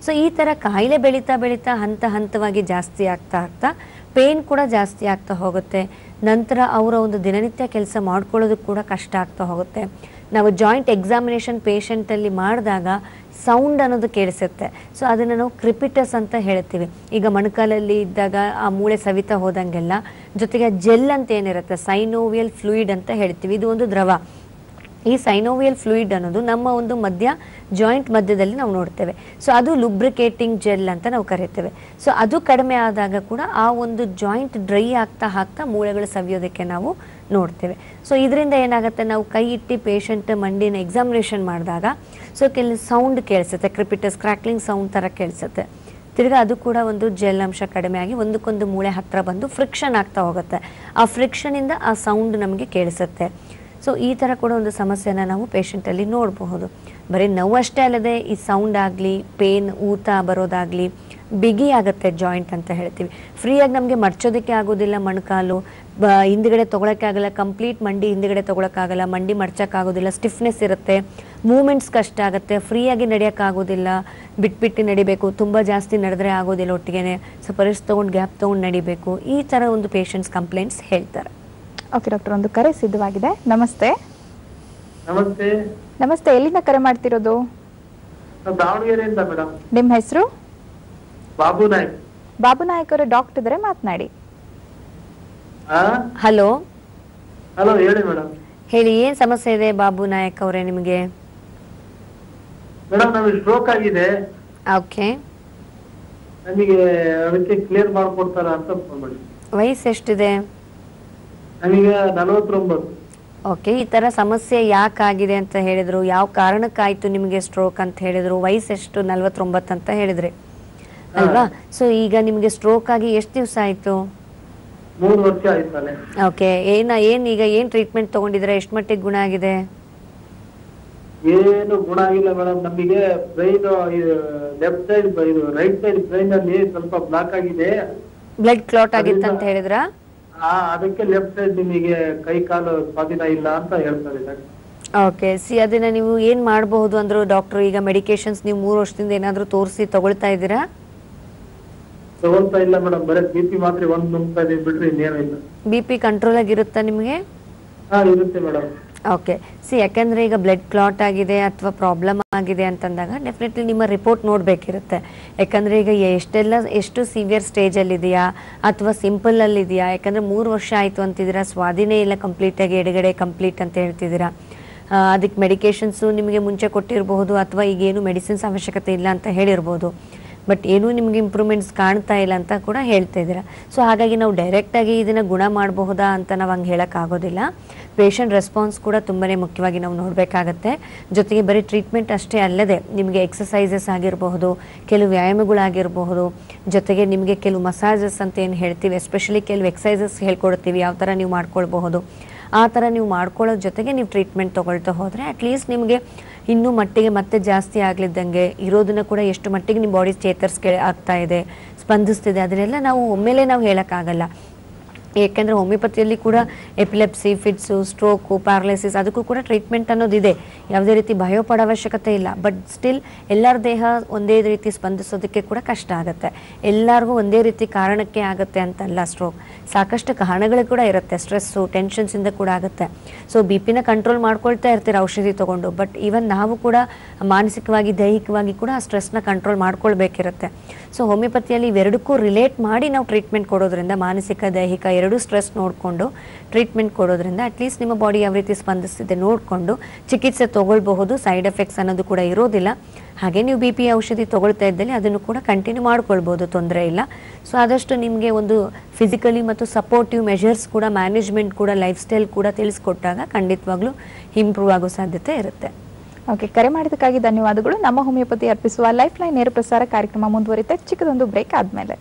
ಸೊ ಈ ಥರ ಕಾಯಿಲೆ ಬೆಳೀತಾ ಬೆಳೀತಾ ಹಂತ ಹಂತವಾಗಿ ಜಾಸ್ತಿ ಆಗ್ತಾ ಆಗ್ತಾ ಪೇನ್ ಕೂಡ ಜಾಸ್ತಿ ಆಗ್ತಾ ಹೋಗುತ್ತೆ ನಂತರ ಅವರ ಒಂದು ದಿನನಿತ್ಯ ಕೆಲಸ ಮಾಡ್ಕೊಳ್ಳೋದು ಕೂಡ ಕಷ್ಟ ಆಗ್ತಾ ಹೋಗುತ್ತೆ ನಾವು ಜಾಯಿಂಟ್ ಎಕ್ಸಾಮಿನೇಷನ್ ಪೇಷಂಟಲ್ಲಿ ಮಾಡಿದಾಗ ಸೌಂಡ್ ಅನ್ನೋದು ಕೇಳಿಸುತ್ತೆ ಸೊ ಅದನ್ನು ನಾವು ಕ್ರಿಪಿಟಸ್ ಅಂತ ಹೇಳ್ತೀವಿ ಈಗ ಮೊಣಕಾಲಲ್ಲಿ ಇದ್ದಾಗ ಆ ಮೂಳೆ ಸವಿತಾ ಹೋದಂಗೆಲ್ಲ ಜೊತೆಗೆ ಜೆಲ್ ಅಂತ ಏನಿರುತ್ತೆ ಸೈನೋವಿಯಲ್ ಫ್ಲೂಯಿಡ್ ಅಂತ ಹೇಳ್ತೀವಿ ಇದು ಒಂದು ದ್ರವ ಈ ಸೈನೋವಿಯಲ್ ಫ್ಲೂಯಿಡ್ ಅನ್ನೋದು ನಮ್ಮ ಒಂದು ಮಧ್ಯ ಜಾಯಿಂಟ್ ಮಧ್ಯದಲ್ಲಿ ನಾವು ನೋಡ್ತೇವೆ ಸೊ ಅದು ಲುಬ್ರಿಕೇಟಿಂಗ್ ಜೆಲ್ ಅಂತ ನಾವು ಕರಿತೇವೆ ಸೊ ಅದು ಕಡಿಮೆ ಆದಾಗ ಕೂಡ ಆ ಒಂದು ಜಾಯಿಂಟ್ ಡ್ರೈ ಆಗ್ತಾ ಆಗ್ತಾ ಮೂಳೆಗಳು ಸವಿಯೋದಕ್ಕೆ ನಾವು ನೋಡ್ತೇವೆ ಸೊ ಇದರಿಂದ ಏನಾಗುತ್ತೆ ನಾವು ಕೈ ಇಟ್ಟು ಪೇಷಂಟ್ ಮಂಡಿನ ಎಕ್ಸಾಮಿನೇಷನ್ ಮಾಡಿದಾಗ ಸೊ ಕೆಲವು ಸೌಂಡ್ ಕೇಳಿಸುತ್ತೆ ಕ್ರಿಪಿಟಸ್ ಕ್ರ್ಯಾಕ್ಲಿಂಗ್ ಸೌಂಡ್ ಥರ ಕೇಳಿಸುತ್ತೆ ತಿರ್ಗಾ ಅದು ಕೂಡ ಒಂದು ಜೆಲ್ ಅಂಶ ಕಡಿಮೆ ಆಗಿ ಒಂದಕ್ಕೊಂದು ಮೂಳೆ ಹತ್ರ ಬಂದು ಫ್ರಿಕ್ಷನ್ ಆಗ್ತಾ ಹೋಗುತ್ತೆ ಆ ಫ್ರಿಕ್ಷನಿಂದ ಆ ಸೌಂಡ್ ನಮಗೆ ಕೇಳಿಸುತ್ತೆ ಸೊ ಈ ಥರ ಕೂಡ ಒಂದು ಸಮಸ್ಯೆನ ನಾವು ಪೇಷಂಟಲ್ಲಿ ನೋಡಬಹುದು ಬರೀ ನೋವಷ್ಟೇ ಅಲ್ಲದೆ ಈ ಸೌಂಡ್ ಆಗಲಿ ಪೇನ್ ಊತ ಬರೋದಾಗಲಿ ಬಿಗಿ ಆಗುತ್ತೆ ಜಾಯಿಂಟ್ ಅಂತ ಹೇಳ್ತೀವಿ ಫ್ರೀಯಾಗಿ ನಮಗೆ ಮಡ್ಚೋದಕ್ಕೆ ಆಗೋದಿಲ್ಲ ಮೊಣಕಾಲು ಬ ಹಿಂದ್ಗಡೆ ತೊಗೊಳಕ್ಕೆ ಆಗಲ್ಲ ಕಂಪ್ಲೀಟ್ ಮಂಡಿ ಹಿಂದ್ಗಡೆ ತೊಗೊಳಕ್ಕಾಗಲ್ಲ ಮಂಡಿ ಮಡ್ಚೋಕ್ಕಾಗೋದಿಲ್ಲ ಸ್ಟಿಫ್ನೆಸ್ ಇರುತ್ತೆ ಮೂಮೆಂಟ್ಸ್ ಕಷ್ಟ ಆಗುತ್ತೆ ಫ್ರೀಯಾಗಿ ನಡೆಯೋಕ್ಕಾಗೋದಿಲ್ಲ ಬಿಟ್ಬಿಟ್ಟು ನಡಿಬೇಕು ತುಂಬ ಜಾಸ್ತಿ ನಡೆದ್ರೆ ಆಗೋದಿಲ್ಲ ಒಟ್ಟಿಗೆ ಸ್ವಲ್ಪ ರೆಸ್ಟ್ ತೊಗೊಂಡು ಗ್ಯಾಪ್ ತೊಗೊಂಡು ನಡಿಬೇಕು ಈ ಥರ ಒಂದು ಪೇಷಂಟ್ಸ್ ಕಂಪ್ಲೇಂಟ್ಸ್ ಹೇಳ್ತಾರೆ ಓಕೆ ಡಾಕ್ಟರ್ ಒಂದು ಕರೆ ಸಿದ್ಧವಾಗಿದೆ ನಮಸ್ತೆ ನಮಸ್ತೆ ನಮಸ್ತೆ ಎಲ್ಲಿಂದ ಕರೆ ಮಾಡ್ತಿರೋದು ನಾವು ದಾವಣಗೆರೆಯಿಂದ ಮೇಡಮ್ ನಿಮ್ಮ ಹೆಸರು ಬಾಬು ನಾಯ್ಕ್ ಬಾಬು ನಾಯಕ್ ಅವರು ಡಾಕ್ಟರ್ ಇದ್ದಾರೆ ಮಾತನಾಡಿ ಹಲೋ ಹಲೋ ಹೇಳಿ ಮೇಡಮ್ ಹೇಳಿ ಏನು ಸಮಸ್ಯೆ ಇದೆ ಬಾಬು ನಾಯಕ್ ಅವರೇ ನಿಮಗೆ ಮೇಡಮ್ ನಮಗೆ ಸ್ಟ್ರೋಕ್ ಆಗಿದೆ ಓಕೆ ನಮಗೆ ಅದಕ್ಕೆ ಕ್ಲಿಯರ್ ಮಾಡ್ಕೊಡ್ತಾರ ಅಂತ ಫೋನ್ ಮಾಡಿ ವಯಸ್ಸು ಎಷ್ಟಿದೆ ನಮಗೆ ನಲವತ್ತೊಂಬತ್ತು ಓಕೆ ಈ ಥರ ಸಮಸ್ಯೆ ಯಾಕಾಗಿದೆ ಅಂತ ಹೇಳಿದ್ರು ಯಾವ ಕಾರಣಕ್ಕಾಯ್ತು ನಿಮಗೆ ಸ್ಟ್ರೋಕ್ ಅಂತ ಹೇಳಿದ್ರು ವಯಸ್ಸೆಷ್ಟು ನಲ್ವತ್ತೊಂಬತ್ತು ಅಂತ ಹೇಳಿದ್ರಿ ಅಲ್ವಾ ಸೊ ಈಗ ನಿಮಗೆ ಸ್ಟ್ರೋಕ್ ಆಗಿ ಎಷ್ಟು ದಿವಸ ಆಯಿತು ಮೂರು ವರ್ಷ ಆಯ್ತಾನೆ ಓಕೆ ಏನ ಏನು ಈಗ ಏನು ಟ್ರೀಟ್ಮೆಂಟ್ ತೊಗೊಂಡಿದ್ರೆ ಎಷ್ಟು ಮಟ್ಟಿಗೆ ಗುಣ ಆಗಿದೆ ಏನು ಗುಣ ಆಗಿಲ್ಲ ಮೇಡಮ್ ನಮಗೆ ಬ್ರೈನ್ ಲೆಫ್ಟ್ ಸೈಡ್ ಇದು ರೈಟ್ ಸೈಡ್ ಬ್ರೈನ್ ಅಲ್ಲಿ ಸ್ವಲ್ಪ ಬ್ಲಾಕ್ ಆಗಿದೆ ಬ್ಲಡ್ ಕ್ಲಾಟ್ ಆಗಿತ್ತು ಅಂತ ಹೇಳಿದ್ರಾ ಆ ಅದಕ್ಕೆ ಲೆಫ್ಟ್ ಸೈಡ್ ನಿಮಗೆ ಕೈ ಕಾಲು ಸ್ವಾಧೀನ ಇಲ್ಲ ಅಂತ ಹೇಳ್ತಾರೆ ಡಾಕ್ಟರ್ ಓಕೆ ಸಿ ಅದನ್ನ ನೀವು ಏನು ಮಾಡಬಹುದು ಅಂದ್ರು ಡಾಕ್ಟರ್ ಈಗ ಮೆಡಿಕೇಶನ್ಸ್ ನೀವು ಮೂರು ವರ್ಷದಿಂದ ಏನಾದರೂ ತೋರಿಸಿ ತಗೊಳ್ತಾ ಇದ್ದೀರಾ ತಗೊಳ್ತಾ ಇಲ್ಲ ಮೇಡಮ್ ಬರೀ ಬಿ ಪಿ ಮಾತ್ರ ಒಂದ್ ನುಂಗ್ತಾ ಇದೀವಿ ಬಿಟ್ರೆ ಇನ್ನೇನು ಇಲ್ಲ ಬಿ ಪಿ ಕಂಟ್ರೋಲ್ ಆಗಿರುತ್ತಾ ನಿಮಗೆ ಹಾ ಇರುತ್ತೆ ಮೇಡಮ್ ಓಕೆ ಸಿ ಯಾಕಂದರೆ ಈಗ ಬ್ಲಡ್ ಕ್ಲಾಟ್ ಆಗಿದೆ ಅಥವಾ ಪ್ರಾಬ್ಲಮ್ ಆಗಿದೆ ಅಂತಂದಾಗ ಡೆಫಿನೆಟ್ಲಿ ನಿಮ್ಮ ರಿಪೋರ್ಟ್ ನೋಡಬೇಕಿರುತ್ತೆ ಯಾಕಂದರೆ ಈಗ ಎಷ್ಟೆಲ್ಲ ಎಷ್ಟು ಸಿವಿಯರ್ ಸ್ಟೇಜಲ್ಲಿದೆಯಾ ಅಥವಾ ಸಿಂಪಲಲ್ಲಿದೆಯಾ ಯಾಕಂದರೆ ಮೂರು ವರ್ಷ ಆಯಿತು ಅಂತಿದ್ದೀರಾ ಸ್ವಾಧೀನೇ ಇಲ್ಲ ಕಂಪ್ಲೀಟಾಗಿ ಎಡಗಡೆ ಕಂಪ್ಲೀಟ್ ಅಂತ ಹೇಳ್ತಿದ್ದೀರಾ ಆ, ಅದಕ್ಕೆ ಮೆಡಿಕೇಶನ್ಸು ನಿಮಗೆ ಮುಂಚೆ ಕೊಟ್ಟಿರಬಹುದು ಅಥವಾ ಈಗೇನು ಮೆಡಿಸಿನ್ಸ್ ಅವಶ್ಯಕತೆ ಇಲ್ಲ ಅಂತ ಹೇಳಿರ್ಬೋದು ಬಟ್ ಏನೂ ನಿಮಗೆ ಇಂಪ್ರೂವ್ಮೆಂಟ್ಸ್ ಕಾಣ್ತಾ ಇಲ್ಲ ಅಂತ ಕೂಡ ಹೇಳ್ತಾ ಇದ್ದೀರಾ ಸೊ ಹಾಗಾಗಿ ನಾವು ಡೈರೆಕ್ಟಾಗಿ ಇದನ್ನು ಗುಣ ಮಾಡಬಹುದಾ ಅಂತ ನಾವು ಹಂಗೆ ಹೇಳೋಕ್ಕಾಗೋದಿಲ್ಲ ಪೇಷಂಟ್ ರೆಸ್ಪಾನ್ಸ್ ಕೂಡ ತುಂಬಾ ಮುಖ್ಯವಾಗಿ ನಾವು ನೋಡಬೇಕಾಗತ್ತೆ ಜೊತೆಗೆ ಬರೀ ಟ್ರೀಟ್ಮೆಂಟ್ ಅಷ್ಟೇ ಅಲ್ಲದೆ ನಿಮಗೆ ಎಕ್ಸಸೈಸಸ್ ಆಗಿರಬಹುದು ಕೆಲವು ವ್ಯಾಯಾಮಗಳಾಗಿರಬಹುದು ಜೊತೆಗೆ ನಿಮಗೆ ಕೆಲವು ಮಸಾಜಸ್ ಅಂತ ಏನು ಹೇಳ್ತೀವಿ ಎಸ್ಪೆಷಲಿ ಕೆಲವು ಎಕ್ಸಸೈಸಸ್ ಹೇಳ್ಕೊಡ್ತೀವಿ ಯಾವ ಥರ ನೀವು ಮಾಡ್ಕೊಳ್ಬಹುದು ಆ ಥರ ನೀವು ಮಾಡ್ಕೊಳ್ಳೋ ಜೊತೆಗೆ ನೀವು ಟ್ರೀಟ್ಮೆಂಟ್ ತೊಗೊಳ್ತಾ ಹೋದರೆ ಅಟ್ಲೀಸ್ಟ್ ನಿಮಗೆ ಇನ್ನೂ ಮಟ್ಟಿಗೆ ಮತ್ತೆ ಜಾಸ್ತಿ ಆಗ್ಲಿದ್ದಂಗೆ ಇರೋದನ್ನ ಕೂಡ ಎಷ್ಟು ಮಟ್ಟಿಗೆ ನಿಮ್ಮ ಬಾಡಿ ಚೇತರಿಸ್ಕೆ ಆಗ್ತಾ ಇದೆ ಸ್ಪಂದಿಸ್ತಿದೆ ಅದನ್ನೆಲ್ಲ ನಾವು ಒಮ್ಮೆಲೇ ನಾವು ಹೇಳೋಕ್ಕಾಗಲ್ಲ ಏಕೆಂದರೆ ಹೋಮಿಯೋಪತಿಯಲ್ಲಿ ಕೂಡ ಎಪಿಲೆಪ್ಸಿ ಫಿಟ್ಸು ಸ್ಟ್ರೋಕು ಪ್ಯಾರಲೈಸಿಸ್ ಅದಕ್ಕೂ ಕೂಡ ಟ್ರೀಟ್ಮೆಂಟ್ ಅನ್ನೋದಿದೆ ಯಾವುದೇ ರೀತಿ ಭಯ ಪಡೋ ಅವಶ್ಯಕತೆ ಇಲ್ಲ ಬಟ್ ಸ್ಟಿಲ್ ಎಲ್ಲರ ದೇಹ ಒಂದೇ ರೀತಿ ಸ್ಪಂದಿಸೋದಕ್ಕೆ ಕೂಡ ಕಷ್ಟ ಆಗುತ್ತೆ ಎಲ್ಲರಿಗೂ ಒಂದೇ ರೀತಿ ಕಾರಣಕ್ಕೆ ಆಗುತ್ತೆ ಅಂತಲ್ಲ ಸ್ಟ್ರೋಕ್ ಸಾಕಷ್ಟು ಕಾರಣಗಳು ಕೂಡ ಇರುತ್ತೆ ಸ್ಟ್ರೆಸ್ಸು ಟೆನ್ಷನ್ಸಿಂದ ಕೂಡ ಆಗುತ್ತೆ ಸೊ ಬಿ ಪಿನ ಕಂಟ್ರೋಲ್ ಮಾಡ್ಕೊಳ್ತಾ ಇರ್ತೀರ ಔಷಧಿ ತೊಗೊಂಡು ಬಟ್ ಈವನ್ ನಾವು ಕೂಡ ಮಾನಸಿಕವಾಗಿ ದೈಹಿಕವಾಗಿ ಕೂಡ ಆ ಸ್ಟ್ರೆಸ್ನ ಕಂಟ್ರೋಲ್ ಮಾಡ್ಕೊಳ್ಬೇಕಿರುತ್ತೆ ಸೊ ಹೋಮಿಯೋಪತಿಯಲ್ಲಿ ಇವೆರಡಕ್ಕೂ ರಿಲೇಟ್ ಮಾಡಿ ನಾವು ಟ್ರೀಟ್ಮೆಂಟ್ ಕೊಡೋದ್ರಿಂದ ಮಾನಸಿಕ ದೈಹಿಕ ಎರಡೂ ಸ್ಟ್ರೆಸ್ ನೋಡಿಕೊಂಡು ಟ್ರೀಟ್ಮೆಂಟ್ ಕೊಡೋದ್ರಿಂದ ಅಟ್ಲೀಸ್ಟ್ ನಿಮ್ಮ ಬಾಡಿ ಯಾವ ರೀತಿ ಸ್ಪಂದಿಸ್ತಿದೆ ನೋಡಿಕೊಂಡು ಚಿಕಿತ್ಸೆ ತಗೊಳ್ಬಹುದು ಸೈಡ್ ಎಫೆಕ್ಟ್ಸ್ ಅನ್ನೋದು ಕೂಡ ಇರೋದಿಲ್ಲ ಹಾಗೆ ನೀವು ಬಿ ಪಿ ಔಷಧಿ ತಗೊಳ್ತಾ ಇದ್ದಲ್ಲಿ ಅದನ್ನು ಕೂಡ ಕಂಟಿನ್ಯೂ ಮಾಡ್ಕೊಳ್ಬೋದು ತೊಂದರೆ ಇಲ್ಲ ಸೊ ಆದಷ್ಟು ನಿಮಗೆ ಒಂದು ಫಿಸಿಕಲಿ ಮತ್ತು ಸಪೋರ್ಟಿವ್ ಮೆಷರ್ಸ್ ಕೂಡ ಮ್ಯಾನೇಜ್ಮೆಂಟ್ ಕೂಡ ಲೈಫ್ ಸ್ಟೈಲ್ ಕೂಡ ತಿಳಿಸ್ಕೊಟ್ಟಾಗ ಖಂಡಿತವಾಗ್ಲೂ ಇಂಪ್ರೂವ್ ಆಗೋ ಸಾಧ್ಯತೆ ಇರುತ್ತೆ ಓಕೆ ಕರೆ ಮಾಡಿದ್ದಕ್ಕಾಗಿ ಧನ್ಯವಾದಗಳು ನಮ್ಮ ಹೋಮಿಯೋಪತಿ ಅರ್ಪಿಸುವ ಲೈಫ್ ಲೈನ್ ನೇರ ಪ್ರಸಾರ ಕಾರ್ಯಕ್ರಮ ಮುಂದುವರಿತೆ ಚಿಕ್ಕದೊಂದು ಬ್ರೇಕ್ ಆದ್ಮೇಲೆ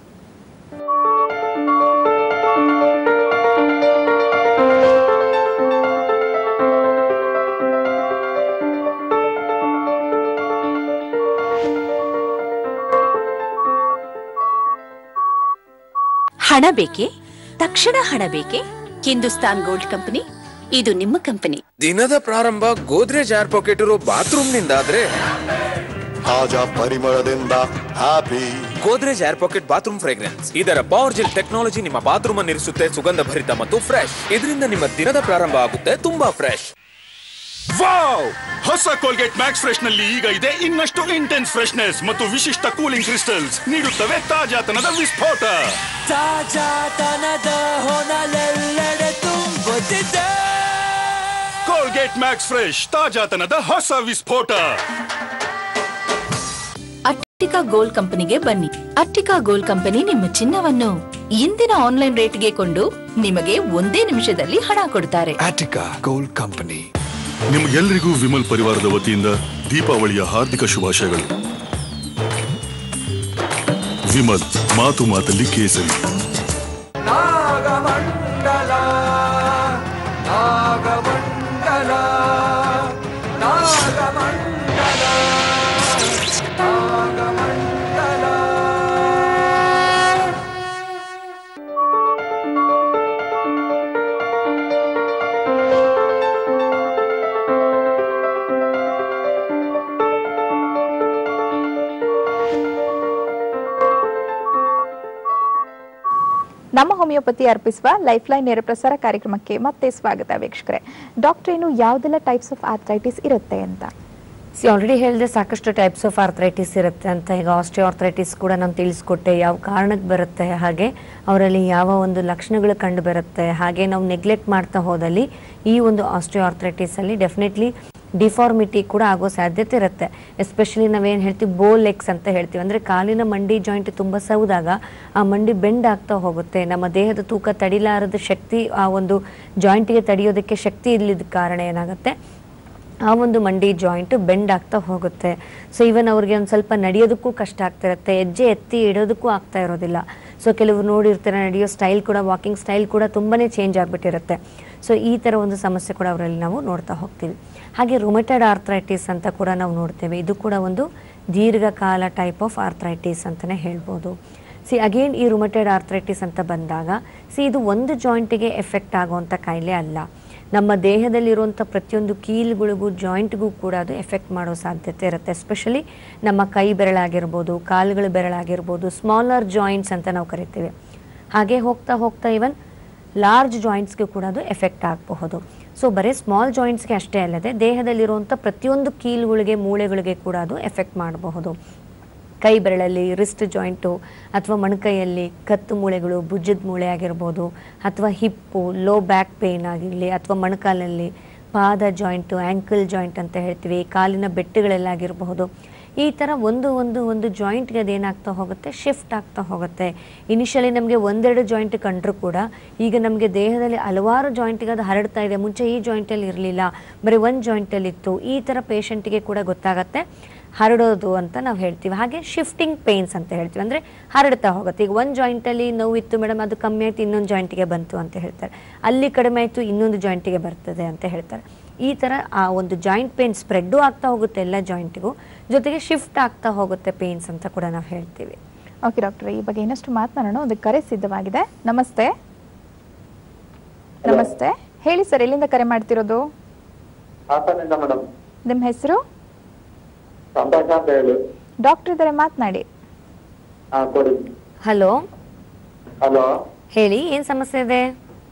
ಹಣ ಬೇಕೆ ತಕ್ಷಣ ಹಣ ಬೇಕೆ ಹಿಂದೂಸ್ತಾನ್ ಗೋಲ್ಡ್ ಕಂಪನಿ ಇದು ನಿಮ್ಮ ಕಂಪನಿ ದಿನದ ಪ್ರಾರಂಭ ಗೋದ್ರೇಜ್ ಏರ್ ಪಾಕೆಟ್ ಇರೋ ಬಾತ್ರೂಮ್ ನಿಂದ ಆದ್ರೆ ತಾಜಾ ಪರಿಮಳದಿಂದ happy Godrej air pocket bathroom fragrance ಇದರ ಪವರ್ ಜೆಲ್ ಟೆಕ್ನಾಲಜಿ ನಿಮ್ಮ ಬಾತ್ರೂಮ್ ಅನ್ನು ಇರಿಸುತ್ತೆ ಸುಗಂಧ ಭರಿತ ಮತ್ತು ಫ್ರೆಶ್ ಇದರಿಂದ ನಿಮ್ಮ ದಿನದ ಪ್ರಾರಂಭ ಆಗುತ್ತೆ ತುಂಬಾ ಫ್ರೆಶ್ ವಾವ್ ಹೊಸ ಕೋಲ್ಗೇಟ್ ಮ್ಯಾಕ್ಸ್ ಫ್ರೆಶ್ ನಲ್ಲಿ ಈಗ ಇದೆ ಇನ್ನಷ್ಟು ಇಂಟೆನ್ಸ್ ಫ್ರೆಶ್ನೆಸ್ ಮತ್ತು ವಿಶಿಷ್ಟ ಕೂಲಿಂಗ್ ಕ್ರಿಸ್ಟಲ್ಸ್ ನೀಡುತ್ತವೆ ತಾಜಾತನದ ವಿಸ್ಫೋಟ ತಾಜಾತನದ ಹೊನಲೆಲ್ಲೆಡೆ ತುಂಬುತ್ತಿದೆ ಕೋಲ್ಗೇಟ್ ಮ್ಯಾಕ್ಸ್ ಫ್ರೆಶ್ ತಾಜಾತನದ ಹೊಸ ವಿಸ್ಫೋಟ ಅಟ್ಟಿಕಾ ಗೋಲ್ಡ್ ಕಂಪನಿಗೆ ಬನ್ನಿ ಅಟ್ಟಿಕಾ ಗೋಲ್ಡ್ ಕಂಪನಿ ನಿಮ್ಮ ಚಿನ್ನವನ್ನು ಇಂದಿನ ಆನ್ಲೈನ್ ರೇಟ್ಗೆ ಕೊಂಡು ನಿಮಗೆ ಒಂದೇ ನಿಮಿಷದಲ್ಲಿ ಹಣ ಕೊಡ್ತಾರೆ Attica Gold Company. ನಿಮಗೆಲ್ಲರಿಗೂ ವಿಮಲ್ ಪರಿವಾರದ ವತಿಯಿಂದ ದೀಪಾವಳಿಯ ಹಾರ್ದಿಕ ಶುಭಾಶಯಗಳು ವಿಮಲ್ ಮಾತು ಮಾತಲ್ಲಿ ಕೇಸರಿ ನಾಗಮಂಡಲ ನಾಗಮಂಡಲ ನಾಗಮಂಡಲ ನಾಗಮಂಡಲ ನಮ್ಮ ಹೋಮಿಯೋಪತಿ ಅರ್ಪಿಸುವ ಲೈಫ್ ಲೈನ್ ನೇರ ಪ್ರಸಾರ ಕಾರ್ಯಕ್ರಮಕ್ಕೆ ಮತ್ತೆ ಸ್ವಾಗತ ವೀಕ್ಷಕರೇ ಡಾಕ್ಟರ್ ಏನು ಯಾವುದೆಲ್ಲ ಟೈಪ್ಸ್ ಆಫ್ ಆರ್ಥ್ರೈಟಿಸ್ ಇರುತ್ತೆ ಅಂತ ಸಿ ಆಲ್ರೆಡಿ ಹೇಳಿದೆ ಸಾಕಷ್ಟು ಟೈಪ್ಸ್ ಆಫ್ ಆರ್ಥ್ರೈಟಿಸ್ ಇರುತ್ತೆ ಅಂತ ಈಗ ಆಸ್ಟಿಯೋ ಆರ್ಥ್ರೈಟಿಸ್ ಕೂಡ ನಾನು ತಿಳಿಸ್ಕೊಟ್ಟೆ ಯಾವ ಕಾರಣಕ್ಕೆ ಬರುತ್ತೆ ಹಾಗೆ ಅವರಲ್ಲಿ ಯಾವ ಒಂದು ಲಕ್ಷಣಗಳು ಕಂಡು ಬರುತ್ತೆ ಹಾಗೆ ನಾವು ನೆಗ್ಲೆಕ್ಟ್ ಮಾಡ್ತಾ ಹೋದಲ್ಲಿ ಈ ಒಂದು ಆಸ್ಟಿಯೋ ಆರ್ಥ್ರೈಟಿಸಲ್ಲಿ ಡೆಫಿನೆಟ್ಲಿ ಡಿಫಾರ್ಮಿಟಿ ಕೂಡ ಆಗೋ ಸಾಧ್ಯತೆ ಇರುತ್ತೆ ಎಸ್ಪೆಷಲಿ ನಾವೇನು ಹೇಳ್ತೀವಿ ಬೋ ಲೆಗ್ಸ್ ಅಂತ ಹೇಳ್ತೀವಿ ಅಂದರೆ ಕಾಲಿನ ಮಂಡಿ ಜಾಯಿಂಟ್ ತುಂಬ ಸೌದಾಗ ಆ ಮಂಡಿ ಬೆಂಡ್ ಆಗ್ತಾ ಹೋಗುತ್ತೆ ನಮ್ಮ ದೇಹದ ತೂಕ ತಡಿಲಾರದ ಶಕ್ತಿ ಆ ಒಂದು ಜಾಯಿಂಟಿಗೆ ತಡೆಯೋದಕ್ಕೆ ಶಕ್ತಿ ಇಲ್ಲದ ಕಾರಣ ಏನಾಗುತ್ತೆ ಆ ಒಂದು ಮಂಡಿ ಜಾಯಿಂಟ್ ಬೆಂಡ್ ಆಗ್ತಾ ಹೋಗುತ್ತೆ ಸೊ ಈವನ್ ಅವ್ರಿಗೆ ಒಂದು ಸ್ವಲ್ಪ ನಡೆಯೋದಕ್ಕೂ ಕಷ್ಟ ಆಗ್ತಾ ಇರುತ್ತೆ ಹೆಜ್ಜೆ ಎತ್ತಿ ಇಡೋದಕ್ಕೂ ಆಗ್ತಾ ಇರೋದಿಲ್ಲ ಸೊ ಕೆಲವರು ನೋಡಿರ್ತಾರೆ ನಡೆಯೋ ಸ್ಟೈಲ್ ಕೂಡ ವಾಕಿಂಗ್ ಸ್ಟೈಲ್ ಕೂಡ ತುಂಬಾ ಚೇಂಜ್ ಆಗಿಬಿಟ್ಟಿರುತ್ತೆ ಸೊ ಈ ಥರ ಒಂದು ಸಮಸ್ಯೆ ಕೂಡ ಅವರಲ್ಲಿ ನಾವು ನೋಡ್ತಾ ಹೋಗ್ತೀವಿ ಹಾಗೆ ರೊಮೆಟೆಡ್ ಆರ್ಥ್ರೈಟಿಸ್ ಅಂತ ಕೂಡ ನಾವು ನೋಡ್ತೇವೆ ಇದು ಕೂಡ ಒಂದು ದೀರ್ಘಕಾಲ ಟೈಪ್ ಆಫ್ ಆರ್ಥ್ರೈಟಿಸ್ ಅಂತಲೇ ಹೇಳ್ಬೋದು ಸಿ ಅಗೇನ್ ಈ ರುಮಟೆಡ್ ಆರ್ಥ್ರೈಟಿಸ್ ಅಂತ ಬಂದಾಗ ಸಿ ಇದು ಒಂದು ಜಾಯಿಂಟಿಗೆ ಎಫೆಕ್ಟ್ ಆಗುವಂಥ ಕಾಯಿಲೆ ಅಲ್ಲ ನಮ್ಮ ದೇಹದಲ್ಲಿರುವಂಥ ಪ್ರತಿಯೊಂದು ಕೀಲುಗಳಿಗೂ ಜಾಯಿಂಟ್ಗೂ ಕೂಡ ಅದು ಎಫೆಕ್ಟ್ ಮಾಡೋ ಸಾಧ್ಯತೆ ಇರುತ್ತೆ ಎಸ್ಪೆಷಲಿ ನಮ್ಮ ಕೈ ಬೆರಳಾಗಿರ್ಬೋದು ಕಾಲುಗಳ ಬೆರಳಾಗಿರ್ಬೋದು ಸ್ಮಾಲರ್ ಜಾಯಿಂಟ್ಸ್ ಅಂತ ನಾವು ಕರಿತೀವಿ ಹಾಗೆ ಹೋಗ್ತಾ ಹೋಗ್ತಾ ಇವನ್ ಲಾರ್ಜ್ ಜಾಯಿಂಟ್ಸ್ಗೆ ಕೂಡ ಅದು ಎಫೆಕ್ಟ್ ಆಗಬಹುದು ಸೊ ಬರೀ ಸ್ಮಾಲ್ ಜಾಯಿಂಟ್ಸ್ಗೆ ಅಷ್ಟೇ ಅಲ್ಲದೆ ದೇಹದಲ್ಲಿರುವಂಥ ಪ್ರತಿಯೊಂದು ಕೀಲುಗಳಿಗೆ ಮೂಳೆಗಳಿಗೆ ಕೂಡ ಅದು ಎಫೆಕ್ಟ್ ಮಾಡಬಹುದು ಕೈ ಬೆರಳಲ್ಲಿ ರಿಸ್ಟ್ ಜಾಯಿಂಟು ಅಥವಾ ಮೊಣಕೈಯಲ್ಲಿ ಕತ್ತು ಮೂಳೆಗಳು ಭುಜದ ಮೂಳೆ ಆಗಿರ್ಬೋದು ಅಥವಾ ಹಿಪ್ಪು ಲೋ ಬ್ಯಾಕ್ ಪೇಯ್ನ್ ಆಗಿರಲಿ ಅಥವಾ ಮೊಣಕಾಲಲ್ಲಿ ಪಾದ ಜಾಯಿಂಟು ಆ್ಯಂಕಲ್ ಜಾಯಿಂಟ್ ಅಂತ ಹೇಳ್ತೀವಿ ಕಾಲಿನ ಬೆಟ್ಟುಗಳೆಲ್ಲ ಆಗಿರಬಹುದು ಈ ಥರ ಒಂದು ಒಂದು ಒಂದು ಜಾಯಿಂಟ್ಗೆ ಅದೇನಾಗ್ತಾ ಹೋಗುತ್ತೆ ಶಿಫ್ಟ್ ಆಗ್ತಾ ಹೋಗುತ್ತೆ ಇನಿಷಿಯಲಿ ನಮಗೆ ಒಂದೆರಡು ಜಾಯಿಂಟ್ ಕಂಡ್ರೂ ಕೂಡ ಈಗ ನಮಗೆ ದೇಹದಲ್ಲಿ ಹಲವಾರು ಜಾಯಿಂಟಿಗೆ ಅದು ಹರಡ್ತಾ ಇದೆ ಮುಂಚೆ ಈ ಜಾಯಿಂಟಲ್ಲಿ ಇರಲಿಲ್ಲ ಬರೀ ಒಂದು ಜಾಯಿಂಟಲ್ಲಿ ಇತ್ತು ಈ ಥರ ಪೇಷಂಟಿಗೆ ಕೂಡ ಗೊತ್ತಾಗತ್ತೆ ಹರಡೋದು ಅಂತ ನಾವು ಹೇಳ್ತೀವಿ ಹಾಗೆ ಶಿಫ್ಟಿಂಗ್ ಪೇನ್ಸ್ ಅಂತ ಹೇಳ್ತೀವಿ ಅಂದರೆ ಹರಡ್ತಾ ಹೋಗುತ್ತೆ ಈಗ ಒಂದು ಜಾಯಿಂಟಲ್ಲಿ ನೋವಿತ್ತು ಮೇಡಮ್ ಅದು ಕಮ್ಮಿ ಆಯಿತು ಇನ್ನೊಂದು ಜಾಯಿಂಟಿಗೆ ಬಂತು ಅಂತ ಹೇಳ್ತಾರೆ ಅಲ್ಲಿ ಕಡಿಮೆ ಆಯಿತು ಇನ್ನೊಂದು ಜಾಯಿಂಟಿಗೆ ಬರ್ತದೆ ಅಂತ ಹೇಳ್ತಾರೆ ಈ ಥರ ಆ ಒಂದು ಜಾಯಿಂಟ್ ಪೇನ್ ಸ್ಪ್ರೆಡ್ಡು ಆಗ್ತಾ ಹೋಗುತ್ತೆ ಎಲ್ಲ ಜಾಯಿಂಟಿಗೂ ಜೊತೆಗೆ ಶಿಫ್ಟ್ ಆಗ್ತಾ ಹೋಗುತ್ತೆ ಪೇನ್ಸ್ ಅಂತ ಕೂಡ ನಾವು ಹೇಳ್ತೀವಿ ಓಕೆ ಡಾಕ್ಟರ್ ಈ ಬಗ್ಗೆ ಇನ್ನಷ್ಟು ಮಾತನಾಡೋಣ ಒಂದು ಕರೆ ಸಿದ್ಧವಾಗಿದೆ ನಮಸ್ತೆ ನಮಸ್ತೆ ಹೇಳಿ ಸರ್ ಎಲ್ಲಿಂದ ಕರೆ ಮಾಡ್ತಿರೋದು ಹಾಸನಿಂದ ಮೇಡಮ್ ನಿಮ್ಮ ಹೆಸರು ಸಂತೋಷ ಅಂತ ಹೇಳಿ ಡಾಕ್ಟರ್ ಇದ್ದಾರೆ ಮಾತನಾಡಿ ಹಾ ಕೊಡಿ ಹಲೋ ಹಲೋ ಹೇಳಿ ಏನು ಸಮಸ್ಯೆ ಇದೆ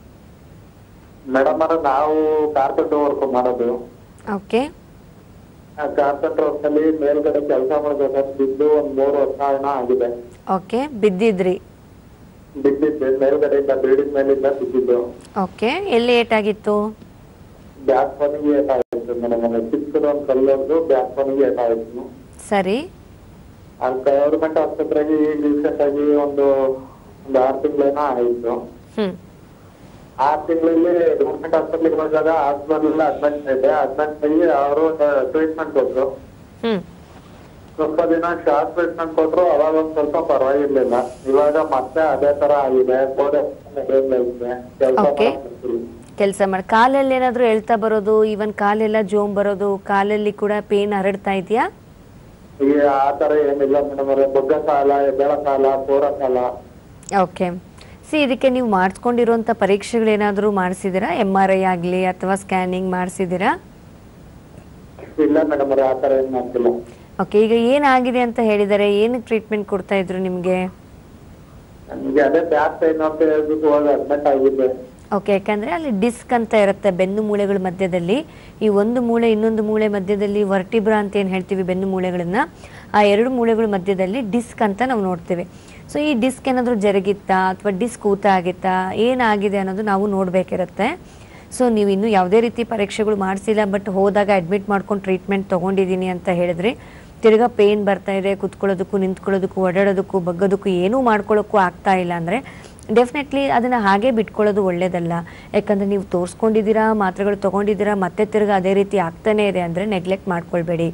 ಮೇಡಮ್ ಅವ್ರೆ ನಾವು ಕಾರ್ಪೆಂಟರ್ ವರ್ಕ್ ಮಾಡೋದು ಓಕೆ ಕಾರ್ಪೆಂಟರ್ ವರ್ಕ್ ಅಲ್ಲಿ ಮೇಲ್ಗಡೆ ಕೆಲಸ ಮಾಡ್ಬೇಕಾದ್ರೆ ಬಿದ್ದು ಒಂದ್ ಮೂರು ವರ್ಷ ಏನೋ ಆಗಿದೆ ಓಕೆ ಬಿದ್ದಿದ್ರಿ ಬಿದ್ದಿದ್ದೆ ಮೇಲ್ಗಡೆಯಿಂದ ಬಿಲ್ಡಿಂಗ್ ಮೇಲಿಂದ ಬಿದ್ದಿದ್ದು ಓಕೆ ಎಲ್ಲಿ ಏಟಾಗಿತ್ತು ಬ್ಯಾಕ್ ಫೋನಿಗೆ ಏಟಾಯ್ತು ಮೇಡಮ್ ಅಂದ್ರೆ ಚಿಕ್ಕದ ಒಂದ್ ಕಲ್ಲೊಂದು ಬ್ಯಾಕ್ ಫೋನಿಗೆ ಏಟಾಯ್ತು ಸರಿ ಅಲ್ಲಿ ಗವರ್ಮೆಂಟ್ ಆಸ್ಪತ್ರೆಗೆ ಈಗ ರೀಸೆಂಟ್ ಆಗಿ ಒಂದು ಒಂದು ಆರು ತಿಂಗಳೇನೋ ಆಯ್ತು ಹ್ಞೂ ಆರು ತಿಂಗಳಲ್ಲಿ ಗವರ್ಮೆಂಟ್ ಹಾಸ್ಪಿಟ್ಲಿಗೆ ಹೋದಾಗ ಹಾಸ್ಪಿಟಲ್ ಅಡ್ಮಿಟ್ ಇದೆ ಅಡ್ಮಿಟ್ ಆಗಿ ಅವರು ಟ್ರೀಟ್ಮೆಂಟ್ ಕೊಟ್ರು ಹ್ಞೂ ಸ್ವಲ್ಪ ದಿನ ಶಾರ್ಟ್ ಟ್ರೀಟ್ಮೆಂಟ್ ಕೊಟ್ರು ಅವಾಗ ಒಂದ್ ಸ್ವಲ್ಪ ಪರವಾಗಿರ್ಲಿಲ್ಲ ಇವಾಗ ಮತ್ತೆ ಅದೇ ತರ ಆಗಿದೆ ಗೋಡೆ ಕೆಲಸ Okay. ಕೆಲಸ ಮಾಡಿ ಕಾಲಲ್ಲಿ ಏನಾದರೂ ಎಳ್ತಾ ಬರೋದು ಈವನ್ ಕಾಲೆಲ್ಲ ಜೋಮ್ ಬರೋದು ಕಾಲಲ್ಲಿ ಕೂಡ ಪೇನ್ ಹರಡ್ತಾ ಇದೆಯಾ ಈಗ ಆ ತರ ಏನಿಲ್ಲ ಮೇಡಮ್ ಅವ್ರೆ ಬೊಗ್ಗ ಸಾಲ ಎದ್ದಳ ಸಾಲ ಪೂರ ಸಾಲ ಓಕೆ ಸಿ ಇದಕ್ಕೆ ನೀವು ಮಾಡಿಸ್ಕೊಂಡಿರುವಂಥ ಪರೀಕ್ಷೆಗಳೇನಾದರೂ ಮಾಡಿಸಿದ್ದೀರಾ ಎಮ್ ಆರ್ ಐ ಆಗಲಿ ಅಥವಾ ಸ್ಕ್ಯಾನಿಂಗ್ ಮಾಡಿಸಿದ್ದೀರಾ ಇಲ್ಲ ಮೇಡಮ್ ಅವ್ರೆ ಆ ತರ ಏನ್ ಮಾಡ್ತಿಲ್ಲ ಓಕೆ ಈಗ ಏನಾಗಿದೆ ಅಂತ ಹೇಳಿದರೆ ಏನಕ್ಕೆ ಟ್ರೀಟ್ಮೆಂಟ್ ಕೊಡ್ತಾ ಇದ್ರು ನಿಮಗೆ ನನಗೆ ಅದೇ ಬ್ಯಾಕ್ ಪೈನ್ ಅಂತ ಹೇಳ್ಬಿಟ್ಟು ಹೋಗಿ ಅಡ್ಮಿಟ್ ಆಗಿದ್ದೆ ಓಕೆ ಯಾಕಂದ್ರೆ ಅಲ್ಲಿ ಡಿಸ್ಕ್ ಅಂತ ಇರುತ್ತೆ ಬೆನ್ನು ಮೂಳೆಗಳ ಮಧ್ಯದಲ್ಲಿ ಈ ಒಂದು ಮೂಳೆ ಇನ್ನೊಂದು ಮೂಳೆ ಮಧ್ಯದಲ್ಲಿ ವರ್ಟಿಬ್ರಾ ಅಂತ ಏನು ಹೇಳ್ತೀವಿ ಬೆನ್ನು ಮೂಳೆಗಳನ್ನ ಆ ಎರಡು ಮೂಳೆಗಳ ಮಧ್ಯದಲ್ಲಿ ಡಿಸ್ಕ್ ಅಂತ ನಾವು ನೋಡ್ತೀವಿ ಸೊ ಈ ಡಿಸ್ಕ್ ಏನಾದರೂ ಜರುಗಿತ್ತಾ ಅಥವಾ ಡಿಸ್ಕ್ ಊತ ಆಗಿತ್ತಾ ಏನಾಗಿದೆ ಅನ್ನೋದು ನಾವು ನೋಡಬೇಕಿರುತ್ತೆ ಸೊ ನೀವು ಇನ್ನೂ ಯಾವುದೇ ರೀತಿ ಪರೀಕ್ಷೆಗಳು ಮಾಡಿಸಿಲ್ಲ ಬಟ್ ಹೋದಾಗ ಅಡ್ಮಿಟ್ ಮಾಡ್ಕೊಂಡು ಟ್ರೀಟ್ಮೆಂಟ್ ತೊಗೊಂಡಿದ್ದೀನಿ ಅಂತ ಹೇಳಿದ್ರಿ ತಿರ್ಗಾ ಪೇನ್ ಬರ್ತಾ ಇದೆ ಕುತ್ಕೊಳ್ಳೋದಕ್ಕೂ ನಿಂತ್ಕೊಳ್ಳೋದಕ್ಕೂ ಓಡಾಡೋದಕ್ಕೂ ಬಗ್ಗೋದಕ್ಕೂ ಏನೂ ಮಾಡ್ಕೊಳ್ಳೋಕ್ಕೂ ಆಗ್ತಾ ಇಲ್ಲ ಅಂದರೆ ಡೆಫಿನೆಟ್ಲಿ ಅದನ್ನು ಹಾಗೆ ಬಿಟ್ಕೊಳ್ಳೋದು ಒಳ್ಳೇದಲ್ಲ ಯಾಕಂದರೆ ನೀವು ತೋರಿಸ್ಕೊಂಡಿದ್ದೀರಾ ಮಾತ್ರೆಗಳು ತೊಗೊಂಡಿದ್ದೀರಾ ಮತ್ತೆ ತಿರ್ಗಾ ಅದೇ ರೀತಿ ಆಗ್ತಾನೇ ಇದೆ ಅಂದರೆ ನೆಗ್ಲೆಕ್ಟ್ ಮಾಡ್ಕೊಳ್ಬೇಡಿ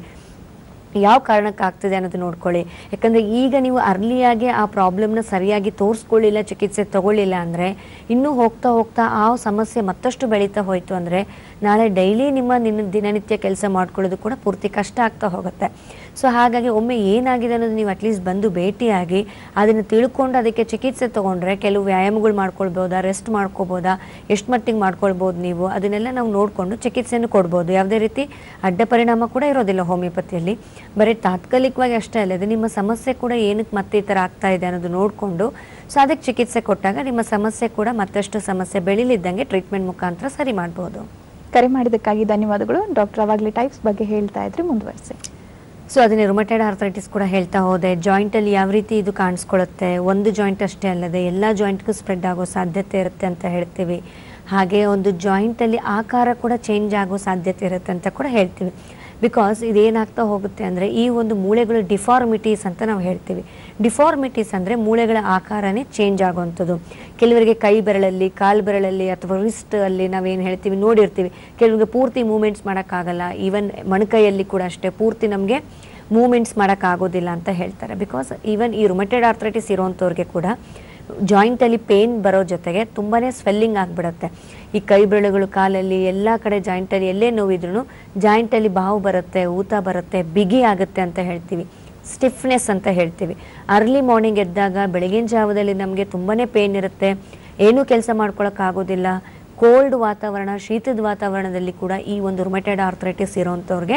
ಯಾವ ಕಾರಣಕ್ಕೆ ಆಗ್ತದೆ ಅನ್ನೋದು ನೋಡ್ಕೊಳ್ಳಿ ಯಾಕಂದರೆ ಈಗ ನೀವು ಅರ್ಲಿಯಾಗಿ ಆ ಪ್ರಾಬ್ಲಮ್ನ ಸರಿಯಾಗಿ ತೋರಿಸ್ಕೊಳ್ಳಿಲ್ಲ ಚಿಕಿತ್ಸೆ ತಗೊಳ್ಳಿಲ್ಲ ಅಂದರೆ ಇನ್ನೂ ಹೋಗ್ತಾ ಹೋಗ್ತಾ ಆ ಸಮಸ್ಯೆ ಮತ್ತಷ್ಟು ಬೆಳೀತಾ ಹೋಯಿತು ಅಂದರೆ ನಾಳೆ ಡೈಲಿ ನಿಮ್ಮ ನಿನ್ನ ದಿನನಿತ್ಯ ಕೆಲಸ ಮಾಡ್ಕೊಳ್ಳೋದು ಕೂಡ ಪೂರ್ತಿ ಕಷ್ಟ ಆಗ್ತಾ ಹೋಗುತ್ತೆ ಸೊ ಹಾಗಾಗಿ ಒಮ್ಮೆ ಏನಾಗಿದೆ ಅನ್ನೋದು ನೀವು ಅಟ್ಲೀಸ್ಟ್ ಬಂದು ಭೇಟಿಯಾಗಿ ಅದನ್ನು ತಿಳ್ಕೊಂಡು ಅದಕ್ಕೆ ಚಿಕಿತ್ಸೆ ತೊಗೊಂಡ್ರೆ ಕೆಲವು ವ್ಯಾಯಾಮಗಳು ಮಾಡ್ಕೊಳ್ಬೋದಾ ರೆಸ್ಟ್ ಮಾಡ್ಕೋಬೋದಾ ಎಷ್ಟು ಮಟ್ಟಿಗೆ ಮಾಡ್ಕೊಳ್ಬೋದು ನೀವು ಅದನ್ನೆಲ್ಲ ನಾವು ನೋಡಿಕೊಂಡು ಚಿಕಿತ್ಸೆಯನ್ನು ಕೊಡ್ಬೋದು ಯಾವುದೇ ರೀತಿ ಅಡ್ಡ ಪರಿಣಾಮ ಕೂಡ ಇರೋದಿಲ್ಲ ಹೋಮಿಯೋಪತಿಯಲ್ಲಿ ಬರೀ ತಾತ್ಕಾಲಿಕವಾಗಿ ಅಷ್ಟೇ ಅಲ್ಲದೆ ನಿಮ್ಮ ಸಮಸ್ಯೆ ಕೂಡ ಏನಕ್ಕೆ ಮತ್ತೆ ಈ ಥರ ಆಗ್ತಾ ಇದೆ ಅನ್ನೋದು ನೋಡಿಕೊಂಡು ಸೊ ಅದಕ್ಕೆ ಚಿಕಿತ್ಸೆ ಕೊಟ್ಟಾಗ ನಿಮ್ಮ ಸಮಸ್ಯೆ ಕೂಡ ಮತ್ತಷ್ಟು ಸಮಸ್ಯೆ ಬೆಳಿಲಿದ್ದಂಗೆ ಟ್ರೀಟ್ಮೆಂಟ್ ಮುಖಾಂತರ ಸರಿ ಮಾಡ್ಬೋದು ಕರೆ ಮಾಡಿದ್ದಕ್ಕಾಗಿ ಧನ್ಯವಾದಗಳು ಡಾಕ್ಟರ್ ಅವಾಗಲೇ ಟೈಪ್ಸ್ ಬಗ್ಗೆ ಹೇಳ್ತಾ ಇದ್ರಿ ಮುಂದುವರಿಸಿ ಸೊ ಅದನ್ನೇ ರುಮಟೆಡ್ ಆರ್ಥರೈಟಿಸ್ ಕೂಡ ಹೇಳ್ತಾ ಹೋದೆ ಜಾಯಿಂಟಲ್ಲಿ ಯಾವ ರೀತಿ ಇದು ಕಾಣಿಸ್ಕೊಳ್ಳುತ್ತೆ ಒಂದು ಜಾಯಿಂಟ್ ಅಷ್ಟೇ ಅಲ್ಲದೆ ಎಲ್ಲ ಜಾಯಿಂಟ್ಗೂ ಸ್ಪ್ರೆಡ್ ಆಗೋ ಸಾಧ್ಯತೆ ಇರುತ್ತೆ ಅಂತ ಹೇಳ್ತೀವಿ ಹಾಗೆ ಒಂದು ಜಾಯಿಂಟಲ್ಲಿ ಆಕಾರ ಕೂಡ ಚೇಂಜ್ ಆಗೋ ಸಾಧ್ಯತೆ ಇರುತ್ತೆ ಅಂತ ಕೂಡ ಹೇಳ್ತೀವಿ ಬಿಕಾಸ್ ಇದೇನಾಗ್ತಾ ಹೋಗುತ್ತೆ ಅಂದರೆ ಈ ಒಂದು ಮೂಳೆಗಳು ಡಿಫಾರ್ಮಿಟೀಸ್ ಅಂತ ನಾವು ಹೇಳ್ತೀವಿ ಡಿಫಾರ್ಮಿಟೀಸ್ ಅಂದರೆ ಮೂಳೆಗಳ ಆಕಾರನೇ ಚೇಂಜ್ ಆಗುವಂಥದ್ದು ಕೆಲವರಿಗೆ ಕೈ ಬೆರಳಲ್ಲಿ ಕಾಲು ಬೆರಳಲ್ಲಿ ಅಥವಾ ರಿಸ್ಟ್ ಅಲ್ಲಿ ನಾವೇನು ಹೇಳ್ತೀವಿ ನೋಡಿರ್ತೀವಿ ಕೆಲವರಿಗೆ ಪೂರ್ತಿ ಮೂಮೆಂಟ್ಸ್ ಮಾಡೋಕ್ಕಾಗಲ್ಲ ಈವನ್ ಮೊಣಕೈಯಲ್ಲಿ ಕೂಡ ಅಷ್ಟೇ ಪೂರ್ತಿ ನಮಗೆ ಮೂಮೆಂಟ್ಸ್ ಮಾಡೋಕ್ಕಾಗೋದಿಲ್ಲ ಅಂತ ಹೇಳ್ತಾರೆ ಬಿಕಾಸ್ ಈವನ್ ಈ ರುಮಟೆಡ್ ಆರ್ಥರೈಟಿಸ್ ಇರೋವಂಥವ್ರಿಗೆ ಕೂಡ ಜಾಯಿಂಟಲ್ಲಿ ಪೇನ್ ಬರೋ ಜೊತೆಗೆ ತುಂಬಾ ಸ್ವೆಲ್ಲಿಂಗ್ ಆಗಿಬಿಡುತ್ತೆ ಈ ಕೈ ಬೆರಳುಗಳು ಕಾಲಲ್ಲಿ ಎಲ್ಲ ಕಡೆ ಜಾಯಿಂಟಲ್ಲಿ ಎಲ್ಲೇ ನೋವಿದ್ರೂ ಜಾಯಿಂಟಲ್ಲಿ ಬಾವು ಬರುತ್ತೆ ಊತ ಬರುತ್ತೆ ಬಿಗಿ ಆಗುತ್ತೆ ಅಂತ ಹೇಳ್ತೀವಿ ಸ್ಟಿಫ್ನೆಸ್ ಅಂತ ಹೇಳ್ತೀವಿ ಅರ್ಲಿ ಮಾರ್ನಿಂಗ್ ಎದ್ದಾಗ ಬೆಳಗಿನ ಜಾವದಲ್ಲಿ ನಮಗೆ ತುಂಬಾ ಪೇನ್ ಇರುತ್ತೆ ಏನೂ ಕೆಲಸ ಮಾಡ್ಕೊಳಕ್ಕಾಗೋದಿಲ್ಲ ಕೋಲ್ಡ್ ವಾತಾವರಣ ಶೀತದ ವಾತಾವರಣದಲ್ಲಿ ಕೂಡ ಈ ಒಂದು ರುಮೆಟೆಡ್ ಆರ್ಥರೈಟಿಸ್ ಇರೋವಂಥವ್ರಿಗೆ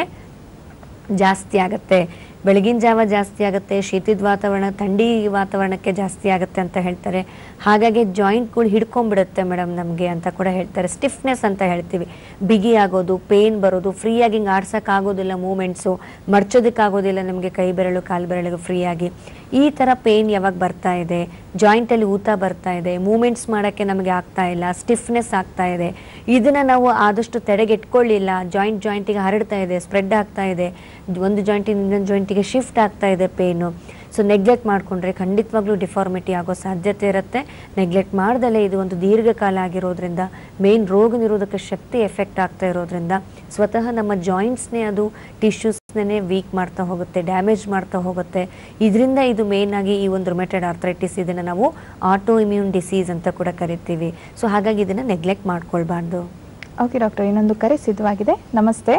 ಜಾಸ್ತಿ ಆಗುತ್ತೆ ಬೆಳಗಿನ ಜಾವ ಜಾಸ್ತಿ ಆಗುತ್ತೆ ಶೀತದ ವಾತಾವರಣ ಥಂಡಿ ವಾತಾವರಣಕ್ಕೆ ಜಾಸ್ತಿ ಆಗುತ್ತೆ ಅಂತ ಹೇಳ್ತಾರೆ ಹಾಗಾಗಿ ಜಾಯಿಂಟ್ಗಳು ಹಿಡ್ಕೊಂಡ್ಬಿಡುತ್ತೆ ಮೇಡಮ್ ನಮಗೆ ಅಂತ ಕೂಡ ಹೇಳ್ತಾರೆ ಸ್ಟಿಫ್ನೆಸ್ ಅಂತ ಹೇಳ್ತೀವಿ ಬಿಗಿ ಆಗೋದು ಪೇನ್ ಬರೋದು ಫ್ರೀಯಾಗಿ ಹಿಂಗೆ ಆಡ್ಸೋಕ್ಕಾಗೋದಿಲ್ಲ ಮೂಮೆಂಟ್ಸು ಮರ್ಚೋದಕ್ಕಾಗೋದಿಲ್ಲ ನಮಗೆ ಕೈ ಬೆರಳು ಕಾಲು ಬೆರಳಿಗೆ ಫ್ರೀಯಾಗಿ ಈ ಥರ ಪೇನ್ ಯಾವಾಗ ಬರ್ತಾ ಇದೆ ಜಾಯಿಂಟಲ್ಲಿ ಊತ ಬರ್ತಾ ಇದೆ ಮೂಮೆಂಟ್ಸ್ ಮಾಡೋಕ್ಕೆ ನಮಗೆ ಆಗ್ತಾ ಇಲ್ಲ ಸ್ಟಿಫ್ನೆಸ್ ಆಗ್ತಾ ಇದೆ ಇದನ್ನು ನಾವು ಆದಷ್ಟು ತಡೆಗೆಟ್ಕೊಳ್ಳಿಲ್ಲ ಜಾಯಿಂಟ್ ಜಾಯಿಂಟಿಗೆ ಹರಡ್ತಾ ಇದೆ ಸ್ಪ್ರೆಡ್ ಆಗ್ತಾ ಇದೆ ಒಂದು ಜಾಯಿಂಟಿಂದ ಇನ್ನೊಂದು ಜಾಯಿಂಟಿಗೆ ಶಿಫ್ಟ್ ಆಗ್ತಾ ಇದೆ ಪೇನು ಸೊ ನೆಗ್ಲೆಕ್ಟ್ ಮಾಡಿಕೊಂಡ್ರೆ ಖಂಡಿತವಾಗ್ಲೂ ಡಿಫಾರ್ಮಿಟಿ ಆಗೋ ಸಾಧ್ಯತೆ ಇರುತ್ತೆ ನೆಗ್ಲೆಕ್ಟ್ ಮಾಡ್ದಲೇ ಇದು ಒಂದು ದೀರ್ಘಕಾಲ ಆಗಿರೋದ್ರಿಂದ ಮೇನ್ ರೋಗ ನಿರೋಧಕ ಶಕ್ತಿ ಎಫೆಕ್ಟ್ ಆಗ್ತಾ ಇರೋದ್ರಿಂದ ಸ್ವತಃ ನಮ್ಮ ಜಾಯಿಂಟ್ಸ್ನೇ ಅದು ಟಿಶ್ಯೂಸ್ನೇ ವೀಕ್ ಮಾಡ್ತಾ ಹೋಗುತ್ತೆ ಡ್ಯಾಮೇಜ್ ಮಾಡ್ತಾ ಹೋಗುತ್ತೆ ಇದರಿಂದ ಇದು ಮೇನ್ ಆಗಿ ಈ ಒಂದು ರುಮೆಟೆಡ್ ಆರ್ಥರೈಟಿಸ್ ಇದನ್ನು ನಾವು ಆಟೋ ಇಮ್ಯೂನ್ ಡಿಸೀಸ್ ಅಂತ ಕೂಡ ಕರಿತೀವಿ ಸೊ ಹಾಗಾಗಿ ಇದನ್ನು ನೆಗ್ಲೆಕ್ಟ್ ಮಾಡ್ಕೊಳ್ಬಾರ್ದು ಓಕೆ ಡಾಕ್ಟರ್ ಇನ್ನೊಂದು ಕರೆ ಸಿದ್ಧವಾಗಿದೆ ನಮಸ್ತೆ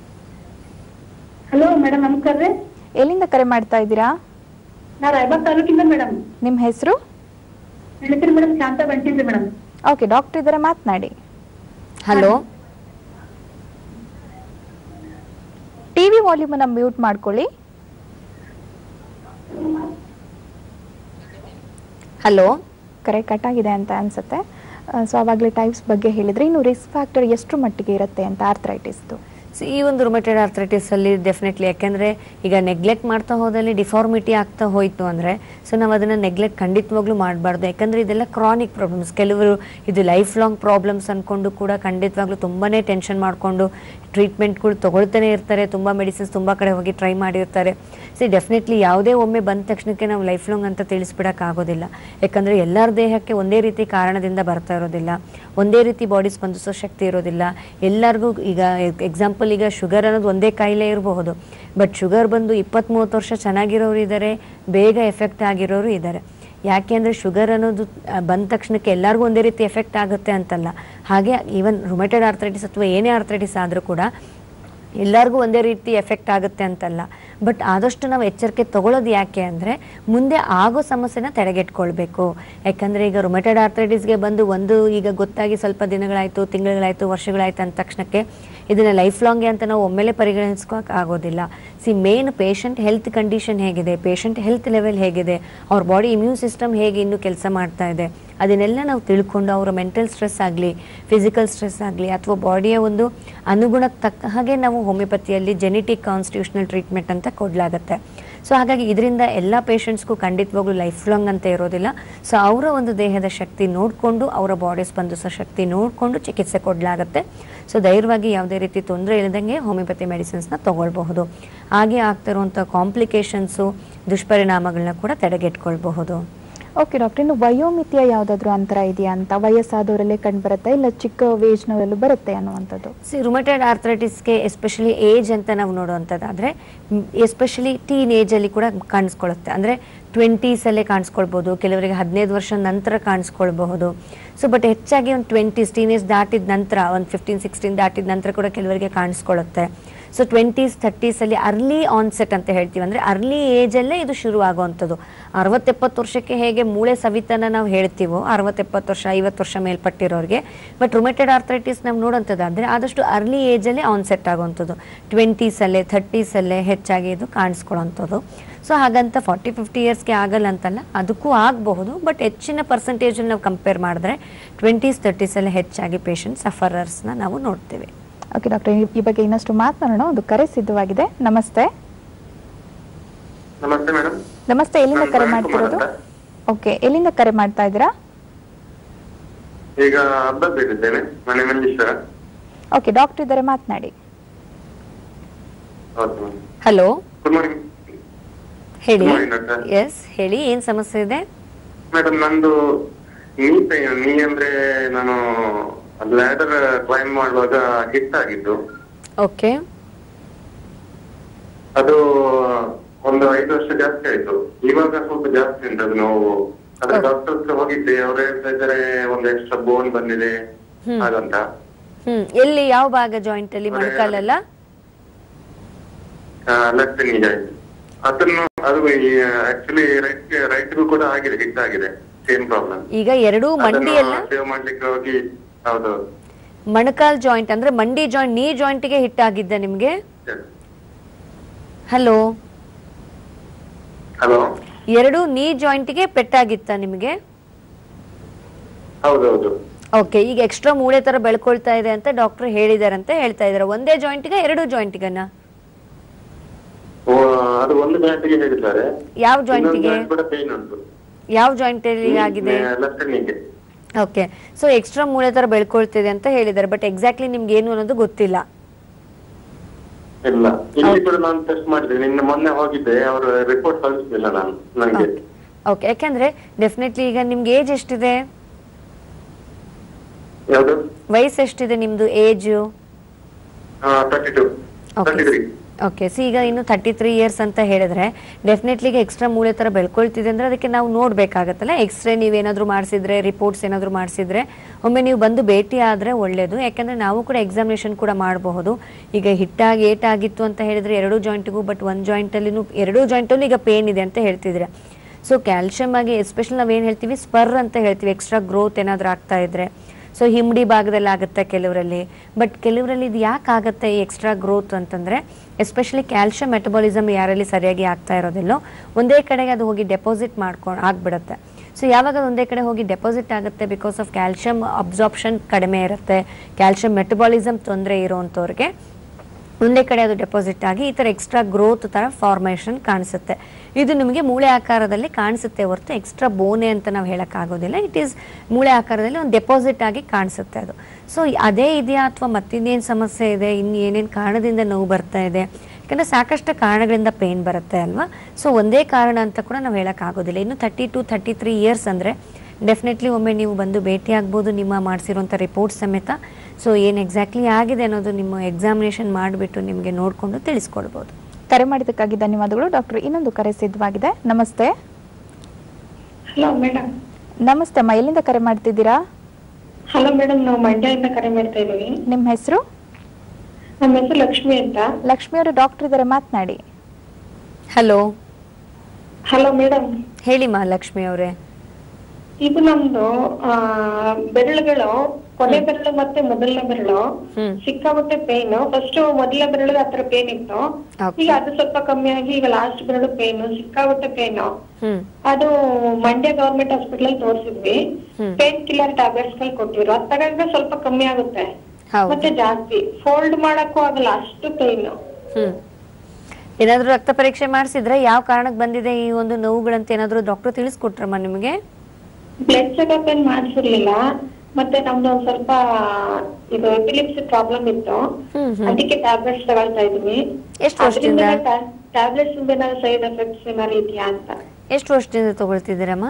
ಹಲೋ ಮೇಡಮ್ ನಮಸ್ಕಾರ ರೀ ಎಲ್ಲಿಂದ ಕರೆ ಮಾಡ್ತಾ ಇದ್ದೀರಾ ನಾ ರಾಯಬಾಗ್ ತಾಲೂಕಿಂದ ಮೇಡಮ್ ನಿಮ್ಮ ಹೆಸರು ನನ್ನ ಹೆಸರು madam Shanta Bantidri madam okay doctor ಇದ್ದಾರೆ ಮಾತನಾಡಿ ಹಲೋ ಟಿವಿ ವಾಲ್ಯೂಮ್ ಅನ್ನ ಮ್ಯೂಟ್ ಮಾಡ್ಕೊಳ್ಳಿ ಹಲೋ ಕರೆ ಕಟ್ ಆಗಿದೆ ಅಂತ ಅನ್ಸುತ್ತೆ ಸೊ ಅವಾಗಲೇ ಟೈಪ್ಸ್ ಬಗ್ಗೆ ಹೇಳಿದ್ರೆ ಇನ್ನು ರಿಸ್ಕ್ ಫ್ಯಾಕ್ಟರ್ ಎಷ್ಟು ಮಟ್ಟಿಗೆ ಇರುತ್ತೆ ಅಂತ ಆರ್ಥರೈಟಿಸ್ದು ಸೊ ಈ ಒಂದು ರುಮೆಟೆಡ್ ಆರ್ಥರೈಟಿಸ್ ಅಲ್ಲಿ ಡೆಫಿನೆಟ್ಲಿ ಯಾಕೆಂದ್ರೆ ಈಗ ನೆಗ್ಲೆಕ್ಟ್ ಮಾಡ್ತಾ ಹೋದಲ್ಲಿ ಡಿಫಾರ್ಮಿಟಿ ಆಗ್ತಾ ಹೋಯ್ತು ಅಂದ್ರೆ ಸೊ ನಾವು ಅದನ್ನ ನೆಗ್ಲೆಕ್ಟ್ ಖಂಡಿತವಾಗ್ಲೂ ಮಾಡಬಾರ್ದು ಯಾಕಂದ್ರೆ ಇದೆಲ್ಲ ಕ್ರಾನಿಕ್ ಪ್ರಾಬ್ಲಮ್ಸ್ ಕೆಲವರು ಇದು ಲೈಫ್ ಲಾಂಗ್ ಪ್ರಾಬ್ಲಮ್ಸ್ ಅನ್ಕೊಂಡು ಕೂಡ ಖಂಡಿತವಾಗ್ಲೂ ತುಂಬಾನೇ ಟೆನ್ಷನ್ ಮಾಡ್ಕೊಂಡು ಟ್ರೀಟ್ಮೆಂಟ್ಗಳು ತಗೊಳ್ತಾನೆ ಇರ್ತಾರೆ ತುಂಬ ಮೆಡಿಸಿನ್ಸ್ ತುಂಬ ಕಡೆ ಹೋಗಿ ಟ್ರೈ ಮಾಡಿರ್ತಾರೆ ಸಿ ಡೆಫಿನೆಟ್ಲಿ ಯಾವುದೇ ಒಮ್ಮೆ ಬಂದ ತಕ್ಷಣಕ್ಕೆ ನಾವು ಲೈಫ್ ಲಾಂಗ್ ಅಂತ ತಿಳಿಸ್ಬಿಡೋಕ್ಕಾಗೋದಿಲ್ಲ ಯಾಕಂದರೆ ಎಲ್ಲರ ದೇಹಕ್ಕೆ ಒಂದೇ ರೀತಿ ಕಾರಣದಿಂದ ಬರ್ತಾ ಇರೋದಿಲ್ಲ ಒಂದೇ ರೀತಿ ಬಾಡಿ ಸ್ಪಂದಿಸೋ ಶಕ್ತಿ ಇರೋದಿಲ್ಲ ಎಲ್ಲರಿಗೂ ಈಗ ಎಕ್ಸಾಂಪಲ್ ಈಗ ಶುಗರ್ ಅನ್ನೋದು ಒಂದೇ ಕಾಯಿಲೆ ಇರಬಹುದು ಬಟ್ ಶುಗರ್ ಬಂದು ಇಪ್ಪತ್ತ್ ಮೂವತ್ತು ವರ್ಷ ಚೆನ್ನಾಗಿರೋರು ಇದ್ದಾರೆ ಬೇಗ ಎಫೆಕ್ಟ್ ಆಗಿರೋರು ಇದ್ದಾರೆ ಯಾಕೆ ಅಂದರೆ ಶುಗರ್ ಅನ್ನೋದು ಆ, ಬಂದ ತಕ್ಷಣಕ್ಕೆ ಎಲ್ಲರಿಗೂ ಒಂದೇ ರೀತಿ ಎಫೆಕ್ಟ್ ಆಗುತ್ತೆ ಅಂತಲ್ಲ ಹಾಗೆ ಈವನ್ ರುಮೆಟೆಡ್ ಆರ್ಥರೈಟಿಸ್ ಅಥವಾ ಏನೇ ಆರ್ಥರೈಟಿಸ್ ಆದರೂ ಕೂಡ ಎಲ್ಲರಿಗೂ ಒಂದೇ ರೀತಿ ಎಫೆಕ್ಟ್ ಆಗುತ್ತೆ ಅಂತಲ್ಲ ಬಟ್ ಆದಷ್ಟು ನಾವು ಎಚ್ಚರಿಕೆ ತಗೊಳ್ಳೋದು ಯಾಕೆ ಅಂದರೆ ಮುಂದೆ ಆಗೋ ಸಮಸ್ಯೆನ ತಡೆಗಟ್ಕೊಳ್ಬೇಕು ಯಾಕಂದರೆ ಈಗ ರುಮೆಟೆಡ್ ಆರ್ಥರೈಟಿಸ್ಗೆ ಬಂದು ಒಂದು ಈಗ ಗೊತ್ತಾಗಿ ಸ್ವಲ್ಪ ದಿನಗಳಾಯಿತು ತಿಂಗಳುಗಳಾಯಿತು ವರ್ಷಗಳಾಯ್ತು ಅಂದ ತಕ್ಷಣಕ್ಕೆ ಇದನ್ನ ಲೈಫ್ ಲಾಂಗ್ಗೆ ಅಂತ ನಾವು ಒಮ್ಮೆಲೆ ಪರಿಗಣಿಸ್ಕೋಕ್ ಆಗೋದಿಲ್ಲ see main patient health condition ಹೇಗಿದೆ ಪೇಷಂಟ್ ಹೆಲ್ತ್ ಲೆವೆಲ್ ಹೇಗಿದೆ ಅವ್ರ ಬಾಡಿ ಇಮ್ಯೂನ್ ಸಿಸ್ಟಮ್ ಹೇಗೆ ಇನ್ನೂ ಕೆಲಸ ಮಾಡ್ತಾ ಇದೆ ಅದನ್ನೆಲ್ಲ ನಾವು ತಿಳ್ಕೊಂಡು ಅವರ ಮೆಂಟಲ್ ಸ್ಟ್ರೆಸ್ ಆಗಲಿ ಫಿಸಿಕಲ್ ಸ್ಟ್ರೆಸ್ ಆಗಲಿ ಅಥವಾ ಬಾಡಿಯ ಒಂದು ಅನುಗುಣಕ್ಕೆ ತಕ್ಕ ಹಾಗೆ ನಾವು ಹೋಮಿಯೋಪತಿಯಲ್ಲಿ ಜೆನೆಟಿಕ್ ಕಾನ್ಸ್ಟಿಟ್ಯೂಷನಲ್ ಟ್ರೀಟ್ಮೆಂಟ್ ಅಂತ ಕೊಡಲಾಗತ್ತೆ ಸೊ ಹಾಗಾಗಿ ಇದರಿಂದ ಎಲ್ಲ ಪೇಷಂಟ್ಸ್ಗೂ ಖಂಡಿತವಾಗ್ಲೂ ಲೈಫ್ ಲಾಂಗ್ ಅಂತ ಇರೋದಿಲ್ಲ ಸೊ ಅವರ ಒಂದು ದೇಹದ ಶಕ್ತಿ ನೋಡಿಕೊಂಡು ಅವರ ಬಾಡಿ ಸ್ಪಂದಿಸೋ ಶಕ್ತಿ ನೋಡಿಕೊಂಡು ಚಿಕಿತ್ಸೆ ಕೊಡಲಾಗುತ್ತೆ ಸೊ ಧೈರ್ಯವಾಗಿ ಯಾವುದೇ ರೀತಿ ತೊಂದರೆ ಇಲ್ಲದಂಗೆ ಹೋಮಿಯೋಪತಿ ಮೆಡಿಸಿನ್ಸ್ನ ತಗೊಳ್ಬಹುದು ಹಾಗೆ ಆಗ್ತಿರುವಂಥ ಕಾಂಪ್ಲಿಕೇಶನ್ಸು ದುಷ್ಪರಿಣಾಮಗಳನ್ನ ಕೂಡ ತಡೆಗಟ್ಕೊಳ್ಬಹುದು ಓಕೆ ಡಾಕ್ಟರ್ ಇನ್ನು ವಯೋಮಿತಿಯ ಯಾವುದಾದ್ರೂ ಅಂತರ ಇದೆಯಾ ಅಂತ ವಯಸ್ಸಾದವರಲ್ಲೇ ಕಂಡು ಬರುತ್ತೆ ಇಲ್ಲ ಚಿಕ್ಕ ವೇಜ್ನವರಲ್ಲೂ ಬರುತ್ತೆ ಅನ್ನುವಂಥದ್ದು ಸಿ ರುಮಟೆಡ್ ಆರ್ಥರೈಟಿಸ್ಗೆ ಎಸ್ಪೆಷಲಿ ಏಜ್ ಅಂತ ನಾವು ನೋಡುವಂಥದ್ದಾದರೆ ಎಸ್ಪೆಷಲಿ ಟೀನ್ ಏಜಲ್ಲಿ ಕೂಡ ಕಾಣಿಸ್ಕೊಳ್ಳುತ್ತೆ ಅಂದರೆ ಟ್ವೆಂಟೀಸಲ್ಲೇ ಕಾಣಿಸ್ಕೊಳ್ಬೋದು ಕೆಲವರಿಗೆ ಹದಿನೈದು ವರ್ಷ ನಂತರ ಕಾಣಿಸ್ಕೊಳ್ಬಹುದು ಸೊ ಬಟ್ ಹೆಚ್ಚಾಗಿ ಒಂದು ಟ್ವೆಂಟೀಸ್ ಟೀನೇಜ್ ದಾಟಿದ ನಂತರ ಒಂದು ಫಿಫ್ಟೀನ್ ಸಿಕ್ಸ್ಟೀನ್ ದಾಟಿದ ನಂತರ ಕೂಡ ಕೆಲವರಿಗೆ ಕಾಣಿಸ್ಕೊಳ್ಳುತ್ತೆ ಸೊ ಟ್ವೆಂಟೀಸ್ ಥರ್ಟೀಸಲ್ಲಿ ಅರ್ಲಿ ಆನ್ಸೆಟ್ ಅಂತ ಹೇಳ್ತೀವಿ ಅಂದರೆ ಅರ್ಲಿ ಏಜಲ್ಲೇ ಇದು ಶುರು ಆಗುವಂಥದ್ದು ಅರವತ್ತೆಪ್ಪತ್ತು ವರ್ಷಕ್ಕೆ ಹೇಗೆ ಮೂಳೆ ಸವಿತನ ನಾವು ಹೇಳ್ತೀವೋ ಅರವತ್ತೆಪ್ಪತ್ತು ವರ್ಷ ಐವತ್ತು ವರ್ಷ ಮೇಲ್ಪಟ್ಟಿರೋರಿಗೆ ಬಟ್ ರುಮೆಟೆಡ್ ಆರ್ಥರೈಟಿಸ್ ನಾವು ನೋಡೋಂಥದ್ದಾದರೆ ಆದಷ್ಟು ಅರ್ಲಿ ಏಜಲ್ಲೇ ಆನ್ಸೆಟ್ ಆಗುವಂಥದ್ದು ಟ್ವೆಂಟೀಸಲ್ಲೇ ಥರ್ಟೀಸಲ್ಲೇ ಹೆಚ್ಚಾಗಿ ಇದು ಕಾಣಿಸ್ಕೊಳ್ಳೋಂಥದ್ದು ಸೊ ಹಾಗಂತ ಫಾರ್ಟಿ ಫಿಫ್ಟಿ ಇಯರ್ಸ್ಗೆ ಆಗಲ್ಲ ಅಂತಲ್ಲ ಅದಕ್ಕೂ ಆಗಬಹುದು ಬಟ್ ಹೆಚ್ಚಿನ ಪರ್ಸೆಂಟೇಜಲ್ಲಿ ನಾವು ಕಂಪೇರ್ ಮಾಡಿದ್ರೆ ಟ್ವೆಂಟೀಸ್ ತರ್ಟೀಸಲ್ಲೇ ಹೆಚ್ಚಾಗಿ ಪೇಷಂಟ್ ಸಫರರ್ಸ್ನ ನಾವು ನೋಡ್ತೀವಿ ಓಕೆ ಡಾಕ್ಟರ್ ಈ ಬಗ್ಗೆ ಇನ್ನಷ್ಟು ಮಾತನಾಡೋಣ ಒಂದು ಕರೆ ಸಿದ್ಧವಾಗಿದೆ ನಮಸ್ತೆ ನಮಸ್ತೆ ಮೇಡಮ್ ನಮಸ್ತೆ ಎಲ್ಲಿಂದ ನಾನು ಕರೆ ರಾಜ್ಕುಮಾರ್ ಮಾಡ್ತಿರೋದು ಅಂತ. ಓಕೆ ಎಲ್ಲಿಂದ ಕರೆ ಮಾಡ್ತಾ ಇದ್ದೀರಾ ಈಗ ಹಬ್ಬ ಬೇಕಿದ್ದೇನೆ ಮನೆ ಮಂಜೇಶ್ವರ ಓಕೆ ಡಾಕ್ಟರ್ ಇದ್ದಾರೆ ಮಾತನಾಡಿ ಹೌದು ಹಲೋ ಗುಡ್ ಮಾರ್ನಿಂಗ್ ಹೇಳಿ Good morning, doctor. ಎಸ್ ಹೇಳಿ ಏನು ಸಮಸ್ಯೆ ಇದೆ ಮೇಡಮ್ ನಂದು ನೀ ಪೈನ್ ನೀ ಅಂದ್ರೆ ನಾನು ಲ್ಯಾಡರ್ ಕ್ಲೈಮ್ ಮಾಡುವಾಗ ಹಿಟ್ ಆಗಿದ್ದು ಓಕೆ ಅದು ಒಂದು ಐದು ವರ್ಷ ಜಾಸ್ತಿ ಆಯ್ತು ಇವಾಗ ಸ್ವಲ್ಪ ಜಾಸ್ತಿ ಉಂಟು ಅದು ನೋವು ಅದ್ರ ಡಾಕ್ಟರ್ ಹತ್ರ ಹೋಗಿದ್ದೆ ಅವ್ರು ಹೇಳ್ತಾ ಇದ್ದಾರೆ ಒಂದು ಎಕ್ಸ್ಟ್ರಾ ಬೋನ್ ಬಂದಿದೆ ಹ್ಮ್. ಹಾಗಂತ ಹ್ಮ್ ಎಲ್ಲಿ ಯಾವ ಭಾಗ ಜಾಯಿಂಟ್ ಅಲ್ಲಿ ಮೊಣಕಾಲಲ್ಲ ಲೆಫ್ಟ್ ನೀ ಆಯ್ತು ಅದನ್ನು ಅದು ಆಕ್ಚುಲಿ ರೈಟ್ ರೈಟ್ಗೂ ಕೂಡ ಆಗಿದೆ ಹಿಟ್ ಆಗಿದೆ ಸೇಮ್ ಪ್ರಾಬ್ಲಮ್ ಈಗ ಎರಡೂ ಮಂಡಿ ಎಲ್ಲ ಸೇವ್ ಮಾಡ್ಲಿಕ್ಕೆ ಹೋಗಿ ಹೌದೌದು ಮೊಣಕಾಲ್ ಜಾಯಿಂಟ್ ಅಂದ್ರೆ ಮಂಡಿ ಜಾಯಿಂಟ್ ನೀ ಜಾಯಿಂಟ್ಗೆ ಹಿಟ್ ಆಗಿದ್ದ ನಿಮ್ಗೆ ಹಲೋ ಹಲೋ ಎರಡು ನೀ ಜಾಯಿಂಟ್ಗೆ ಪೆಟ್ಟಾಗಿತ್ತ ನಿಮಗೆ ಹೌದೌದು ಓಕೆ ಈಗ ಎಕ್ಸ್ಟ್ರಾ ಮೂಳೆ ತರ ಬೆಳ್ಕೊಳ್ತಾ ಇದೆ ಅಂತ ಡಾಕ್ಟರ್ ಹೇಳಿದಾರೆ ಅಂತ ಹೇಳ್ತಾ ಇದಾರೆ ಒಂದೇ ಜಾಯಿಂಟ್ಗೆ ಎರಡು ಜಾಯಿಂಟ್ಗನ್ನ ಓ, ಅದು ಒಂದು ಗಂಟೆಗೆ ಹೇಳಿದ್ದಾರೆ ಯಾವ ಇನ್ನೊಂದು ಜಾಯಿಂಟ್ಗೆ joint ಕೂಡ ಪೇನ್ ಉಂಟು ಯಾವ ಜಾಯಿಂಟ್ ಅಲ್ಲಿ ಆಗಿದೆ ಲೆಫ್ಟ್ ನೀಗೆ ಓಕೆ ಸೊ ಎಕ್ಸ್ಟ್ರಾ ಮೂಳೆ ತರ ಬೆಳ್ಕೊಳ್ತಿದೆ ಅಂತ ಹೇಳಿದ್ದಾರೆ ಬಟ್ ಎಕ್ಸಾಕ್ಟ್ಲಿ ನಿಮ್ಗೆ ಏನು ಅನ್ನೋದು ಗೊತ್ತಿಲ್ಲ ಇಲ್ಲ ಇಲ್ಲಿ ಕೂಡ ನಾನು ಟೆಸ್ಟ್ ಮಾಡಿದೆ ನಿನ್ನೆ ಮೊನ್ನೆ ಹೋಗಿದ್ದೆ ಅವರು ರಿಪೋರ್ಟ್ ಕಳಿಸ್ಲಿಲ್ಲ ನಾನು ನನಗೆ ಓಕೆ ಯಾಕಂದ್ರೆ ಡೆಫಿನೆಟ್ಲಿ ಈಗ ನಿಮ್ಗೆ ಏಜ್ ಎಷ್ಟಿದೆ ಯಾವುದು ವಯಸ್ಸು ಎಷ್ಟಿದೆ ನಿಮ್ದು age thirty two thirty three okay see ಈಗ ಇನ್ನು ತರ್ಟಿ ತ್ರೀ ಇಯರ್ಸ್ ಅಂತ ಹೇಳಿದ್ರೆ ಡೆಫಿನೆಟ್ಲಿ ಈಗ ಎಕ್ಸ್ಟ್ರಾ ಮೂಳೆ ಥರ ಬೆಳ್ಕೊಳ್ತಿದೆ ಅಂದ್ರೆ ಅದಕ್ಕೆ ನಾವು ನೋಡ್ಬೇಕಾಗತ್ತಲ್ಲ ಎಕ್ಸ್ರೇ ನೀವೇನಾದ್ರೂ ಮಾಡಿಸಿದ್ರೆ ರಿಪೋರ್ಟ್ಸ್ ಏನಾದರೂ ಮಾಡಿಸಿದ್ರೆ ಒಮ್ಮೆ ನೀವು ಬಂದು ಭೇಟಿ ಆದರೆ ಒಳ್ಳೆಯದು ಯಾಕಂದ್ರೆ ನಾವು ಕೂಡ ಎಕ್ಸಾಮಿನೇಷನ್ ಕೂಡ ಮಾಡಬಹುದು ಈಗ ಹಿಟ್ಟಾಗಿ ಏಟಾಗಿತ್ತು ಅಂತ ಹೇಳಿದ್ರೆ ಎರಡೂ ಜಾಯಿಂಟಿಗೂ ಬಟ್ ಒಂದು ಜಾಯಿಂಟಲ್ಲಿನೂ ಎರಡೂ ಜಾಯಿಂಟಲ್ಲೂ ಈಗ ಪೇನ್ ಇದೆ ಅಂತ ಹೇಳ್ತಿದ್ರೆ ಸೊ ಕ್ಯಾಲ್ಶಿಯಮ್ ಆಗಿ ಎಸ್ಪೆಷಲ್ ನಾವೇನು ಹೇಳ್ತೀವಿ ಸ್ಪರ್ ಅಂತ ಹೇಳ್ತೀವಿ ಎಕ್ಸ್ಟ್ರಾ ಗ್ರೋತ್ ಏನಾದರೂ ಆಗ್ತಾ ಇದ್ರೆ ಸೊ ಹಿಂಬಡಿ ಭಾಗದಲ್ಲಿ ಆಗುತ್ತೆ ಕೆಲವರಲ್ಲಿ ಬಟ್ ಕೆಲವರಲ್ಲಿ ಇದು ಯಾಕೆ ಆಗುತ್ತೆ ಈ ಎಕ್ಸ್ಟ್ರಾ ಗ್ರೋತ್ ಅಂತಂದರೆ ಎಸ್ಪೆಷಲಿ ಕ್ಯಾಲ್ಶಿಯಂ ಮೆಟಬಾಲಿಸಮ್ ಯಾರಲ್ಲಿ ಸರಿಯಾಗಿ ಆಗ್ತಾ ಇರೋದಿಲ್ಲೋ ಒಂದೇ ಕಡೆಗೆ ಅದು ಹೋಗಿ ಡೆಪಾಸಿಟ್ ಮಾಡ್ಕೊಂಡು ಆಗಿಬಿಡುತ್ತೆ ಸೊ ಯಾವಾಗ ಅದು ಒಂದೇ ಕಡೆ ಹೋಗಿ ಡೆಪಾಸಿಟ್ ಆಗುತ್ತೆ ಬಿಕಾಸ್ ಆಫ್ ಕ್ಯಾಲ್ಶಿಯಂ ಅಬ್ಸಾರ್ಪ್ಷನ್ ಕಡಿಮೆ ಇರುತ್ತೆ ಕ್ಯಾಲ್ಶಿಯಂ ಮೆಟಬಾಲಿಸಮ್ ತೊಂದರೆ ಇರೋವಂಥವ್ರಿಗೆ ಒಂದೇ ಕಡೆ ಅದು ಡೆಪಾಸಿಟ್ ಆಗಿ ಈ ಥರ ಎಕ್ಸ್ಟ್ರಾ ಗ್ರೋತ್ ಥರ ಫಾರ್ಮೇಷನ್ ಕಾಣಿಸುತ್ತೆ ಇದು ನಿಮಗೆ ಮೂಳೆ ಆಕಾರದಲ್ಲಿ ಕಾಣಿಸುತ್ತೆ ಹೊರತು ಎಕ್ಸ್ಟ್ರಾ ಬೋನೆ ಅಂತ ನಾವು ಹೇಳೋಕ್ಕಾಗೋದಿಲ್ಲ ಇಟ್ ಈಸ್ ಮೂಳೆ ಆಕಾರದಲ್ಲಿ ಒಂದು ಡೆಪಾಸಿಟ್ ಆಗಿ ಕಾಣಿಸುತ್ತೆ ಅದು ಸೊ ಅದೇ ಇದೆಯಾ ಅಥವಾ ಮತ್ತಿನ್ನೇನು ಸಮಸ್ಯೆ ಇದೆ ಇನ್ನು ಏನೇನು ಕಾರಣದಿಂದ ನೋವು ಬರ್ತಾ ಇದೆ ಯಾಕಂದರೆ ಸಾಕಷ್ಟು ಕಾರಣಗಳಿಂದ ಪೇನ್ ಬರುತ್ತೆ ಅಲ್ವಾ ಸೊ ಒಂದೇ ಕಾರಣ ಅಂತ ಕೂಡ ನಾವು ಹೇಳೋಕ್ಕಾಗೋದಿಲ್ಲ ಇನ್ನು thirty two thirty three years ಅಂದರೆ ಡೆಫಿನೆಟ್ಲಿ ಒಮ್ಮೆ ನೀವು ಬಂದು ಭೇಟಿ ಆಗ್ಬೋದು ನಿಮ್ಮ ಮಾಡಿಸಿರುವಂಥ ರಿಪೋರ್ಟ್ ಸಮೇತ ಸೊ ಏನು ಎಕ್ಸಾಕ್ಟ್ಲಿ ಆಗಿದೆ ಅನ್ನೋದು ನಿಮ್ಮ ಎಕ್ಸಾಮಿನೇಷನ್ ಮಾಡಿಬಿಟ್ಟು ನಿಮಗೆ ನೋಡಿಕೊಂಡು ತಿಳಿಸ್ಕೊಡ್ಬೋದು ಕರೆ ಮಾಡಿದ್ದಕ್ಕಾಗಿ ಧನ್ಯವಾದಗಳು ಡಾಕ್ಟರ್ ಇನ್ನೊಂದು ಕರೆ ಸಿದ್ಧವಾಗಿದೆ ನಮಸ್ತೆ ಹಲೋ ಮೇಡಮ್ ನಮಸ್ತೆ ಅಮ್ಮ ಎಲ್ಲಿಂದ ಕರೆ ಮಾಡ್ತಿದ್ದೀರಾ ಹಲೋ ಮೇಡಮ್ ನಾವು ಮಂಡ್ಯದಿಂದ ಕರೆ ಮಾಡ್ತಾ ಇದ್ದೀವಿ ನಿಮ್ಮ ಹೆಸರು ನಮ್ಮ ಹೆಸರು ಲಕ್ಷ್ಮಿ ಅಂತ ಲಕ್ಷ್ಮಿ ಅವರು ಡಾಕ್ಟರ್ ಇದ್ದಾರೆ ಮಾತನಾಡಿ ಹಲೋ ಹಲೋ ಮೇಡಮ್ ಹೇಳಿ ಮಾ ಲಕ್ಷ್ಮಿ ಅವರೇ ಇದು ನಮ್ದು ಆ, ಬೆರಳುಗಳು ಕೊನೆ ಬೆರಳು ಮತ್ತೆ ಮೊದಲನೇ ಬೆರಳು ಸಿಕ್ಕಾಪಟ್ಟೆ ಪೇನ್ ಫಸ್ಟ್ ಮೊದಲನೇ ಬೆರಳು ಆತರ ಪೇನ್ ಇತ್ತು ಈಗ ಅದು ಸ್ವಲ್ಪ ಕಮ್ಮಿ ಆಗಿ ಈಗ ಲಾಸ್ಟ್ ಬೆರಳು ಪೇನ್ ಸಿಕ್ಕಾಪಟ್ಟೆ ಪೇನ್ ಹ್ಮ್ ಅದು ಮಂಡ್ಯ ಗವರ್ಮೆಂಟ್ ಹಾಸ್ಪಿಟಲ್ ಅಲ್ಲಿ ತೋರಿಸಿದ್ವಿ ಪೇನ್ ಕಿಲ್ಲರ್ ಟ್ಯಾಬ್ಲೆಟ್ಸ್ ಗಳು ಕೊಟ್ಟಿದ್ರು ಅದ್ ತಗೊಂಡ್ರೆ ಸ್ವಲ್ಪ ಕಮ್ಮಿ ಆಗುತ್ತೆ ಹೌದು. ಮತ್ತೆ ಜಾಸ್ತಿ ಫೋಲ್ಡ್ ಮಾಡಕ್ಕೂ ಆಗಲ್ಲ ಅಷ್ಟು ಪೇನ್ ಹ್ಮ್ ಏನಾದ್ರೂ ರಕ್ತ ಪರೀಕ್ಷೆ ಮಾಡಿಸಿದ್ರೆ ಯಾವ ಕಾರಣಕ್ಕೆ ಬಂದಿದೆ ಈ ಒಂದು ನೋವುಗಳಂತ ಏನಾದ್ರೂ ಡಾಕ್ಟರ್ ತಿಳಿಸ್ಕೊಟ್ರಮ್ಮ ನಿಮಗೆ ಬ್ಲಡ್ ಚೆಕಪ್ ಏನ್ ಮಾಡ್ಸಿರ್ಲಿಲ್ಲ ಮತ್ತೆ ನಮ್ದು ಒಂದ್ ಸ್ವಲ್ಪ ಇದು ಎಪಿಲಿಪ್ಸಿ ಪ್ರಾಬ್ಲಮ್ ಇತ್ತು ಅದಕ್ಕೆ ಟ್ಯಾಬ್ಲೆಟ್ಸ್ ತಗೊಳ್ತಾ ಇದೀನಿ ಎಷ್ಟ್ ವರ್ಷದಿಂದ? ಟ್ಯಾಬ್ಲೆಟ್ಸ್ ಏನಾದ್ರು ಸೈಡ್ ಎಫೆಕ್ಟ್ಸ್ ಏನಾದ್ರು ಇದೆಯಾ ಅಂತ ಎಷ್ಟು ವರ್ಷದಿಂದ ತಗೊಳ್ತಿದ್ದೀರಮ್ಮ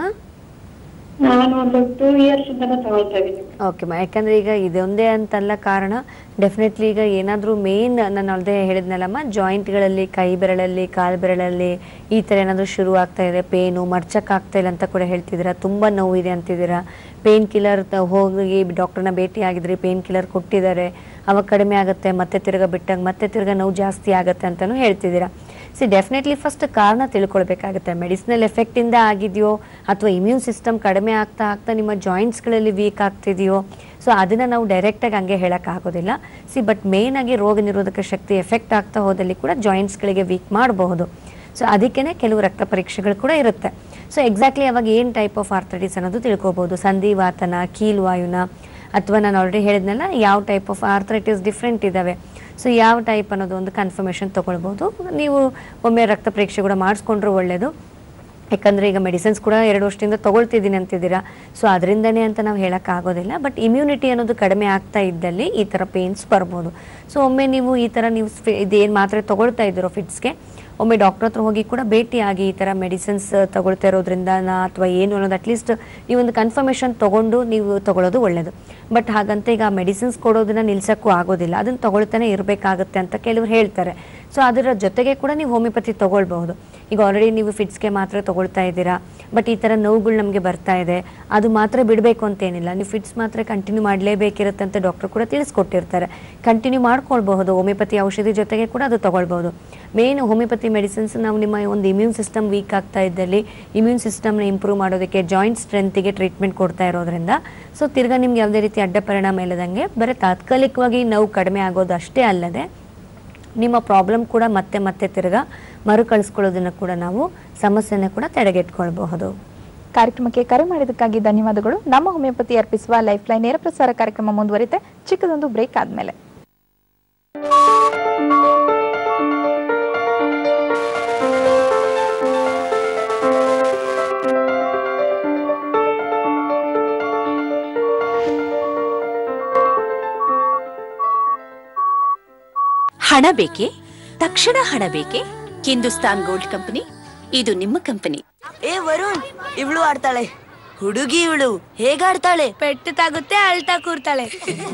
ನಾನು ಒಂದು ಟೂ ಇಯರ್ಸ್ ಇಂದನೂ ತಗೊಳ್ತಾ ಇದೀನಿ ಓಕೆ ಮಾ ಯಾಕಂದ್ರೆ ಈಗ ಇದೊಂದೇ ಅಂತಲ್ಲ ಕಾರಣ ಡೆಫಿನೆಟ್ಲಿ ಈಗ ಏನಾದರೂ ಮೇನ್ ನಾನು ಅಲ್ಲದೆ ಹೇಳಿದ್ನಲ್ಲಮ್ಮ ಜಾಯಿಂಟ್ಗಳಲ್ಲಿ ಕೈ ಬೆರಳಲ್ಲಿ ಕಾಲು ಬೆರಳಲ್ಲಿ ಈ ಥರ ಏನಾದರೂ ಶುರು ಆಗ್ತಾ ಇದೆ ಪೇನು ಮರ್ಚಕ್ಕಾಗ್ತಾ ಇಲ್ಲ ಅಂತ ಕೂಡ ಹೇಳ್ತಿದ್ದೀರಾ ತುಂಬ ನೋವಿದೆ ಅಂತಿದ್ದೀರಾ ಪೇನ್ ಕಿಲ್ಲರ್ ಹೋಗಿ ಡಾಕ್ಟರ್ನ ಭೇಟಿ ಆಗಿದ್ರಿ ಪೇನ್ ಕಿಲ್ಲರ್ ಕೊಟ್ಟಿದ್ದಾರೆ ಅವಾಗ ಕಡಿಮೆ ಆಗುತ್ತೆ ಮತ್ತೆ ತಿರ್ಗಾ ಬಿಟ್ಟಂಗೆ ಮತ್ತೆ ತಿರ್ಗಾ ನೋವು ಜಾಸ್ತಿ ಆಗುತ್ತೆ ಅಂತಲೂ ಹೇಳ್ತಿದ್ದೀರಾ ಸಿ ಡೆಫಿನೆಟ್ಲಿ ಫಸ್ಟ್ ಕಾರಣ ತಿಳ್ಕೊಳ್ಬೇಕಾಗುತ್ತೆ ಮೆಡಿಸಿನಲ್ ಎಫೆಕ್ಟಿಂದ ಆಗಿದೆಯೋ ಅಥವಾ ಇಮ್ಯೂನ್ ಸಿಸ್ಟಮ್ ಕಡಿಮೆ ಆಗ್ತಾ ಆಗ್ತಾ ನಿಮ್ಮ ಜಾಯಿಂಟ್ಸ್ಗಳಲ್ಲಿ ವೀಕ್ ಆಗ್ತಿದೆಯೋ ಸೊ ಅದನ್ನು ನಾವು ಡೈರೆಕ್ಟಾಗಿ ಹಂಗೆ ಹೇಳೋಕ್ಕಾಗೋದಿಲ್ಲ ಸಿ ಬಟ್ ಮೇನ್ ಆಗಿ ರೋಗ ನಿರೋಧಕ ಶಕ್ತಿ ಎಫೆಕ್ಟ್ ಆಗ್ತಾ ಹೋದಲ್ಲಿ ಕೂಡ ಜಾಯಿಂಟ್ಸ್ಗಳಿಗೆ ವೀಕ್ ಮಾಡಬಹುದು ಸೊ ಅದಕ್ಕೇ ಕೆಲವು ರಕ್ತ ಪರೀಕ್ಷೆಗಳು ಕೂಡ ಇರುತ್ತೆ ಸೊ ಎಕ್ಸಾಕ್ಟ್ಲಿ ಅವಾಗ ಏನು ಟೈಪ್ ಆಫ್ ಆರ್ಥೈಟಿಸ್ ಅನ್ನೋದು ತಿಳ್ಕೊಬೋದು ಸಂಧಿವಾತನ ಕೀಲ್ವಾಯುನ ಅಥವಾ ನಾನು ಆಲ್ರೆಡಿ ಹೇಳಿದ್ನಲ್ಲ ಯಾವ ಟೈಪ್ ಆಫ್ ಆರ್ಥ್ರೈಟಿಸ್ ಡಿಫ್ರೆಂಟ್ ಇದ್ದಾವೆ ಸೊ ಯಾವ ಟೈಪ್ ಅನ್ನೋದು ಒಂದು ಕನ್ಫರ್ಮೇಷನ್ ತೊಗೊಳ್ಬೋದು ನೀವು ಒಮ್ಮೆ ರಕ್ತ ಪರೀಕ್ಷೆ ಕೂಡ ಮಾಡಿಸ್ಕೊಂಡ್ರೆ ಒಳ್ಳೆಯದು ಯಾಕಂದರೆ ಈಗ ಮೆಡಿಸಿನ್ಸ್ ಕೂಡ ಎರಡು ವರ್ಷದಿಂದ ತೊಗೊಳ್ತಿದ್ದೀನಿ ಅಂತಿದ್ದೀರಾ ಸೊ ಅದರಿಂದನೇ ಅಂತ ನಾವು ಹೇಳೋಕ್ಕಾಗೋದಿಲ್ಲ ಬಟ್ ಇಮ್ಯುನಿಟಿ ಅನ್ನೋದು ಕಡಿಮೆ ಆಗ್ತಾ ಇದ್ದಲ್ಲಿ ಈ ಥರ ಪೇನ್ಸ್ ಬರ್ಬೋದು ಸೊ ಒಮ್ಮೆ ನೀವು ಈ ಥರ ನೀವು ಇದೇನು ಮಾತ್ರೆ ತೊಗೊಳ್ತಾ ಇದ್ದೀರೋ ಫಿಟ್ಸ್ಗೆ ಒಮ್ಮೆ ಡಾಕ್ಟರ್ ಹತ್ರ ಹೋಗಿ ಕೂಡ ಭೇಟಿಯಾಗಿ ಈ ಥರ ಮೆಡಿಸಿನ್ಸ್ ತಗೊಳ್ತಾ ಇರೋದ್ರಿಂದ ಅಥವಾ ಏನು ಅನ್ನೋದು ಅಟ್ಲೀಸ್ಟ್ ನೀವೊಂದು ಕನ್ಫರ್ಮೇಷನ್ ತೊಗೊಂಡು ನೀವು ತಗೊಳ್ಳೋದು ಒಳ್ಳೆಯದು ಬಟ್ ಹಾಗಂತ ಈಗ ಮೆಡಿಸಿನ್ಸ್ ಕೊಡೋದನ್ನ ನಿಲ್ಸಕ್ಕೂ ಆಗೋದಿಲ್ಲ ಅದನ್ನು ತಗೊಳ್ತಾನೆ ಇರಬೇಕಾಗುತ್ತೆ ಅಂತ ಕೆಲವರು ಹೇಳ್ತಾರೆ ಸೊ ಅದರ ಜೊತೆಗೆ ಕೂಡ ನೀವು ಹೋಮಿಯೋಪತಿ ತಗೊಳ್ಬಹುದು ಈಗ ಆಲ್ರೆಡಿ ನೀವು ಫಿಟ್ಸ್ಗೆ ಮಾತ್ರ ತಗೊಳ್ತಾ ಇದ್ದೀರಾ ಬಟ್ ಈ ಥರ ನೋವುಗಳು ನಮಗೆ ಬರ್ತಾ ಇದೆ ಅದು ಮಾತ್ರ ಬಿಡಬೇಕು ಅಂತೇನಿಲ್ಲ ನೀವು ಫಿಟ್ಸ್ ಮಾತ್ರ ಕಂಟಿನ್ಯೂ ಮಾಡಲೇಬೇಕಿರುತ್ತೆ ಅಂತ ಡಾಕ್ಟರ್ ಕೂಡ ತಿಳಿಸ್ಕೊಟ್ಟಿರ್ತಾರೆ ಕಂಟಿನ್ಯೂ ಮಾಡ್ಕೊಳ್ಬಹುದು ಹೋಮಿಯೋಪತಿ ಔಷಧಿ ಜೊತೆಗೆ ಕೂಡ ಅದು ತಗೊಳ್ಬಹುದು ಮೇನ್ ಹೋಮಿಯೋಪತಿ ಮೆಡಿಸಿನ್ಸ್ ನಾವು ನಿಮ್ಮ ಒಂದು ಇಮ್ಯೂನ್ ಸಿಸ್ಟಮ್ ವೀಕ್ ಆಗ್ತಾ ಇದ್ದಲ್ಲಿ ಇಮ್ಯೂನ್ ಸಿಸ್ಟಮ್ನ ಇಂಪ್ರೂವ್ ಮಾಡೋದಕ್ಕೆ ಜಾಯಿಂಟ್ ಸ್ಟ್ರೆಂತಿಗೆ ಟ್ರೀಟ್ಮೆಂಟ್ ಕೊಡ್ತಾ ಇರೋದ್ರಿಂದ ಸೊ ತಿರ್ಗಾ ನಿಮ್ಗೆ ಯಾವುದೇ ರೀತಿ ಅಡ್ಡ ಪರಿಣಾಮ ಇಲ್ಲದಂಗೆ ಬರೀ ತಾತ್ಕಾಲಿಕವಾಗಿ ನೋವು ಕಡಿಮೆ ಆಗೋದು ಅಷ್ಟೇ ಅಲ್ಲದೆ ನಿಮ್ಮ ಪ್ರಾಬ್ಲಮ್ ಕೂಡ ಮತ್ತೆ ಮತ್ತೆ ತಿರ್ಗಾ ಮರುಕಳಿಸ್ಕೊಳ್ಳೋದನ್ನು ಕೂಡ ನಾವು ಸಮಸ್ಯೆನ ಕೂಡ ತಡೆಗಟ್ಕೊಳ್ಬಹುದು ಕಾರ್ಯಕ್ರಮಕ್ಕೆ ಕರೆ ಮಾಡಿದ್ದಕ್ಕಾಗಿ ಧನ್ಯವಾದಗಳು ನಮ್ಮ ಹೋಮಿಯೋಪತಿ ಅರ್ಪಿಸುವ ಲೈಫ್ ಲೈನ್ ನೇರ ಪ್ರಸಾರ ಕಾರ್ಯಕ್ರಮ ಮುಂದುವರಿತೆ ಚಿಕ್ಕದೊಂದು ಬ್ರೇಕ್ ಆದ್ಮೇಲೆ ಹಣ ಬೇಕೆ ತಕ್ಷಣ ಹಣ ಬೇಕೆ ಹಿಂದೂಸ್ತಾನ್ ಗೋಲ್ಡ್ ಕಂಪನಿ ಇದು ನಿಮ್ಮ ಕಂಪನಿ ಏ ವರುಣ್ ಇವಳು ಆಡ್ತಾಳೆ ಹುಡುಗಿ ಇವಳು ಹೇಗಾಡ್ತಾಳೆ ಪೆಟ್ಟು ತಾಗುತ್ತೆ ಅಳ್ತಾ ಕೂರ್ತಾಳೆ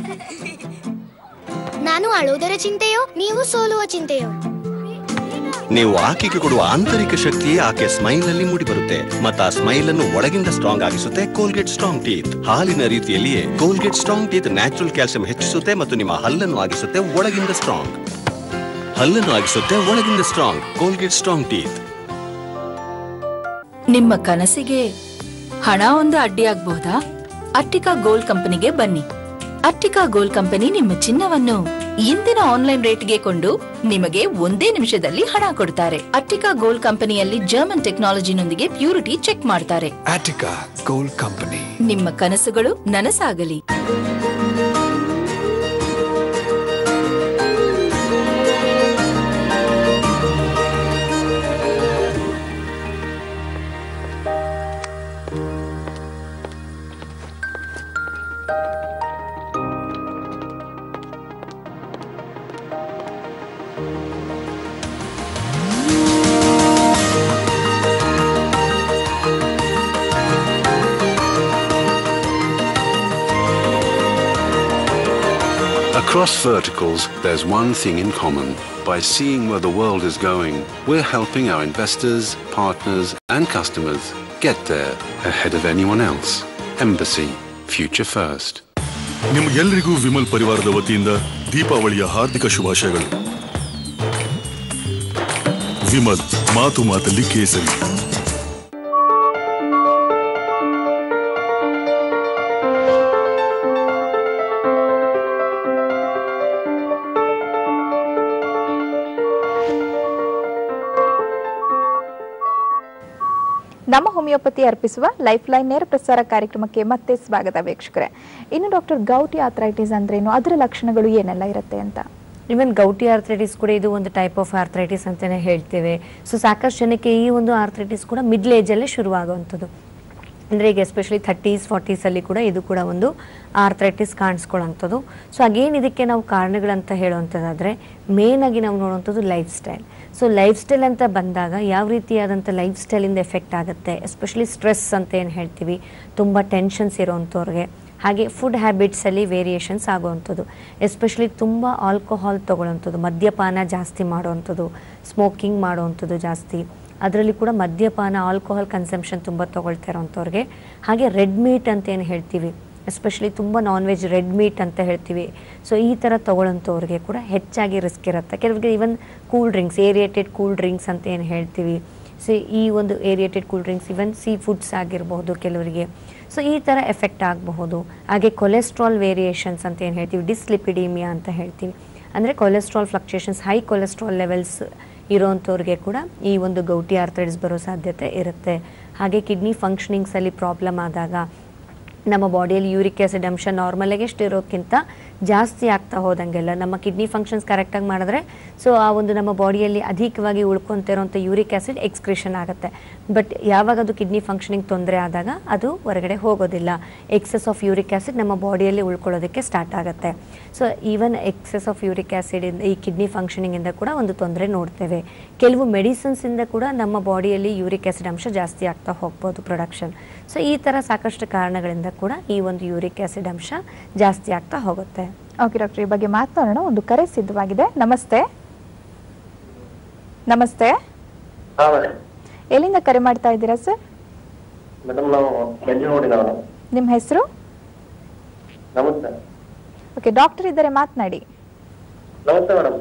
ನಾನು ಅಳುವುದರ ಚಿಂತೆಯೋ ನೀವು ಸೋಲುವ ಚಿಂತೆಯೋ ನೀವು ಆಕೆಗೆ ಕೊಡುವ ಆಂತರಿಕ ಶಕ್ತಿಯೇ ಆಕೆ ಸ್ಮೈಲ್ ಅಲ್ಲಿ ಮೂಡಿ ಬರುತ್ತೆ ಮತ್ತು ಆ ಸ್ಮೈಲ್ ಅನ್ನು ಒಳಗಿಂದ ಸ್ಟ್ರಾಂಗ್ ಆಗಿಸುತ್ತೆ ಕೋಲ್ಗೇಟ್ ಸ್ಟ್ರಾಂಗ್ ಟೀತ್ ಹಾಲಿನ ರೀತಿಯಲ್ಲಿಯೇ Colgate strong teeth natural calcium ಹೆಚ್ಚಿಸುತ್ತೆ ಮತ್ತು ನಿಮ್ಮ ಹಲ್ಲನ್ನು ಆಗಿಸುತ್ತೆ ಒಳಗಿಂದ ಸ್ಟ್ರಾಂಗ್ ಹಲ್ಲನ್ನು ಆಗಿಸುತ್ತೆ ಒಳಗಿಂದ ಸ್ಟ್ರಾಂಗ್ ಕೋಲ್ಗೇಟ್ ಸ್ಟ್ರಾಂಗ್ ಟೀತ್ ನಿಮ್ಮ ಕನಸಿಗೆ ಹಣ ಒಂದು ಅಡ್ಡಿಯಾಗಬಹುದಾ ಅಟ್ಟಿಕಾ ಗೋಲ್ಡ್ ಕಂಪನಿಗೆ ಬನ್ನಿ ಅಟ್ಟಿಕಾ ಗೋಲ್ಡ್ ಕಂಪನಿ ನಿಮ್ಮ ಚಿನ್ನವನ್ನು ಇಂದಿನ ಆನ್ಲೈನ್ ರೇಟ್ಗೆ ಕೊಂಡು ನಿಮಗೆ ಒಂದೇ ನಿಮಿಷದಲ್ಲಿ ಹಣ ಕೊಡ್ತಾರೆ ಅಟ್ಟಿಕಾ ಗೋಲ್ಡ್ ಕಂಪನಿಯಲ್ಲಿ ಜರ್ಮನ್ ಟೆಕ್ನಾಲಜಿನೊಂದಿಗೆ ಪ್ಯೂರಿಟಿ ಚೆಕ್ ಮಾಡ್ತಾರೆ Attica Gold Company. ನಿಮ್ಮ ಕನಸುಗಳು ನನಸಾಗಲಿ Across verticals, there's one thing in common. By seeing where the world is going, we're helping our investors, partners, and customers get there ahead of anyone else. Embassy, future first. ನಿಮ್ಗೆಲ್ರಿಗೂ ವಿಮಲ್ ಪರಿವಾರದ ವತಿಯಿಂದ ದೀಪಾವಳಿಯ ಹಾರ್ದಿಕ ಶುಭಾಶಯಗಳು ವಿಮಲ್ ಮಾತು ಮಾತಲ್ಲಿ ಕೇಸರಿ ನಮ್ಮ ಹೋಮಿಯೋಪತಿ ಅರ್ಪಿಸುವ ಲೈಫ್ ಲೈನ್ ನೇರ ಪ್ರಸಾರ ಕಾರ್ಯಕ್ರಮಕ್ಕೆ ಮತ್ತೆ ಸ್ವಾಗತ ವೀಕ್ಷಕರೇ ಇನ್ನು ಡಾಕ್ಟರ್ ಗೌಟಿ ಆಥ್ರೈಟಿಸ್ ಅಂದ್ರೇನು ಅದರ ಲಕ್ಷಣಗಳು ಏನೆಲ್ಲ ಇರುತ್ತೆ ಅಂತ ಇವನ್ ಗೌಟಿ ಆರ್ಥ್ರೈಟಿಸ್ ಕೂಡ ಇದು ಒಂದು ಟೈಪ್ ಆಫ್ ಆರ್ಥ್ರೈಟಿಸ್ ಅಂತಲೇ ಹೇಳ್ತೇವೆ ಸೊ ಸಾಕಷ್ಟು ಜನಕ್ಕೆ ಈ ಒಂದು ಆರ್ಥ್ರೈಟಿಸ್ ಕೂಡ ಮಿಡ್ಲ್ ಏಜಲ್ಲೇ ಶುರುವಾಗುವಂಥದ್ದು ಅಂದರೆ ಈಗ ಎಸ್ಪೆಷಲಿ ಥರ್ಟೀಸ್ ಫಾರ್ಟೀಸಲ್ಲಿ ಕೂಡ ಇದು ಕೂಡ ಒಂದು ಆರ್ಥ್ರೈಟಿಸ್ ಕಾಣಿಸ್ಕೊಳ್ಳೋಂಥದ್ದು ಸೊ ಅಗೇನ್ ಇದಕ್ಕೆ ನಾವು ಕಾರಣಗಳಂತ ಹೇಳುವಂಥದ್ದಾದರೆ ಮೇನಾಗಿ ನಾವು ನೋಡುವಂಥದ್ದು lifestyle so lifestyle ಅಂತ ಬಂದಾಗ ಯಾವ ರೀತಿಯಾದಂಥ ಲೈಫ್ ಸ್ಟೈಲಿಂದ ಎಫೆಕ್ಟ್ ಆಗುತ್ತೆ ಎಸ್ಪೆಷಲಿ ಸ್ಟ್ರೆಸ್ ಅಂತ ಏನು ಹೇಳ್ತೀವಿ ತುಂಬ ಟೆನ್ಷನ್ಸ್ ಇರೋವಂಥವ್ರಿಗೆ ಹಾಗೆ ಫುಡ್ ಹ್ಯಾಬಿಟ್ಸಲ್ಲಿ ವೇರಿಯೇಷನ್ಸ್ ಆಗುವಂಥದ್ದು ಎಸ್ಪೆಷಲಿ ತುಂಬ ಆಲ್ಕೋಹಾಲ್ ತೊಗೊಳ್ಳೋವಂಥದ್ದು ಮದ್ಯಪಾನ ಜಾಸ್ತಿ ಮಾಡುವಂಥದ್ದು ಸ್ಮೋಕಿಂಗ್ ಮಾಡುವಂಥದ್ದು ಜಾಸ್ತಿ ಅದರಲ್ಲಿ ಕೂಡ ಮದ್ಯಪಾನ ಆಲ್ಕೋಹಾಲ್ ಕನ್ಸಂಪ್ಷನ್ ತುಂಬ ತೊಗೊಳ್ತಾ ಇರೋವಂಥವ್ರಿಗೆ ಹಾಗೆ ರೆಡ್ ಮೀಟ್ ಅಂತ ಏನು ಹೇಳ್ತೀವಿ ಎಸ್ಪೆಷಲಿ ತುಂಬ ನಾನ್ ವೆಜ್ ರೆಡ್ ಮೀಟ್ ಅಂತ ಹೇಳ್ತೀವಿ ಸೊ ಈ ಥರ ತೊಗೊಳ್ಳೋಂಥವ್ರಿಗೆ ಕೂಡ ಹೆಚ್ಚಾಗಿ ರಿಸ್ಕ್ ಇರುತ್ತೆ ಕೆಲವರಿಗೆ even cool drinks aerated cool drinks ಅಂತ ಏನು ಹೇಳ್ತೀವಿ ಸೊ ಈ ಒಂದು aerated cool drinks even sea foods ಆಗಿರಬಹುದು ಕೆಲವರಿಗೆ ಸೊ ಈ ಥರ ಎಫೆಕ್ಟ್ ಆಗಬಹುದು ಹಾಗೆ ಕೊಲೆಸ್ಟ್ರಾಲ್ ವೇರಿಯೇಷನ್ಸ್ ಅಂತ ಏನು ಹೇಳ್ತೀವಿ ಡಿಸ್ಲಿಪಿಡೀಮಿಯಾ ಅಂತ ಹೇಳ್ತೀವಿ ಅಂದರೆ cholesterol fluctuations high cholesterol levels ಇರೋವಂಥವ್ರಿಗೆ ಕೂಡ ಈ ಒಂದು ಗೌಟಿ ಆರ್ಥೈಟಿಸ್ ಬರೋ ಸಾಧ್ಯತೆ ಇರುತ್ತೆ ಹಾಗೆ ಕಿಡ್ನಿ ಫಂಕ್ಷನಿಂಗ್ಸಲ್ಲಿ ಪ್ರಾಬ್ಲಮ್ ಆದಾಗ ನಮ್ಮ ಬಾಡಿಯಲ್ಲಿ ಯೂರಿಕ್ ಆ್ಯಸಿಡ್ ಅಂಶ ನಾರ್ಮಲಾಗಿ ಎಷ್ಟು ಇರೋಕ್ಕಿಂತ ಜಾಸ್ತಿ ಆಗ್ತಾ ಹೋದಂಗೆಲ್ಲ ನಮ್ಮ ಕಿಡ್ನಿ ಫಂಕ್ಷನ್ಸ್ ಕರೆಕ್ಟಾಗಿ ಮಾಡಿದ್ರೆ ಸೊ ಆ ಒಂದು ನಮ್ಮ ಬಾಡಿಯಲ್ಲಿ ಅಧಿಕವಾಗಿ ಉಳ್ಕೊತಿರೋಂಥ ಯೂರಿಕ್ ಆ್ಯಸಿಡ್ ಎಕ್ಸ್ಕ್ರಿಷನ್ ಆಗುತ್ತೆ ಬಟ್ ಯಾವಾಗ ಅದು ಕಿಡ್ನಿ ಫಂಕ್ಷನಿಂಗ್ ತೊಂದರೆ ಆದಾಗ ಅದು ಹೊರಗಡೆ ಹೋಗೋದಿಲ್ಲ ಎಕ್ಸೆಸ್ ಆಫ್ ಯೂರಿಕ್ ಆ್ಯಸಿಡ್ ನಮ್ಮ ಬಾಡಿಯಲ್ಲಿ ಉಳ್ಕೊಳ್ಳೋದಕ್ಕೆ ಸ್ಟಾರ್ಟ್ ಆಗುತ್ತೆ so even excess of uric acid ಈ ಕಿಡ್ನಿ ಫಂಕ್ಷನಿಂಗಿಂದ ಕೂಡ ಒಂದು ತೊಂದರೆ ನೋಡ್ತೇವೆ ಕೆಲವು ಮೆಡಿಸಿನ್ಸಿಂದ ಕೂಡ ನಮ್ಮ ಬಾಡಿಯಲ್ಲಿ ಯೂರಿಕ್ ಆ್ಯಸಿಡ್ ಅಂಶ ಜಾಸ್ತಿ ಆಗ್ತಾ ಹೋಗ್ಬೋದು ಪ್ರೊಡಕ್ಷನ್ ಸೊ ಈ ಥರ ಸಾಕಷ್ಟು ಕಾರಣಗಳಿಂದ ಕೂಡ ಈ ಒಂದು ಯೂರಿಕ್ ಆ್ಯಸಿಡ್ ಅಂಶ ಜಾಸ್ತಿ ಆಗ್ತಾ ಹೋಗುತ್ತೆ ಓಕೆ ಡಾಕ್ಟರ್ ಈ ಬಗ್ಗೆ ಮಾತನಾಡೋಣ ಒಂದು ಕರೆ ಸಿದ್ಧವಾಗಿದೆ ನಮಸ್ತೆ ನಮಸ್ತೆ ಹಾ ಮೇಡಮ್ ಎಲ್ಲಿಂದ ಕರೆ ಮಾಡ್ತಾ ಇದ್ದೀರಾ ಸರ್ ಮೇಡಮ್ ನಾವು ಬೆಂಗಳೂರಿನವರು ನಿಮ್ಮ ಹೆಸರು ನಮಸ್ತೆ ಓಕೆ ಡಾಕ್ಟರ್ ಇದ್ದಾರೆ ಮಾತನಾಡಿ ನಮಸ್ತೆ ಮೇಡಮ್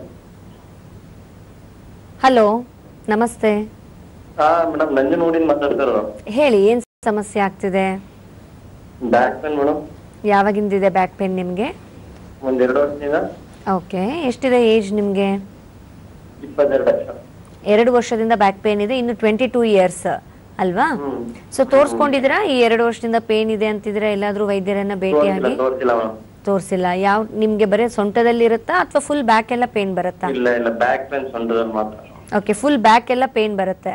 ಹಲೋ ನಮಸ್ತೆ ಹಾ ಮೇಡಮ್ ನಂಜನಗೂಡಿನ ಮಾತಾಡ್ತಾರ ಹೇಳಿ ಏನು ಸಮಸ್ಯೆ ಆಗ್ತಿದೆ ಬ್ಯಾಕ್ ಪೇನ್ ಮೇಡಮ್ ಯಾವಾಗಿಂದಿದೆ ಬ್ಯಾಕ್ ಪೇನ್ ನಿಮಗೆ ಒಂದ್ ಎರಡು ವರ್ಷದಿಂದ ಓಕೆ ಎಷ್ಟಿದೆ ಏಜ್ ನಿಮಗೆ ಇಪ್ಪತ್ತೆರಡು ವರ್ಷ ಎರಡು ವರ್ಷದಿಂದ ಬ್ಯಾಕ್ ಪೇನ್ ಇದೆ ಇನ್ನು ಟ್ವೆಂಟಿ ಟೂ ಇಯರ್ಸ್ ಅಲ್ವಾ ಸೊ ತೋರಿಸ್ಕೊಂಡಿದ್ದೀರಾ ಈ ಎರಡು ವರ್ಷದಿಂದ ಪೇನ್ ಇದೆ ಅಂತಿದ್ರೆ ಎಲ್ಲಾದ್ರೂ ವೈದ್ಯರನ್ನ ಭೇಟಿಯಾಗಿ ತೋರಿಸಿಲ್ಲ ಮೇಡಮ್ ತೋರಿಸಿಲ್ಲ ಯಾವ ನಿಮ್ಗೆ ಬರೀ ಸೊಂಟದಲ್ಲಿ ಇರುತ್ತಾ ಅಥವಾ ಫುಲ್ ಬ್ಯಾಕ್ ಎಲ್ಲ ಪೇನ್ ಬರುತ್ತಾ ಇಲ್ಲ ಇಲ್ಲ ಬ್ಯಾಕ್ ಪೇನ್ ಸೊಂಟದಲ್ಲಿ ಮಾತ್ರ ಓಕೆ ಫುಲ್ ಬ್ಯಾಕ್ ಎಲ್ಲ ಪೇನ್ ಬರುತ್ತೆ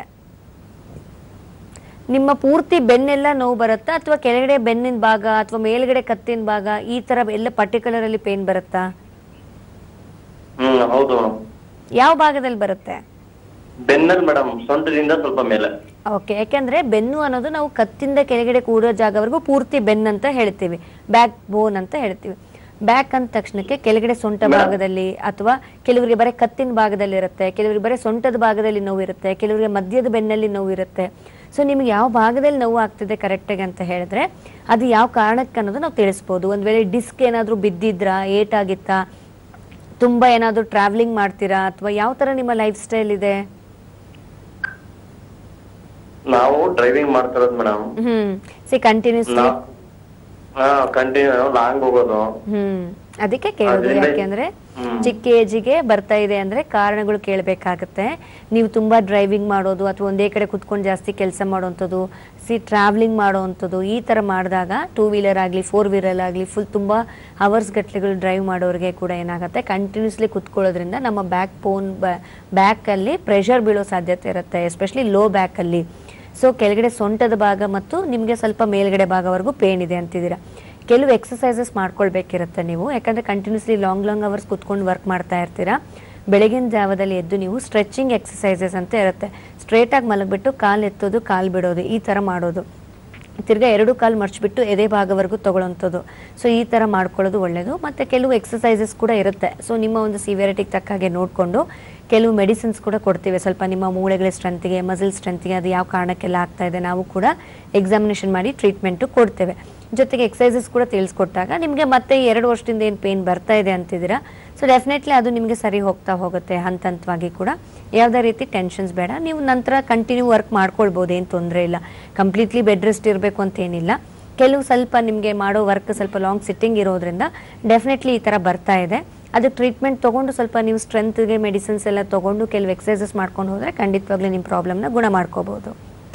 ನಿಮ್ಮ ಪೂರ್ತಿ ಬೆನ್ನೆಲ್ಲ ನೋವು ಬರುತ್ತಾ ಅಥವಾ ಕೆಳಗಡೆ ಬೆನ್ನಿನ ಭಾಗ ಅಥವಾ ಮೇಲ್ಗಡೆ ಕತ್ತಿನ ಭಾಗ ಈ ತರ ಎಲ್ಲ ಪರ್ಟಿಕ್ಯುಲರ್ ಅಲ್ಲಿ ಪೇನ್ ಬರುತ್ತಾ ಹ್ಮ್ ಹೌದು ಮೇಡಮ್ ಯಾವ ಭಾಗದಲ್ಲಿ ಬರುತ್ತೆ ಬೆನ್ನಲ್ಲಿ ಮೇಡಮ್ ಸೊಂಟದಿಂದ ಸ್ವಲ್ಪ ಮೇಲೆ ಓಕೆ ಯಾಕೆಂದ್ರೆ ಬೆನ್ನು ಅನ್ನೋದು ನಾವು ಕತ್ತಿಂದ ಕೆಳಗಡೆ ಕೂಡೋ ಜಾಗವರೆಗೂ ಪೂರ್ತಿ ಬೆನ್ನು ಅಂತ ಹೇಳ್ತೀವಿ ಬ್ಯಾಕ್ ಬೋನ್ ಅಂತ ಹೇಳ್ತೀವಿ ಬ್ಯಾಕ್ ಅಂದ ತಕ್ಷಣಕ್ಕೆ ಕೆಳಗಡೆ ಸೊಂಟ ಭಾಗದಲ್ಲಿ ಅಥವಾ ಕೆಲವರಿಗೆ ಬರೀ ಕತ್ತಿನ ಭಾಗದಲ್ಲಿ ಇರುತ್ತೆ ಕೆಲವರಿಗೆ ಬರೀ ಸೊಂಟದ ಭಾಗದಲ್ಲಿ ನೋವು ಇರುತ್ತೆ ಕೆಲವರಿಗೆ ಮಧ್ಯದ ಬೆನ್ನಲ್ಲಿ ನೋವು ಇರುತ್ತೆ ಸೊ ನಿಮ್ಗೆ ಯಾವ ಭಾಗದಲ್ಲಿ ನೋವು ಆಗ್ತಿದೆ ಕರೆಕ್ಟಾಗಿ ಅಂತ ಹೇಳಿದ್ರೆ ಅದು ಯಾವ ಕಾರಣಕ್ಕೆ ಅನ್ನೋದು ನಾವು ತಿಳಿಸ್ಬೋದು ಒಂದ್ ವೇಳೆ ಡಿಸ್ಕ್ ಏನಾದರೂ ಬಿದ್ದಿದ್ರಾ ಏಟಾಗಿತ್ತಾ ತುಂಬಾ ಏನಾದರೂ ಟ್ರಾವೆಲಿಂಗ್ ಮಾಡ್ತೀರಾ ಅಥವಾ ಯಾವ ತರ ನಿಮ್ಮ ಲೈಫ್ ಸ್ಟೈಲ್ ಇದೆ ನಾವು ಡ್ರೈವಿಂಗ್ ಮಾಡ್ತಿರೋದು ಮೇಡಮ್ ಹ್ಮ್ ಸಿ ಕಂಟಿನ್ಯೂಸ್ಲಿ ಹಾ ಕಂಟಿನ್ಯೂ ಲಾಂಗ್ ಹೋಗೋದು ಹ್ಮ್ ಅದಕ್ಕೆ ಕೇಳೋದು ಅದ್ರಿಂದ- ಯಾಕೆಂದ್ರೆ ಹ್ಮ್. ಚಿಕ್ಕ ಏಜಿಗೆ ಬರ್ತಾ ಇದೆ ಅಂದ್ರೆ ಕಾರಣಗಳು ಕೇಳಬೇಕಾಗತ್ತೆ ನೀವು ತುಂಬಾ ಡ್ರೈವಿಂಗ್ ಮಾಡೋದು ಅಥವಾ ಒಂದೇ ಕಡೆ ಕುತ್ಕೊಂಡು ಜಾಸ್ತಿ ಕೆಲಸ ಮಾಡುವಂಥದ್ದು ಸಿ ಟ್ರಾವೆಲಿಂಗ್ ಮಾಡುವಂಥದ್ದು ಈ ತರ ಮಾಡಿದಾಗ ಟೂ ವೀಲರ್ ಆಗಲಿ ಫೋರ್ ವೀಲರ್ ಆಗಲಿ ಫುಲ್ ತುಂಬಾ ಅವರ್ಸ್ ಗಟ್ಟಲೆಗಳು ಡ್ರೈವ್ ಮಾಡೋರಿಗೆ ಕೂಡ ಏನಾಗುತ್ತೆ ಕಂಟಿನ್ಯೂಸ್ಲಿ ಕುತ್ಕೊಳ್ಳೋದ್ರಿಂದ ನಮ್ಮ ಬ್ಯಾಕ್ ಬೋನ್ ಬ್ಯಾಕ್ ಅಲ್ಲಿ ಪ್ರೆಷರ್ ಬೀಳೋ ಸಾಧ್ಯತೆ ಇರುತ್ತೆ ಎಸ್ಪೆಷಲಿ ಲೋ ಬ್ಯಾಕ್ ಅಲ್ಲಿ ಸೊ ಕೆಳಗಡೆ ಸೊಂಟದ ಭಾಗ ಮತ್ತು ನಿಮಗೆ ಸ್ವಲ್ಪ ಮೇಲ್ಗಡೆ ಭಾಗವರೆಗೂ ಪೇನ್ ಇದೆ ಅಂತಿದ್ದೀರಾ ಕೆಲವು ಎಕ್ಸಸೈಸಸ್ ಮಾಡ್ಕೊಳ್ಬೇಕಿರುತ್ತೆ ನೀವು ಯಾಕಂದ್ರೆ ಕಂಟಿನ್ಯೂಸ್ಲಿ ಲಾಂಗ್ ಲಾಂಗ್ ಅವರ್ಸ್ ಕುತ್ಕೊಂಡು ವರ್ಕ್ ಮಾಡ್ತಾ ಇರ್ತೀರಾ ಬೆಳಗಿನ ಜಾವದಲ್ಲಿ ಎದ್ದು ನೀವು ಸ್ಟ್ರೆಚಿಂಗ್ ಎಕ್ಸಸೈಸಸ್ ಅಂತ ಇರುತ್ತೆ ಸ್ಟ್ರೇಟಾಗಿ ಮಲಗಿಬಿಟ್ಟು ಕಾಲು ಎತ್ತೋದು ಕಾಲು ಬಿಡೋದು ಈ ಥರ ಮಾಡೋದು ತಿರ್ಗಾ ಎರಡು ಕಾಲು ಮರ್ಚ್ಬಿಟ್ಟು ಎದೆ ಭಾಗವರೆಗೂ ತಗೊಳ್ಳೋಂಥದ್ದು ಸೊ ಈ ಥರ ಮಾಡ್ಕೊಳ್ಳೋದು ಒಳ್ಳೆಯದು ಮತ್ತು ಕೆಲವು ಎಕ್ಸಸೈಸಸ್ ಕೂಡ ಇರುತ್ತೆ ಸೊ ನಿಮ್ಮ ಒಂದು ಸಿವಿಯರಿಟಿಗೆ ತಕ್ಕ ಹಾಗೆ ನೋಡಿಕೊಂಡು ಕೆಲವು ಮೆಡಿಸಿನ್ಸ್ ಕೂಡ ಕೊಡ್ತೀವಿ ಸ್ವಲ್ಪ ನಿಮ್ಮ ಮೂಳೆಗಳ ಸ್ಟ್ರೆಂತ್ಗೆ ಮಸಿಲ್ ಸ್ಟ್ರೆಂತ್ಗೆ ಅದು ಯಾವ ಕಾರಣಕ್ಕೆಲ್ಲ ಆಗ್ತಾ ಇದೆ ನಾವು ಕೂಡ ಎಕ್ಸಾಮಿನೇಷನ್ ಮಾಡಿ ಟ್ರೀಟ್ಮೆಂಟು ಕೊಡ್ತೇವೆ ಜೊತೆಗೆ ಎಕ್ಸಸೈಸಸ್ ಕೂಡ ತಿಳಿಸ್ಕೊಟ್ಟಾಗ ನಿಮಗೆ ಮತ್ತೆ ಎರಡು ವರ್ಷದಿಂದ ಏನು ಪೇನ್ ಬರ್ತಾ ಇದೆ ಅಂತಿದ್ದೀರಾ ಸೊ ಡೆಫಿನೆಟ್ಲಿ ಅದು ನಿಮಗೆ ಸರಿ ಹೋಗ್ತಾ ಹೋಗುತ್ತೆ ಹಂತ ಹಂತವಾಗಿ ಕೂಡ ಯಾವುದೇ ರೀತಿ ಟೆನ್ಷನ್ಸ್ ಬೇಡ ನೀವು ನಂತರ ಕಂಟಿನ್ಯೂ ವರ್ಕ್ ಮಾಡ್ಕೊಳ್ಬೋದು ಏನು ತೊಂದರೆ ಇಲ್ಲ ಕಂಪ್ಲೀಟ್ಲಿ ಬೆಡ್ ರೆಸ್ಟ್ ಇರಬೇಕು ಅಂತ ಏನಿಲ್ಲ ಕೆಲವು ಸ್ವಲ್ಪ ನಿಮಗೆ ಮಾಡೋ ವರ್ಕ್ ಸ್ವಲ್ಪ ಲಾಂಗ್ ಸಿಟ್ಟಿಂಗ್ ಇರೋದ್ರಿಂದ ಡೆಫಿನೆಟ್ಲಿ ಈ ಥರ ಬರ್ತಾ ಇದೆ ಅದು ಟ್ರೀಟ್ಮೆಂಟ್ ತೊಗೊಂಡು ಸ್ವಲ್ಪ ನೀವು ಸ್ಟ್ರೆಂತ್ಗೆ ಮೆಡಿಸಿನ್ಸ್ ಎಲ್ಲ ತೊಗೊಂಡು ಕೆಲವು ಎಕ್ಸಸೈಸಸ್ ಮಾಡ್ಕೊಂಡು ಹೋದರೆ ಖಂಡಿತವಾಗ್ಲೂ ನಿಮ್ಮ ಪ್ರಾಬ್ಲಮ್ನ ಗುಣ ಮಾಡ್ಕೋಬೋದು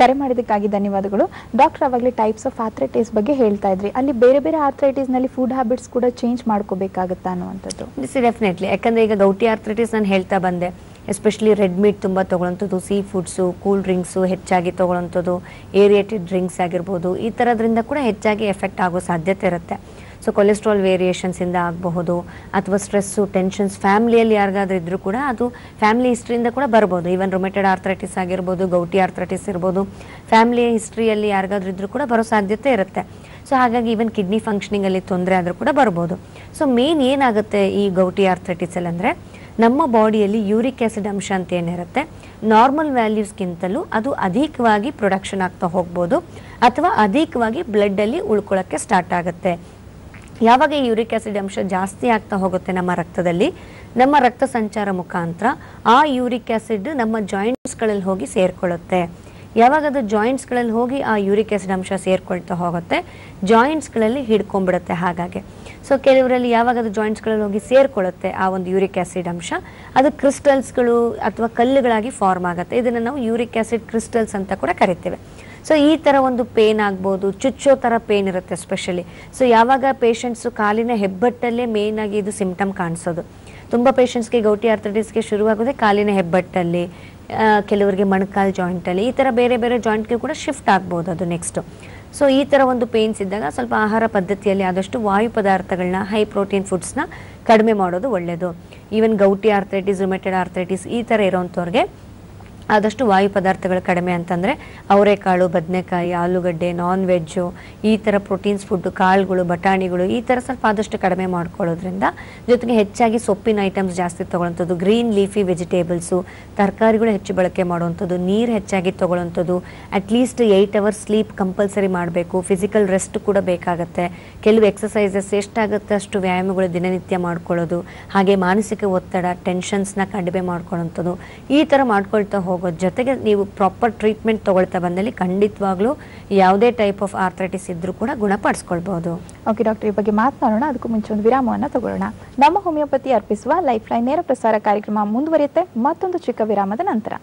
ಕರೆ ಮಾಡಿದ್ದಕ್ಕಾಗಿ ಧನ್ಯವಾದಗಳು ಡಾಕ್ಟರ್ ಅವಾಗಲೇ ಟೈಪ್ಸ್ ಆಫ್ ಆರ್ಥ್ರೈಟಿಸ್ ಬಗ್ಗೆ ಹೇಳ್ತಾ ಇದ್ರಿ ಅಲ್ಲಿ ಬೇರೆ ಬೇರೆ ಆರ್ಥ್ರೈಟಿಸ್ ನಲ್ಲಿ ಫುಡ್ ಹ್ಯಾಬಿಟ್ಸ್ ಕೂಡ ಚೇಂಜ್ ಮಾಡ್ಕೋಬೇಕಾಗುತ್ತಾ ಅನ್ನುವಂಥದ್ದು ಡೆಫಿನೆಟ್ಲಿ ಯಾಕಂದ್ರೆ ಈಗ ಗೌಟಿ ಆರ್ಥ್ರೈಟಿಸ್ ನಾನು ಹೇಳ್ತಾ ಬಂದೆ ಎಸ್ಪೆಷಲಿ ರೆಡ್ ಮೀಟ್ ತುಂಬ ತೊಗೊಳ್ಳೋಂಥದ್ದು ಸೀ ಫುಡ್ಸು ಕೂಲ್ ಡ್ರಿಂಕ್ಸು ಹೆಚ್ಚಾಗಿ ತೊಗೊಳ್ಳೋಂಥದ್ದು ಏರಿಯೇಟೆಡ್ ಡ್ರಿಂಕ್ಸ್ ಆಗಿರ್ಬೋದು ಈ ಥರದ್ರಿಂದ ಕೂಡ ಹೆಚ್ಚಾಗಿ ಎಫೆಕ್ಟ್ ಆಗೋ ಸಾಧ್ಯತೆ ಇರುತ್ತೆ ಸೊ ಕೊಲೆಸ್ಟ್ರಾಲ್ ವೇರಿಯೇಷನ್ಸಿಂದ ಆಗಬಹುದು ಅಥವಾ ಸ್ಟ್ರೆಸ್ಸು ಟೆನ್ಷನ್ಸ್ ಫ್ಯಾಮಿಲಿಯಲ್ಲಿ ಯಾರಿಗಾದ್ರೂ ಇದ್ರೂ ಕೂಡ ಅದು ಫ್ಯಾಮಿಲಿ ಹಿಸ್ಟ್ರಿಯಿಂದ ಕೂಡ ಬರ್ಬೋದು ಈವನ್ ರೊಮೆಟೆಡ್ ಆರ್ಥ್ರೈಟಿಸ್ ಆಗಿರ್ಬೋದು ಗೌಟಿ ಆರ್ಥ್ರೈಟಿಸ್ ಇರ್ಬೋದು ಫ್ಯಾಮಿಲಿ ಹಿಸ್ಟ್ರಿಯಲ್ಲಿ ಯಾರಿಗಾದ್ರೂ ಇದ್ರೂ ಕೂಡ ಬರೋ ಸಾಧ್ಯತೆ ಇರುತ್ತೆ ಸೊ ಹಾಗಾಗಿ ಈವನ್ ಕಿಡ್ನಿ ಫಂಕ್ಷನಿಂಗಲ್ಲಿ ತೊಂದರೆ ಆದರೂ ಕೂಡ ಬರ್ಬೋದು ಸೊ ಮೇನ್ ಏನಾಗುತ್ತೆ ಈ ಗೌಟಿ ಆರ್ಥ್ರೈಟಿಸಲ್ಲಿ ಅಂದರೆ ನಮ್ಮ ಬಾಡಿಯಲ್ಲಿ ಯೂರಿಕ್ ಆ್ಯಸಿಡ್ ಅಂಶ ಅಂತ ಏನಿರುತ್ತೆ ನಾರ್ಮಲ್ ವ್ಯಾಲ್ಯೂಸ್ಗಿಂತಲೂ ಅದು ಅಧಿಕವಾಗಿ ಪ್ರೊಡಕ್ಷನ್ ಆಗ್ತಾ ಹೋಗ್ಬೋದು ಅಥವಾ ಅಧಿಕವಾಗಿ ಬ್ಲಡ್ಡಲ್ಲಿ ಉಳ್ಕೊಳ್ಳೋಕ್ಕೆ ಸ್ಟಾರ್ಟ್ ಆಗುತ್ತೆ ಯಾವಾಗ ಈ ಯೂರಿಕ್ ಆಸಿಡ್ ಅಂಶ ಜಾಸ್ತಿ ಆಗ್ತಾ ಹೋಗುತ್ತೆ ನಮ್ಮ ರಕ್ತದಲ್ಲಿ ನಮ್ಮ ರಕ್ತ ಸಂಚಾರ ಮುಖಾಂತರ ಆ ಯೂರಿಕ್ ಆಸಿಡ್ ನಮ್ಮ ಜಾಯಿಂಟ್ಸ್ಗಳಲ್ಲಿ ಹೋಗಿ ಸೇರ್ಕೊಳ್ಳುತ್ತೆ ಯಾವಾಗ ಅದು ಜಾಯಿಂಟ್ಸ್ಗಳಲ್ಲಿ ಹೋಗಿ ಆ ಯೂರಿಕ್ ಆಸಿಡ್ ಅಂಶ ಸೇರ್ಕೊಳ್ತಾ ಹೋಗುತ್ತೆ ಜಾಯಿಂಟ್ಸ್ಗಳಲ್ಲಿ ಹಿಡ್ಕೊಂಡ್ಬಿಡುತ್ತೆ ಹಾಗಾಗಿ ಸೊ ಕೆಲವರಲ್ಲಿ ಯಾವಾಗ ಅದು ಜಾಯಿಂಟ್ಸ್ಗಳಲ್ಲಿ ಹೋಗಿ ಸೇರ್ಕೊಳ್ಳುತ್ತೆ ಆ ಒಂದು ಯೂರಿಕ್ ಆಸಿಡ್ ಅಂಶ ಅದು ಕ್ರಿಸ್ಟಲ್ಸ್ಗಳು ಅಥವಾ ಕಲ್ಲುಗಳಾಗಿ ಫಾರ್ಮ್ ಆಗುತ್ತೆ ಇದನ್ನು ನಾವು ಯೂರಿಕ್ ಆಸಿಡ್ ಕ್ರಿಸ್ಟಲ್ಸ್ ಅಂತ ಕೂಡ ಕರಿತೇವೆ ಸೊ ಈ ಥರ ಒಂದು ಪೇನ್ ಆಗ್ಬೋದು ಚುಚ್ಚೋ ಥರ ಪೇನ್ ಇರುತ್ತೆ ಸ್ಪೆಷಲಿ ಸೊ ಯಾವಾಗ ಪೇಷಂಟ್ಸು ಕಾಲಿನ ಹೆಬ್ಬಟ್ಟಲ್ಲೇ ಮೇನ್ ಆಗಿ ಇದು ಸಿಂಪ್ಟಮ್ ಕಾಣಿಸೋದು ತುಂಬ ಪೇಷಂಟ್ಸ್ಗೆ ಗೌಟಿ ಆರ್ಥರೈಟಿಸ್ಗೆ ಶುರುವಾಗೋದೇ ಕಾಲಿನ ಹೆಬ್ಬಟ್ಟಲ್ಲಿ ಆ, ಕೆಲವರಿಗೆ ಮೊಣಕಾಲು ಜಾಯಿಂಟಲ್ಲಿ ಈ ಥರ ಬೇರೆ ಬೇರೆ ಜಾಯಿಂಟ್ಗೆ ಕೂಡ ಶಿಫ್ಟ್ ಆಗ್ಬೋದು ಅದು ನೆಕ್ಸ್ಟು ಸೊ ಈ ಥರ ಒಂದು ಪೇನ್ಸ್ ಇದ್ದಾಗ ಸ್ವಲ್ಪ ಆಹಾರ ಪದ್ಧತಿಯಲ್ಲಿ ಆದಷ್ಟು ವಾಯು ಪದಾರ್ಥಗಳನ್ನ ಹೈ ಪ್ರೋಟೀನ್ ಫುಡ್ಸ್ನ ಕಡಿಮೆ ಮಾಡೋದು ಒಳ್ಳೆಯದು even gouty arthritis rheumatoid arthritis ಈ ಥರ ಇರೋಂಥವ್ರಿಗೆ ಆದಷ್ಟು ವಾಯು ಪದಾರ್ಥಗಳು ಕಡಿಮೆ ಅಂತಂದರೆ ಅವರೆಕಾಳು ಬದನೆಕಾಯಿ ಆಲೂಗಡ್ಡೆ ನಾನ್ ವೆಜ್ಜು ಈ ಥರ ಪ್ರೋಟೀನ್ಸ್ ಫುಡ್ಡು ಕಾಳುಗಳು ಬಟಾಣಿಗಳು ಈ ಥರ ಸ್ವಲ್ಪ ಆದಷ್ಟು ಕಡಿಮೆ ಮಾಡ್ಕೊಳ್ಳೋದ್ರಿಂದ ಜೊತೆಗೆ ಹೆಚ್ಚಾಗಿ ಸೊಪ್ಪಿನ ಐಟಮ್ಸ್ ಜಾಸ್ತಿ ತೊಗೊಳ್ಳೋಂಥದ್ದು ಗ್ರೀನ್ ಲೀಫಿ ವೆಜಿಟೇಬಲ್ಸು ತರಕಾರಿಗಳು ಹೆಚ್ಚು ಬಳಕೆ ಮಾಡುವಂಥದ್ದು ನೀರು ಹೆಚ್ಚಾಗಿ ತೊಗೊಳ್ಳೋಂಥದ್ದು at least eight hours sleep compulsory ಮಾಡಬೇಕು ಫಿಸಿಕಲ್ ರೆಸ್ಟ್ ಕೂಡ ಬೇಕಾಗುತ್ತೆ ಕೆಲವು ಎಕ್ಸಸೈಸಸ್ ಎಷ್ಟಾಗುತ್ತೆ ಅಷ್ಟು ವ್ಯಾಯಾಮಗಳು ದಿನನಿತ್ಯ ಮಾಡ್ಕೊಳ್ಳೋದು ಹಾಗೆ ಮಾನಸಿಕ ಒತ್ತಡ ಟೆನ್ಷನ್ಸ್ನ ಕಡಿಮೆ ಮಾಡ್ಕೊಳ್ಳೋಂಥದ್ದು ಈ ಥರ ಮಾಡ್ಕೊಳ್ತಾ ಹೋಗೋದ್ರ ಜೊತೆಗೆ ನೀವು ಪ್ರಾಪರ್ ಟ್ರೀಟ್ಮೆಂಟ್ ತೊಗೊಳ್ತಾ ಬಂದಲ್ಲಿ ಖಂಡಿತವಾಗ್ಲೂ ಯಾವುದೇ ಟೈಪ್ ಆಫ್ ಆರ್ಥ್ರೈಟಿಸ್ ಇದ್ರೂ ಕೂಡ ಗುಣಪಡಿಸ್ಕೊಳ್ಬೋದು ಓಕೆ ಡಾಕ್ಟರ್ ಈ ಬಗ್ಗೆ ಮಾತನಾಡೋಣ ಅದಕ್ಕೂ ಮುಂಚೆ ಒಂದು ವಿರಾಮವನ್ನು ತಗೊಳ್ಳೋಣ ನಮ್ಮ ಹೋಮಿಯೋಪತಿ ಅರ್ಪಿಸುವ ಲೈಫ್ ಲೈನ್ ನೇರ ಪ್ರಸಾರ ಕಾರ್ಯಕ್ರಮ ಮುಂದುವರಿಯುತ್ತೆ ಮತ್ತೊಂದು ಚಿಕ್ಕ ವಿರಾಮದ ನಂತರ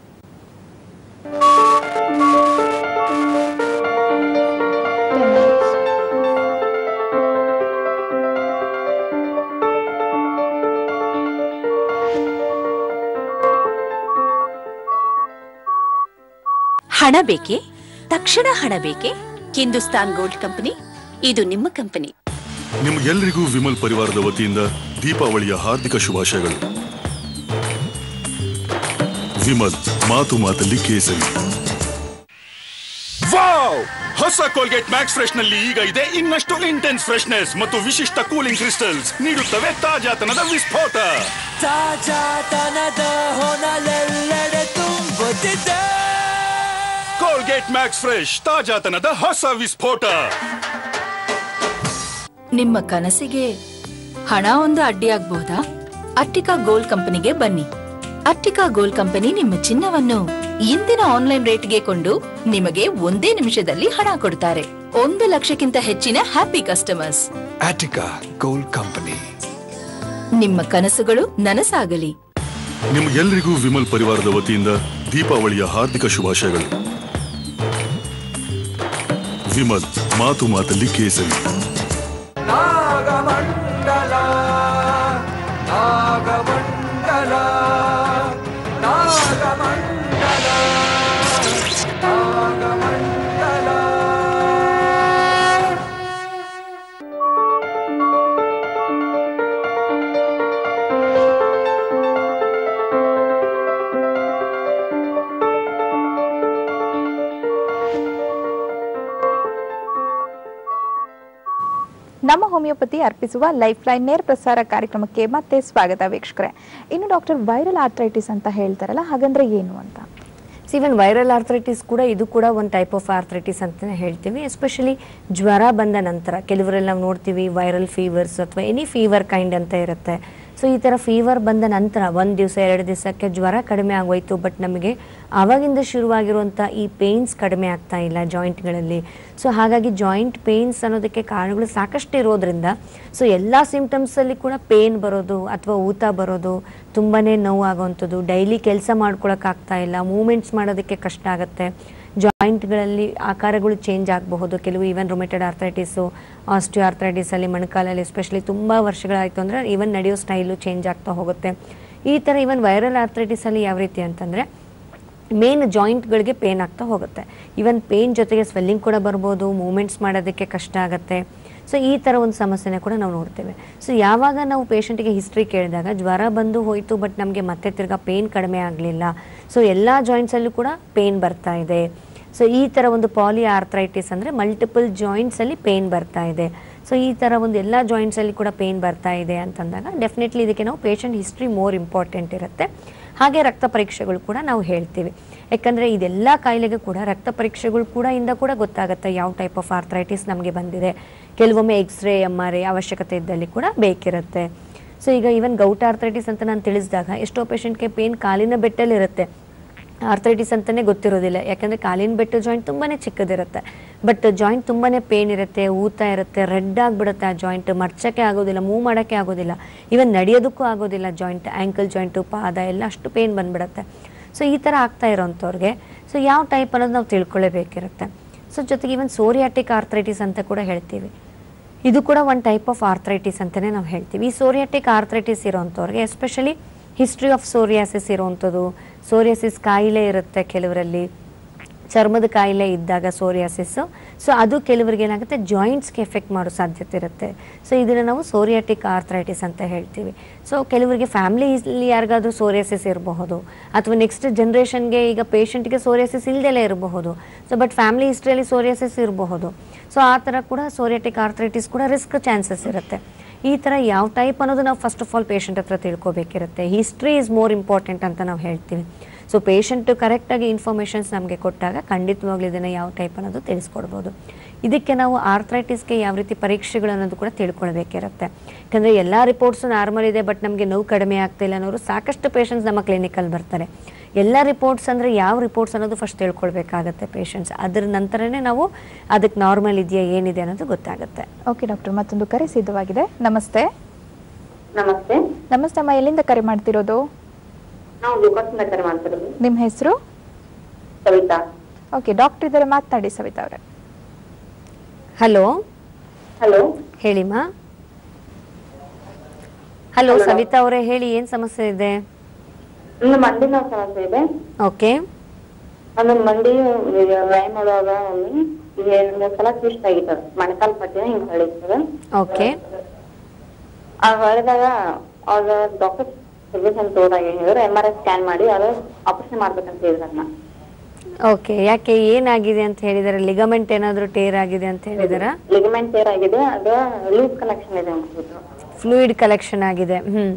ಹಣ ಬೇಕೆ ತಕ್ಷಣ ಹಣ ಬೇಕೆ ಹಿಂದೂಸ್ತಾನ್ ಗೋಲ್ಡ್ ಕಂಪನಿ ಇದು ನಿಮ್ಮ ಕಂಪನಿ ನಿಮ್ಗೆಲ್ರಿಗೂ ವಿಮಲ್ ಪರಿವಾರದ ವತಿಯಿಂದ ದೀಪಾವಳಿಯ ಹಾರ್ದಿಕ ಶುಭಾಶಯಗಳು ವಿಮಲ್ ಮಾತು ಮಾತಲ್ಲಿ ಕೇಸರಿ ವಾವ್ ಹೊಸ ಕೋಲ್ಗೇಟ್ ಮ್ಯಾಕ್ಸ್ ಫ್ರೆಶ್ ನಲ್ಲಿ ಈಗ ಇದೆ ಇನ್ನಷ್ಟು ಇಂಟೆನ್ಸ್ ಫ್ರೆಶ್ನೆಸ್ ಮತ್ತು ವಿಶಿಷ್ಟ ಕೂಲಿಂಗ್ ಕ್ರಿಸ್ಟಲ್ಸ್ ನೀಡುತ್ತವೆ ತಾಜಾತನದ ವಿಸ್ಫೋಟ ತಾಜಾತನದ ಹೊನಲೆಲ್ಲೆಡೆ ತುಂಬುತ್ತಿದೆ ಕೋಲ್ಗೇಟ್ ಮ್ಯಾಕ್ಸ್ ಫ್ರೆಶ್ ತಾಜಾತನದ ಹೊಸ ವಿಸ್ಫೋಟ ನಿಮ್ಮ ಕನಸಿಗೆ ಹಣ ಒಂದು ಅಡ್ಡಿಯಾಗಬಹುದಾ ಅಟ್ಟಿಕಾ ಗೋಲ್ಡ್ ಕಂಪನಿಗೆ ಬನ್ನಿ ಅಟ್ಟಿಕಾ ಗೋಲ್ಡ್ ಕಂಪನಿ ನಿಮ್ಮ ಚಿನ್ನವನ್ನು ಇಂದಿನ ಆನ್ಲೈನ್ ರೇಟ್ಗೆ ಕೊಂಡು ನಿಮಗೆ ಒಂದೇ ನಿಮಿಷದಲ್ಲಿ ಹಣ ಕೊಡ್ತಾರೆ ಒಂದು ಲಕ್ಷಕ್ಕಿಂತ ಹೆಚ್ಚಿನ happy customers Attica Gold Company. ನಿಮ್ಮ ಕನಸುಗಳು ನನಸಾಗಲಿ ನಿಮ್ಗೆಲ್ರಿಗೂ ವಿಮಲ್ ಪರಿವಾರದ ವತಿಯಿಂದ ದೀಪಾವಳಿಯ ಹಾರ್ದಿಕ ಶುಭಾಶಯಗಳು ವಿಮಲ್ ಮಾತು ಮಾತಲ್ಲಿ ಕೇಸರಿ ನಾಗಮಂಡಲ ನಾಗಮಂಡಲ ನಾಗಮಂಡಲ ನಾಗಮಂಡಲ ನಮ್ಮ ಹೋಮಿಯೋಪತಿ ಅರ್ಪಿಸುವ ಲೈಫ್ ಲೈನ್ ನೇರ ಪ್ರಸಾರ ಕಾರ್ಯಕ್ರಮಕ್ಕೆ ಮತ್ತೆ ಸ್ವಾಗತ ವೀಕ್ಷಕರೇ ಇನ್ನು ಡಾಕ್ಟರ್ ವೈರಲ್ ಆರ್ಥ್ರೈಟಿಸ್ ಅಂತ ಹೇಳ್ತಾರಲ್ಲ ಹಾಗಂದ್ರೆ ಏನು ಅಂತ ಈವನ್ ವೈರಲ್ ಆರ್ಥ್ರೈಟಿಸ್ ಕೂಡ ಇದು ಕೂಡ ಒಂದು ಟೈಪ್ ಆಫ್ ಆರ್ಥ್ರೈಟಿಸ್ ಅಂತಲೇ ಹೇಳ್ತೀವಿ ಎಸ್ಪೆಷಲಿ ಜ್ವರ ಬಂದ ನಂತರ ಕೆಲವರೆಲ್ಲ ನಾವು ನೋಡ್ತೀವಿ ವೈರಲ್ ಫೀವರ್ಸ್ ಅಥವಾ ಎನಿ ಫೀವರ್ ಕೈಂಡ್ ಅಂತ ಇರುತ್ತೆ ಸೊ ಈ ಥರ ಫೀವರ್ ಬಂದ ನಂತರ ಒಂದು ದಿವಸ ಎರಡು ದಿವಸಕ್ಕೆ ಜ್ವರ ಕಡಿಮೆ ಆಗೋಯ್ತು ಬಟ್ ನಮಗೆ ಆವಾಗಿಂದ ಶುರುವಾಗಿರುವಂಥ ಈ ಪೇಯ್ನ್ಸ್ ಕಡಿಮೆ ಆಗ್ತಾ ಇಲ್ಲ ಜಾಯಿಂಟ್ಗಳಲ್ಲಿ ಸೊ ಹಾಗಾಗಿ ಜಾಯಿಂಟ್ ಪೇಯ್ನ್ಸ್ ಅನ್ನೋದಕ್ಕೆ ಕಾರಣಗಳು ಸಾಕಷ್ಟು ಇರೋದ್ರಿಂದ ಸೊ ಎಲ್ಲ ಸಿಂಪ್ಟಮ್ಸಲ್ಲಿ ಕೂಡ ಪೇನ್ ಬರೋದು ಅಥವಾ ಊತ ಬರೋದು ತುಂಬಾ ನೋವು ಆಗೋವಂಥದ್ದು ಡೈಲಿ ಕೆಲಸ ಮಾಡ್ಕೊಳಕ್ಕಾಗ್ತಾ ಇಲ್ಲ ಮೂಮೆಂಟ್ಸ್ ಮಾಡೋದಕ್ಕೆ ಕಷ್ಟ ಆಗುತ್ತೆ ಜಾಯಿಂಟ್ಗಳಲ್ಲಿ ಆಕಾರಗಳು ಚೇಂಜ್ ಆಗಬಹುದು ಕೆಲವು ಈವನ್ ರೊಮೆಟೆಡ್ ಆರ್ಥ್ರೈಟಿಸು ಆಸ್ಟಿಯೋ ಆರ್ಥ್ರೈಟಿಸಲ್ಲಿ ಮೊಣಕಾಲಲ್ಲಿ ಎಸ್ಪೆಷಲಿ ತುಂಬ ವರ್ಷಗಳಾಯಿತು ಅಂದರೆ ಈವನ್ ನಡೆಯೋ ಸ್ಟೈಲು ಚೇಂಜ್ ಆಗ್ತಾ ಹೋಗುತ್ತೆ ಈ ಥರ ಈವನ್ ವೈರಲ್ ಆರ್ಥ್ರೈಟಿಸಲ್ಲಿ ಯಾವ ರೀತಿ ಅಂತಂದರೆ ಮೇನ್ ಜಾಯಿಂಟ್ಗಳಿಗೆ ಪೇನ್ ಆಗ್ತಾ ಹೋಗುತ್ತೆ ಈವನ್ ಪೇನ್ ಜೊತೆಗೆ ಸ್ವೆಲ್ಲಿಂಗ್ ಕೂಡ ಬರ್ಬೋದು ಮೂಮೆಂಟ್ಸ್ ಮಾಡೋದಕ್ಕೆ ಕಷ್ಟ ಆಗುತ್ತೆ ಸೊ ಈ ಥರ ಒಂದು ಸಮಸ್ಯೆನ ಕೂಡ ನಾವು ನೋಡ್ತೇವೆ ಸೊ ಯಾವಾಗ ನಾವು ಪೇಷಂಟಿಗೆ ಹಿಸ್ಟ್ರಿ ಕೇಳಿದಾಗ ಜ್ವರ ಬಂದು ಹೋಯಿತು ಬಟ್ ನಮಗೆ ಮತ್ತೆ ತಿರ್ಗಾ ಪೇನ್ ಕಡಿಮೆ ಆಗಲಿಲ್ಲ ಸೊ ಎಲ್ಲ ಜಾಯಿಂಟ್ಸಲ್ಲೂ ಕೂಡ ಪೇನ್ ಬರ್ತಾ ಇದೆ ಸೊ ಈ ಥರ ಒಂದು ಪಾಲಿ ಆರ್ಥ್ರೈಟಿಸ್ ಅಂದರೆ ಮಲ್ಟಿಪಲ್ ಜಾಯಿಂಟ್ಸಲ್ಲಿ ಪೇನ್ ಬರ್ತಾ ಇದೆ ಸೊ ಈ ಥರ ಒಂದು ಎಲ್ಲ ಜಾಯಿಂಟ್ಸಲ್ಲಿ ಕೂಡ ಪೇನ್ ಬರ್ತಾ ಇದೆ ಅಂತಂದಾಗ ಡೆಫಿನೆಟ್ಲಿ ಇದಕ್ಕೆ ನಾವು ಪೇಷಂಟ್ ಹಿಸ್ಟ್ರಿ ಮೋರ್ ಇಂಪಾರ್ಟೆಂಟ್ ಇರುತ್ತೆ ಹಾಗೆ ರಕ್ತ ಪರೀಕ್ಷೆಗಳು ಕೂಡ ನಾವು ಹೇಳ್ತೀವಿ ಯಾಕಂದರೆ ಇದೆಲ್ಲ ಕಾಯಿಲೆಗೆ ಕೂಡ ರಕ್ತ ಪರೀಕ್ಷೆಗಳು ಕೂಡ ಇಂದ ಕೂಡ ಗೊತ್ತಾಗುತ್ತೆ ಯಾವ ಟೈಪ್ ಆಫ್ ಆರ್ಥ್ರೈಟಿಸ್ ನಮಗೆ ಬಂದಿದೆ ಕೆಲವೊಮ್ಮೆ ಎಕ್ಸ್ರೇ ಎಮ್ ಆರ್ ಐ ಅವಶ್ಯಕತೆ ಇದ್ದಲ್ಲಿ ಕೂಡ ಬೇಕಿರುತ್ತೆ ಸೊ ಈಗ ಈವನ್ ಗೌಟ್ ಆರ್ಥ್ರೈಟಿಸ್ ಅಂತ ನಾನು ತಿಳಿಸಿದಾಗ ಎಷ್ಟೋ ಪೇಷಂಟ್ಗೆ ಪೇನ್ ಕಾಲಿನ ಬೆಟ್ಟಲ್ಲಿರುತ್ತೆ ಆರ್ಥ್ರೈಟಿಸ್ ಅಂತಲೇ ಗೊತ್ತಿರೋದಿಲ್ಲ ಯಾಕಂದರೆ ಕಾಲಿನ ಬೆಟ್ಟು ಜಾಯಿಂಟ್ ತುಂಬಾ ಚಿಕ್ಕದಿರುತ್ತೆ ಬಟ್ ಜಾಯಿಂಟ್ ತುಂಬಾ ಪೇನ್ ಇರುತ್ತೆ ಊತ ಇರುತ್ತೆ ರೆಡ್ ಆಗಿಬಿಡುತ್ತೆ ಆ ಜಾಯಿಂಟ್ ಮರ್ಚಕ್ಕೆ ಆಗೋದಿಲ್ಲ ಮೂವ್ ಮಾಡೋಕ್ಕೆ ಆಗೋದಿಲ್ಲ ಈವನ್ ನಡೆಯೋದಕ್ಕೂ ಆಗೋದಿಲ್ಲ ಜಾಯಿಂಟ್ ಆ್ಯಂಕಲ್ ಜಾಯಿಂಟು ಪಾದ ಎಲ್ಲ ಅಷ್ಟು ಪೇನ್ ಬಂದ್ಬಿಡುತ್ತೆ ಸೊ ಈ ಥರ ಆಗ್ತಾ ಇರೋಂಥವ್ರಿಗೆ ಸೊ ಯಾವ ಟೈಪ್ ಅನ್ನೋದು ನಾವು ತಿಳ್ಕೊಳ್ಳೇಬೇಕಿರುತ್ತೆ ಸೊ ಜೊತೆಗೆ ಈವನ್ ಸೋರಿಯಾಟಿಕ್ ಆರ್ಥ್ರೈಟಿಸ್ ಅಂತ ಕೂಡ ಹೇಳ್ತೀವಿ ಇದು ಕೂಡ ಒಂದು ಟೈಪ್ ಆಫ್ ಆರ್ಥ್ರೈಟಿಸ್ ಅಂತಲೇ ನಾವು ಹೇಳ್ತೀವಿ ಈ ಸೋರಿಯಾಟಿಕ್ ಆರ್ಥ್ರೈಟಿಸ್ ಇರೋಂಥವ್ರಿಗೆ ಎಸ್ಪೆಷಲಿ ಹಿಸ್ಟ್ರಿ ಆಫ್ ಸೋರಿಯಾಸಿಸ್ ಇರೋವಂಥದ್ದು ಸೋರಿಯಾಸಿಸ್ ಕಾಯಿಲೆ ಇರುತ್ತೆ ಕೆಲವರಲ್ಲಿ ಚರ್ಮದ ಕಾಯಿಲೆ ಇದ್ದಾಗ ಸೋರಿಯಾಸಿಸ್ಸು ಸೊ ಅದು ಕೆಲವರಿಗೆ ಏನಾಗುತ್ತೆ ಜಾಯಿಂಟ್ಸ್ಗೆ ಎಫೆಕ್ಟ್ ಮಾಡೋ ಸಾಧ್ಯತೆ ಇರುತ್ತೆ ಸೊ ಇದನ್ನು ನಾವು ಸೋರಿಯಾಟಿಕ್ ಆರ್ಥ್ರೈಟಿಸ್ ಅಂತ ಹೇಳ್ತೀವಿ ಸೊ ಕೆಲವರಿಗೆ ಫ್ಯಾಮ್ಲಿಲಿ ಯಾರಿಗಾದ್ರೂ ಸೋರಿಯಾಸಿಸ್ ಇರಬಹುದು ಅಥವಾ ನೆಕ್ಸ್ಟ್ ಜನ್ರೇಷನ್ಗೆ ಈಗ ಪೇಷಂಟ್ಗೆ ಸೋರಿಯಾಸಿಸ್ ಇಲ್ದಲೇ ಇರಬಹುದು ಸೊ ಬಟ್ ಫ್ಯಾಮಿಲಿ ಹಿಸ್ಟ್ರಿಯಲ್ಲಿ ಸೋರಿಯಾಸಿಸ್ ಇರಬಹುದು ಸೊ ಆ ಥರ ಕೂಡ ಸೋರಿಯಾಟಿಕ್ ಆರ್ಥ್ರೈಟಿಸ್ ಕೂಡ ರಿಸ್ಕ್ ಚಾನ್ಸಸ್ ಇರುತ್ತೆ ಈ ಥರ ಯಾವ ಟೈಪ್ ಅನ್ನೋದು ನಾವು ಫಸ್ಟ್ ಆಫ್ ಆಲ್ ಪೇಷಂಟ್ ಹತ್ರ ತಿಳ್ಕೊಬೇಕಿರುತ್ತೆ ಹಿಸ್ಟ್ರಿ ಇಸ್ ಮೋರ್ ಇಂಪಾರ್ಟೆಂಟ್ ಅಂತ ನಾವು ಹೇಳ್ತೀವಿ ಸೊ ಪೇಷಂಟ್ ಕರೆಕ್ಟಾಗಿ ಇನ್ಫಾರ್ಮೇಷನ್ಸ್ ನಮಗೆ ಕೊಟ್ಟಾಗ ಖಂಡಿತವಾಗ್ಲೂ ಇದನ್ನು ಯಾವ ಟೈಪ್ ಅನ್ನೋದು ತಿಳಿಸ್ಕೊಡ್ಬೋದು ಇದಕ್ಕೆ ನಾವು ಆರ್ಥ್ರೈಟಿಸ್ಗೆ ಯಾವ ರೀತಿ ಪರೀಕ್ಷೆಗಳು ಅನ್ನೋದು ಕೂಡ ತಿಳ್ಕೊಳ್ಬೇಕಿರುತ್ತೆ ಯಾಕಂದರೆ ಎಲ್ಲ ರಿಪೋರ್ಟ್ಸು ನಾರ್ಮಲ್ ಇದೆ ಬಟ್ ನಮಗೆ ನೋವು ಕಡಿಮೆ ಆಗ್ತಿಲ್ಲ ಅನ್ನೋರು ಸಾಕಷ್ಟು ಪೇಷಂಟ್ಸ್ ನಮ್ಮ ಕ್ಲಿನಿಕಲ್ಲಿ ಬರ್ತಾರೆ ಎಲ್ಲ ರಿಪೋರ್ಟ್ಸ್ ಅಂದರೆ ಯಾವ ರಿಪೋರ್ಟ್ಸ್ ಅನ್ನೋದು ಫಸ್ಟ್ ತಿಳ್ಕೊಳ್ಬೇಕಾಗತ್ತೆ ಪೇಷಂಟ್ಸ್ ಅದ್ರ ನಂತರನೇ ನಾವು ಅದಕ್ಕೆ ನಾರ್ಮಲ್ ಇದೆಯಾ ಏನಿದೆ ಅನ್ನೋದು ಗೊತ್ತಾಗುತ್ತೆ ಓಕೆ ಡಾಕ್ಟರ್ ಮತ್ತೊಂದು ಕರೆ ಸಿದ್ಧವಾಗಿದೆ ನಮಸ್ತೆ ನಮಸ್ತೆ ನಮಸ್ತೆ ಅಮ್ಮ ಎಲ್ಲಿಂದ ಕರೆ ಮಾಡ್ತಿರೋದು ನಾವು ಗೋಕಾಕ್ನಿಂದ ಕರೆ ಮಾಡ್ತಿರೋದು ನಿಮ್ಮ ಹೆಸರು ಸವಿತಾ ಓಕೆ ಡಾಕ್ಟರ್ ಇದ್ದಾರೆ ಮಾತನಾಡಿ ಸವಿತಾ ಅವರೇ ಹಲೋ ಹಲೋ ಹೇಳಿಮ್ಮ ಹಲೋ ಸವಿತಾ ಅವರೇ ಹೇಳಿ ಏನು ಸಮಸ್ಯೆ ಇದೆ ನನ್ನ ಮಂಡಿ ನೋವು ಸಮಸ್ಯೆ ಇದೆ ಓಕೆ ಅದು ಮಂಡಿ ವ್ಯಾಯಾಮ ಮಾಡುವಾಗ ಒಮ್ಮೆ ಎರಡು ಮೂರು ಸಲ ಟ್ವಿಸ್ಟ್ ಆಗಿತ್ತು ಮೊಣಕಾಲ್ ಪಟ್ಟಿನ ಹಿಂಗ್ ಹೊಳಿತದ ಓಕೆ ಆ ಹೊಳೆದಾಗ ಅವ್ರ ಡಾಕ್ಟರ್ ಸರ್ವಿಸ್ ತೋದಾಗ ಹೇಳಿದ್ರು ಎಂ ಆರ್ ಐ ಸ್ಕ್ಯಾನ್ ಮಾಡಿ ಅದು ಆಪರೇಷನ್ ಮಾಡ್ಬೇಕಂತ ಹೇಳಿದ್ರು ಅದನ್ನ ಓಕೆ ಯಾಕೆ ಏನಾಗಿದೆ ಅಂತ ಹೇಳಿದಾರೆ ಲಿಗಮೆಂಟ್ ಏನಾದರೂ ಟೇರ್ ಆಗಿದೆ ಅಂತ ಹೇಳಿದಾರಾ ಲಿಗಮೆಂಟ್ ಟೇರ್ ಆಗಿದೆ ಅದು ಲೂಸ್ ಕನೆಕ್ಷನ್ ಇದೆ ಅಂತ ಹೇಳಿದ್ರು ಫ್ಲೂಯಿಡ್ ಕಲೆಕ್ಷನ್ ಆಗಿದೆ ಹ್ಮ್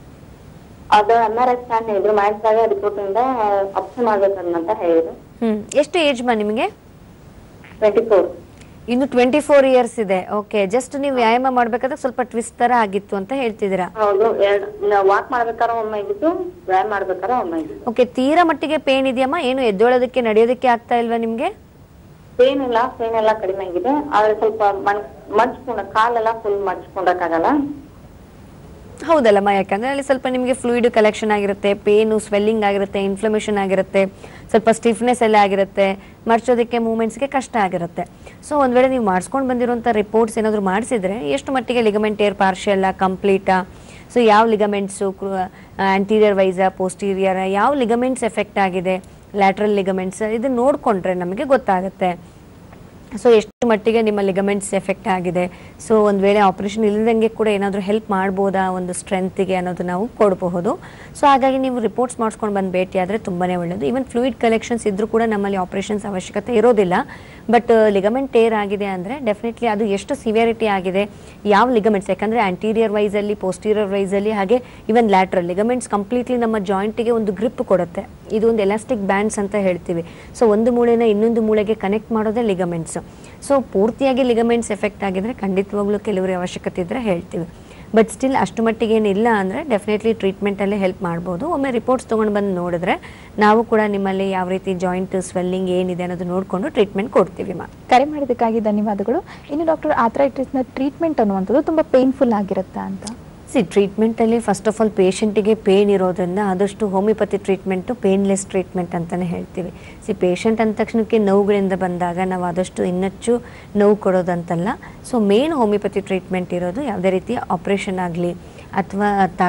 ಅದು ಎಂ ಆರ್ ಐ ಸ್ಕ್ಯಾನ್ ಹೇಳಿದ್ರು ಮಾಡಿದಾಗ ರಿಪೋರ್ಟ್ ಇಂದ ಆಪರೇಷನ್ ಮಾಡ್ಬೇಕಂತ ಹೇಳಿದ್ರು ಹ್ಮ್ ಎಷ್ಟು ಏಜ್ ಮಾ ನಿಮಗೆ ಟ್ವೆಂಟಿ ಫೋರ್ ಇನ್ನು ಟ್ವೆಂಟಿ ಫೋರ್ ಇಯರ್ಸ್ ಇದೆ ಓಕೆ ಜಸ್ಟ್ ನೀವು ವ್ಯಾಯಾಮ ಮಾಡ್ಬೇಕಾದ್ರೆ ಸ್ವಲ್ಪ ಟ್ವಿಸ್ಟ್ ತರ ಆಗಿತ್ತು ಅಂತ ಹೇಳ್ತಿದ್ದೀರಾ ಹೌದು ಎರಡು ವಾಕ್ ಮಾಡ್ಬೇಕಾದ್ರೆ ಒಮ್ಮೆ ಆಗಿತ್ತು ವ್ಯಾಯಾಮ ಮಾಡ್ಬೇಕಾದ್ರೆ ಒಮ್ಮೆ ಆಗಿತ್ತು ಓಕೆ ತೀರಾ ಮಟ್ಟಿಗೆ ಪೇನ್ ಇದೆಯಮ್ಮ ಏನು ಎದ್ದೊಳೋದಕ್ಕೆ ನಡೆಯೋದಕ್ಕೆ ಆಗ್ತಾ ಇಲ್ವಾ ನಿಮ್ಗೆ ಪೇನ್ ಇಲ್ಲ ಪೇನ್ ಎಲ್ಲ ಕಡಿಮೆ ಆಗಿದೆ ಆದ್ರೆ ಸ್ವಲ್ಪ ಮಣ್ ಮಡ್ಚ್ಕೊಂಡ ಕಾಲೆಲ್ಲ ಫುಲ್ ಮಡ್ಚ್ಕೊಂಡಕ್ಕಾಗಲ್ಲ ಹೌದಲ್ಲಮ್ಮ ಯಾಕಂದ್ರೆ ಅಲ್ಲಿ ಸ್ವಲ್ಪ ನಿಮಗೆ ಫ್ಲೂಯಿಡ್ ಕಲೆಕ್ಷನ್ ಆಗಿರುತ್ತೆ ಪೇನು ಸ್ವೆಲ್ಲಿಂಗ್ ಆಗಿರುತ್ತೆ ಇನ್ಫ್ಲಮೇಷನ್ ಆಗಿರುತ್ತೆ ಸ್ವಲ್ಪ ಸ್ಟಿಫ್ನೆಸ್ ಎಲ್ಲ ಆಗಿರುತ್ತೆ ಮರ್ಚೋದಕ್ಕೆ ಮೂಮೆಂಟ್ಸ್ಗೆ ಕಷ್ಟ ಆಗಿರುತ್ತೆ ಸೊ ಒಂದ್ ವೇಳೆ ನೀವು ಮಾಡಿಸ್ಕೊಂಡು ಬಂದಿರುವಂಥ ರಿಪೋರ್ಟ್ಸ್ ಏನಾದರೂ ಮಾಡಿಸಿದ್ರೆ ಎಷ್ಟು ಮಟ್ಟಿಗೆ ಲಿಗಮೆಂಟ್ ಏರ್ ಪಾರ್ಷಿಯಲ್ಲ ಕಂಪ್ಲೀಟಾ ಸೊ ಯಾವ ಲಿಗಮೆಂಟ್ಸು ಆಂಟೀರಿಯರ್ ವೈಸಾ ಪೋಸ್ಟೀರಿಯರ್ ಯಾವ ಲಿಗಮೆಂಟ್ಸ್ ಎಫೆಕ್ಟ್ ಆಗಿದೆ ಲ್ಯಾಟ್ರಲ್ ಲಿಗಮೆಂಟ್ಸ್ ಇದನ್ನ ನೋಡಿಕೊಂಡ್ರೆ ನಮಗೆ ಗೊತ್ತಾಗುತ್ತೆ ಸೊ ಎಷ್ಟು ಮಟ್ಟಿಗೆ ನಿಮ್ಮ ಲಿಗಮೆಂಟ್ಸ್ ಎಫೆಕ್ಟ್ ಆಗಿದೆ ಸೊ ಒಂದು ವೇಳೆ ಆಪರೇಷನ್ ಇಲ್ಲದಂಗೆ ಕೂಡ ಏನಾದರೂ ಹೆಲ್ಪ್ ಮಾಡ್ಬೋದಾ ಒಂದು ಸ್ಟ್ರೆಂತ್ಗೆ ಅನ್ನೋದು ನಾವು ಕೊಡಬಹುದು ಸೊ ಹಾಗಾಗಿ ನೀವು ರಿಪೋರ್ಟ್ಸ್ ಮಾಡಿಸ್ಕೊಂಡು ಬಂದು ಭೇಟಿ ಆದರೆ ತುಂಬಾ ಒಳ್ಳೆಯದು ಈವನ್ ಫ್ಲೂಯಿಡ್ ಕಲೆಕ್ಷನ್ಸ್ ಇದ್ರೂ ಕೂಡ ನಮ್ಮಲ್ಲಿ ಆಪರೇಷನ್ಸ್ ಅವಶ್ಯಕತೆ ಇರೋದಿಲ್ಲ ಬಟ್ ಲಿಗಮೆಂಟ್ ಟೇರ್ ಆಗಿದೆ ಅಂದರೆ ಡೆಫಿನೆಟ್ಲಿ ಅದು ಎಷ್ಟು ಸಿವಿಯರಿಟಿ ಆಗಿದೆ ಯಾವ ಲಿಗಮೆಂಟ್ಸ್ ಯಾಕಂದರೆ ಆಂಟೀರಿಯರ್ ವೈಸಲ್ಲಿ ಪೋಸ್ಟೀರಿಯರ್ ವೈಸಲ್ಲಿ ಹಾಗೆ ಈವನ್ ಲ್ಯಾಟ್ರಲ್ ಲಿಗಮೆಂಟ್ಸ್ ಕಂಪ್ಲೀಟ್ಲಿ ನಮ್ಮ ಜಾಯಿಂಟಿಗೆ ಒಂದು ಗ್ರಿಪ್ ಕೊಡುತ್ತೆ ಇದು ಒಂದು ಎಲಾಸ್ಟಿಕ್ ಬ್ಯಾಂಡ್ಸ್ ಅಂತ ಹೇಳ್ತೀವಿ ಸೊ ಒಂದು ಮೂಳೆನ ಇನ್ನೊಂದು ಮೂಳೆಗೆ ಕನೆಕ್ಟ್ ಮಾಡೋದೇ ಲಿಗಮೆಂಟ್ಸ್ ಸೊ ಪೂರ್ತಿಯಾಗಿ ಲಿಗಮೆಂಟ್ಸ್ ಎಫೆಕ್ಟ್ ಆಗಿದ್ರೆ ಖಂಡಿತವಾಗ್ಲೂ ಕೆಲವರಿಗೆ ಅವಶ್ಯಕತೆ ಇದ್ರೆ ಹೇಳ್ತೀವಿ ಬಟ್ ಸ್ಟಿಲ್ ಅಷ್ಟು ಮಟ್ಟಿಗೆ ಏನಿಲ್ಲ ಅಂದರೆ ಡೆಫಿನೆಟ್ಲಿ ಟ್ರೀಟ್ಮೆಂಟಲ್ಲೇ ಹೆಲ್ಪ್ ಮಾಡ್ಬೋದು ಒಮ್ಮೆ ರಿಪೋರ್ಟ್ಸ್ ತೊಗೊಂಡು ಬಂದು ನೋಡಿದ್ರೆ ನಾವು ಕೂಡ ನಿಮ್ಮಲ್ಲಿ ಯಾವ ರೀತಿ ಜಾಯಿಂಟ್ ಸ್ವೆಲ್ಲಿಂಗ್ ಏನಿದೆ ಅನ್ನೋದು ನೋಡಿಕೊಂಡು ಟ್ರೀಟ್ಮೆಂಟ್ ಕೊಡ್ತೀವಿ ಮಾ ಕರೆ ಮಾಡಿದ್ದಕ್ಕಾಗಿ ಧನ್ಯವಾದಗಳು ಇನ್ನು ಡಾಕ್ಟರ್ ಆಥ್ರೈಟಿಸ್ನ ಟ್ರೀಟ್ಮೆಂಟ್ ಅನ್ನುವಂಥದ್ದು ತುಂಬ ಪೇನ್ಫುಲ್ ಆಗಿರುತ್ತಾ ಅಂತ ಸಿ ಟ್ರೀಟ್ಮೆಂಟಲ್ಲಿ ಫಸ್ಟ್ ಆಫ್ ಆಲ್ ಪೇಷಂಟಿಗೆ ಪೇನ್ ಇರೋದ್ರಿಂದ ಆದಷ್ಟು ಹೋಮಿಯೋಪತಿ ಟ್ರೀಟ್ಮೆಂಟು ಪೇನ್ಲೆಸ್ ಟ್ರೀಟ್ಮೆಂಟ್ ಅಂತಲೇ ಹೇಳ್ತೀವಿ ಸಿ ಪೇಷಂಟ್ ಅಂದ ತಕ್ಷಣಕ್ಕೆ ನೋವುಗಳಿಂದ ಬಂದಾಗ ನಾವು ಆದಷ್ಟು ಇನ್ನಷ್ಟು ನೋವು ಕೊಡೋದಂತಲ್ಲ ಸೊ ಮೇನ್ ಹೋಮಿಯೋಪತಿ ಟ್ರೀಟ್ಮೆಂಟ್ ಇರೋದು ಯಾವುದೇ ರೀತಿ ಆಪ್ರೇಷನ್ ಆಗಲಿ ಅಥವಾ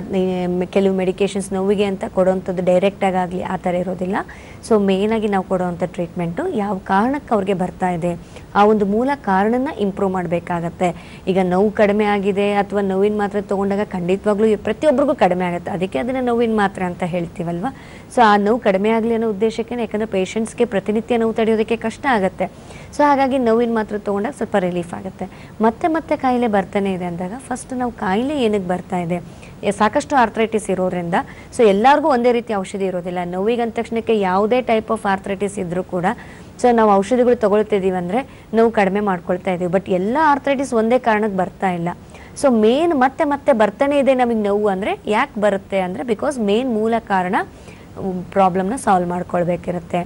ಕೆಲವು ಮೆಡಿಕೇಶನ್ಸ್ ನೋವಿಗೆ ಅಂತ ಕೊಡೋವಂಥದ್ದು ಡೈರೆಕ್ಟಾಗಿ ಆಗಲಿ ಆ ಥರ ಇರೋದಿಲ್ಲ ಸೊ ಮೇಯ್ನಾಗಿ ನಾವು ಕೊಡೋವಂಥ ಟ್ರೀಟ್ಮೆಂಟು ಯಾವ ಕಾರಣಕ್ಕೆ ಅವ್ರಿಗೆ ಬರ್ತಾ ಇದೆ ಆ ಒಂದು ಮೂಲ ಕಾರಣನ ಇಂಪ್ರೂವ್ ಮಾಡಬೇಕಾಗತ್ತೆ ಈಗ ನೋವು ಕಡಿಮೆ ಆಗಿದೆ ಅಥವಾ ನೋವಿನ ಮಾತ್ರೆ ತೊಗೊಂಡಾಗ ಖಂಡಿತವಾಗ್ಲೂ ಪ್ರತಿಯೊಬ್ಬರಿಗೂ ಕಡಿಮೆ ಆಗುತ್ತೆ ಅದಕ್ಕೆ ಅದನ್ನು ನೋವಿನ ಮಾತ್ರೆ ಅಂತ ಹೇಳ್ತೀವಲ್ವ ಸೊ ಆ ನೋವು ಕಡಿಮೆ ಆಗಲಿ ಅನ್ನೋ ಉದ್ದೇಶಕ್ಕೆ ಯಾಕಂದರೆ ಪೇಷಂಟ್ಸ್ಗೆ ಪ್ರತಿನಿತ್ಯ ನೋವು ತಡೆಯೋದಕ್ಕೆ ಕಷ್ಟ ಆಗುತ್ತೆ ಸೊ ಹಾಗಾಗಿ ನೋವಿನ ಮಾತ್ರೆ ತೊಗೊಂಡಾಗ ಸ್ವಲ್ಪ ರಿಲೀಫ್ ಆಗುತ್ತೆ ಮತ್ತೆ ಮತ್ತೆ ಕಾಯಿಲೆ ಬರ್ತಾನೆ ಇದೆ ಅಂದಾಗ ಫಸ್ಟ್ ನಾವು ಕಾಯಿಲೆ ಏನಕ್ಕೆ ಬರ್ತಾ ಇದೆ ಎ- ಸಾಕಷ್ಟು ಆರ್ಥ್ರೈಟಿಸ್ ಇರೋದ್ರಿಂದ ಸೊ ಎಲ್ಲರಿಗೂ ಒಂದೇ ರೀತಿ ಔಷಧಿ ಇರೋದಿಲ್ಲ ನೋವಿಗೆ ಅಂದ ತಕ್ಷಣಕ್ಕೆ ಯಾವುದೇ ಟೈಪ್ ಆಫ್ ಆರ್ಥ್ರೈಟಿಸ್ ಇದ್ದರೂ ಕೂಡ ಸೊ ನಾವು ಔಷಧಿಗಳು ತಗೊಳ್ತಿದ್ದೀವಿ ಅಂದರೆ ನೋವು ಕಡಿಮೆ ಮಾಡ್ಕೊಳ್ತಾ ಇದ್ದೀವಿ ಬಟ್ ಎಲ್ಲ ಆರ್ಥ್ರೈಟಿಸ್ ಒಂದೇ ಕಾರಣಕ್ಕೆ ಬರ್ತಾ ಇಲ್ಲ ಸೊ ಮೇನ್ ಮತ್ತೆ ಮತ್ತೆ ಬರ್ತಾನೆ ಇದೆ ನಮಗೆ ನೋವು ಅಂದರೆ ಯಾಕೆ ಬರುತ್ತೆ ಅಂದರೆ ಬಿಕಾಸ್ ಮೇನ್ ಮೂಲ ಕಾರಣ ಪ್ರಾಬ್ಲಮ್ನ ಸಾಲ್ವ್ ಮಾಡ್ಕೊಳ್ಬೇಕಿರುತ್ತೆ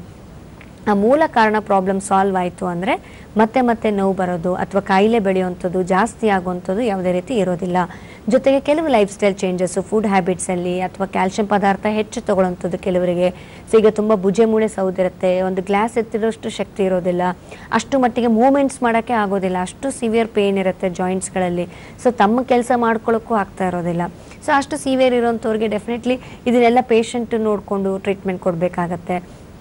ಆ ಮೂಲ ಕಾರಣ ಪ್ರಾಬ್ಲಮ್ ಸಾಲ್ವ್ ಆಯಿತು ಅಂದರೆ ಮತ್ತೆ ಮತ್ತೆ ನೋವು ಬರೋದು ಅಥವಾ ಕಾಯಿಲೆ ಬೆಳೆಯುವಂಥದ್ದು ಜಾಸ್ತಿ ಆಗುವಂಥದ್ದು ಯಾವುದೇ ರೀತಿ ಇರೋದಿಲ್ಲ ಜೊತೆಗೆ ಕೆಲವು ಲೈಫ್ ಸ್ಟೈಲ್ ಚೇಂಜಸ್ಸು ಫುಡ್ ಹ್ಯಾಬಿಟ್ಸಲ್ಲಿ ಅಥವಾ ಕ್ಯಾಲ್ಶಿಯಂ ಪದಾರ್ಥ ಹೆಚ್ಚು ತಗೊಳ್ಳೋಂಥದ್ದು ಕೆಲವರಿಗೆ ಸೊ ಈಗ ತುಂಬ ಭುಜೆ ಮೂಳೆ ಸೌದಿರುತ್ತೆ ಒಂದು ಗ್ಲಾಸ್ ಎತ್ತಿರೋಷ್ಟು ಶಕ್ತಿ ಇರೋದಿಲ್ಲ ಅಷ್ಟು ಮಟ್ಟಿಗೆ ಮೂಮೆಂಟ್ಸ್ ಮಾಡೋಕ್ಕೆ ಆಗೋದಿಲ್ಲ ಅಷ್ಟು ಸಿವಿಯರ್ ಪೇನ್ ಇರುತ್ತೆ ಜಾಯಿಂಟ್ಸ್ಗಳಲ್ಲಿ ಸೊ ತಮ್ಮ ಕೆಲಸ ಮಾಡ್ಕೊಳ್ಳೋಕ್ಕೂ ಆಗ್ತಾ ಇರೋದಿಲ್ಲ ಸೊ ಅಷ್ಟು ಸಿವಿಯರ್ ಇರೋಂಥವ್ರಿಗೆ ಡೆಫಿನೆಟ್ಲಿ ಇದನ್ನೆಲ್ಲ ಪೇಷಂಟ್ ನೋಡಿಕೊಂಡು ಟ್ರೀಟ್ಮೆಂಟ್ ಕೊಡಬೇಕಾಗತ್ತೆ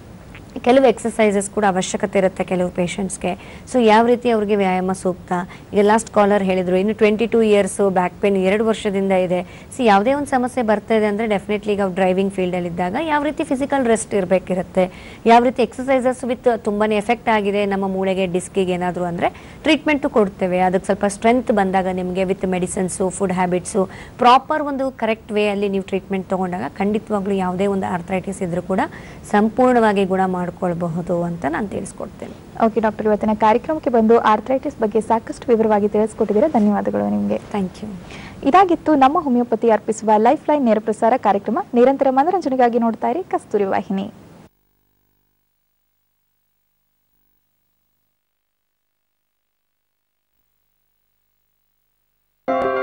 ಕೆಲವು ಎಕ್ಸಸೈಸಸ್ ಕೂಡ ಅವಶ್ಯಕತೆ ಇರುತ್ತೆ ಕೆಲವು ಪೇಷಂಟ್ಸ್ಗೆ ಸೊ ಯಾವ ರೀತಿ ಅವ್ರಿಗೆ ವ್ಯಾಯಾಮ ಸೂಕ್ತ ಈಗ ಲಾಸ್ಟ್ ಕಾಲರ್ ಹೇಳಿದರು ಇನ್ನು twenty two years back pain ಎರಡು ವರ್ಷದಿಂದ ಇದೆ ಸೊ ಯಾವುದೇ ಒಂದು ಸಮಸ್ಯೆ ಬರ್ತಾ ಇದೆ ಅಂದರೆ ಡೆಫಿನೆಟ್ಲಿ ಈಗ ಡ್ರೈವಿಂಗ್ ಫೀಲ್ಡಲ್ಲಿದ್ದಾಗ ಯಾವ ರೀತಿ ಫಿಸಿಕಲ್ ರೆಸ್ಟ್ ಇರಬೇಕಿರುತ್ತೆ ಯಾವ ರೀತಿ ಎಕ್ಸಸೈಸಸ್ ವಿತ್ ತುಂಬಾ ಎಫೆಕ್ಟ್ ಆಗಿದೆ ನಮ್ಮ ಮೂಳೆಗೆ ಡಿಸ್ಕಿಗೆ ಏನಾದರೂ ಅಂದರೆ ಟ್ರೀಟ್ಮೆಂಟು ಕೊಡ್ತೇವೆ ಅದಕ್ಕೆ ಸ್ವಲ್ಪ ಸ್ಟ್ರೆಂತ್ ಬಂದಾಗ ನಿಮಗೆ with medicines food habits proper ಒಂದು ಕರೆಕ್ಟ್ ವೇ ಅಲ್ಲಿ ನೀವು ಟ್ರೀಟ್ಮೆಂಟ್ ತೊಗೊಂಡಾಗ ಖಂಡಿತವಾಗ್ಲೂ ಯಾವುದೇ ಒಂದು ಆರ್ಥ್ರೈಟಿಸ್ ಇದ್ರೂ ಕೂಡ ಸಂಪೂರ್ಣವಾಗಿ ಗುಣ ಮಾಡ್ಕೊಳ್ಬಹುದು ಅಂತ ನಾನು ತಿಳಿಸ್ಕೊಡ್ತೇನೆ ಓಕೆ ಡಾಕ್ಟರ್ ಇವತ್ತಿನ ಕಾರ್ಯಕ್ರಮಕ್ಕೆ ಬಂದು ಆರ್ಥ್ರೈಟಿಸ್ ಬಗ್ಗೆ ಸಾಕಷ್ಟು ವಿವರವಾಗಿ ತಿಳಿಸ್ಕೊಟ್ಟಿದ್ದೀರಾ ಧನ್ಯವಾದಗಳು ನಿಮಗೆ ಥ್ಯಾಂಕ್ ಯು ಇದಾಗಿತ್ತು ನಮ್ಮ ಹೋಮಿಯೋಪತಿ ಅರ್ಪಿಸುವ ಲೈಫ್ ಲೈನ್ ನೇರ ಪ್ರಸಾರ ಕಾರ್ಯಕ್ರಮ ನಿರಂತರ ಮನರಂಜನೆಗಾಗಿ ನೋಡ್ತಾ ಇರಿ ಕಸ್ತೂರಿ ವಾಹಿನಿ thank you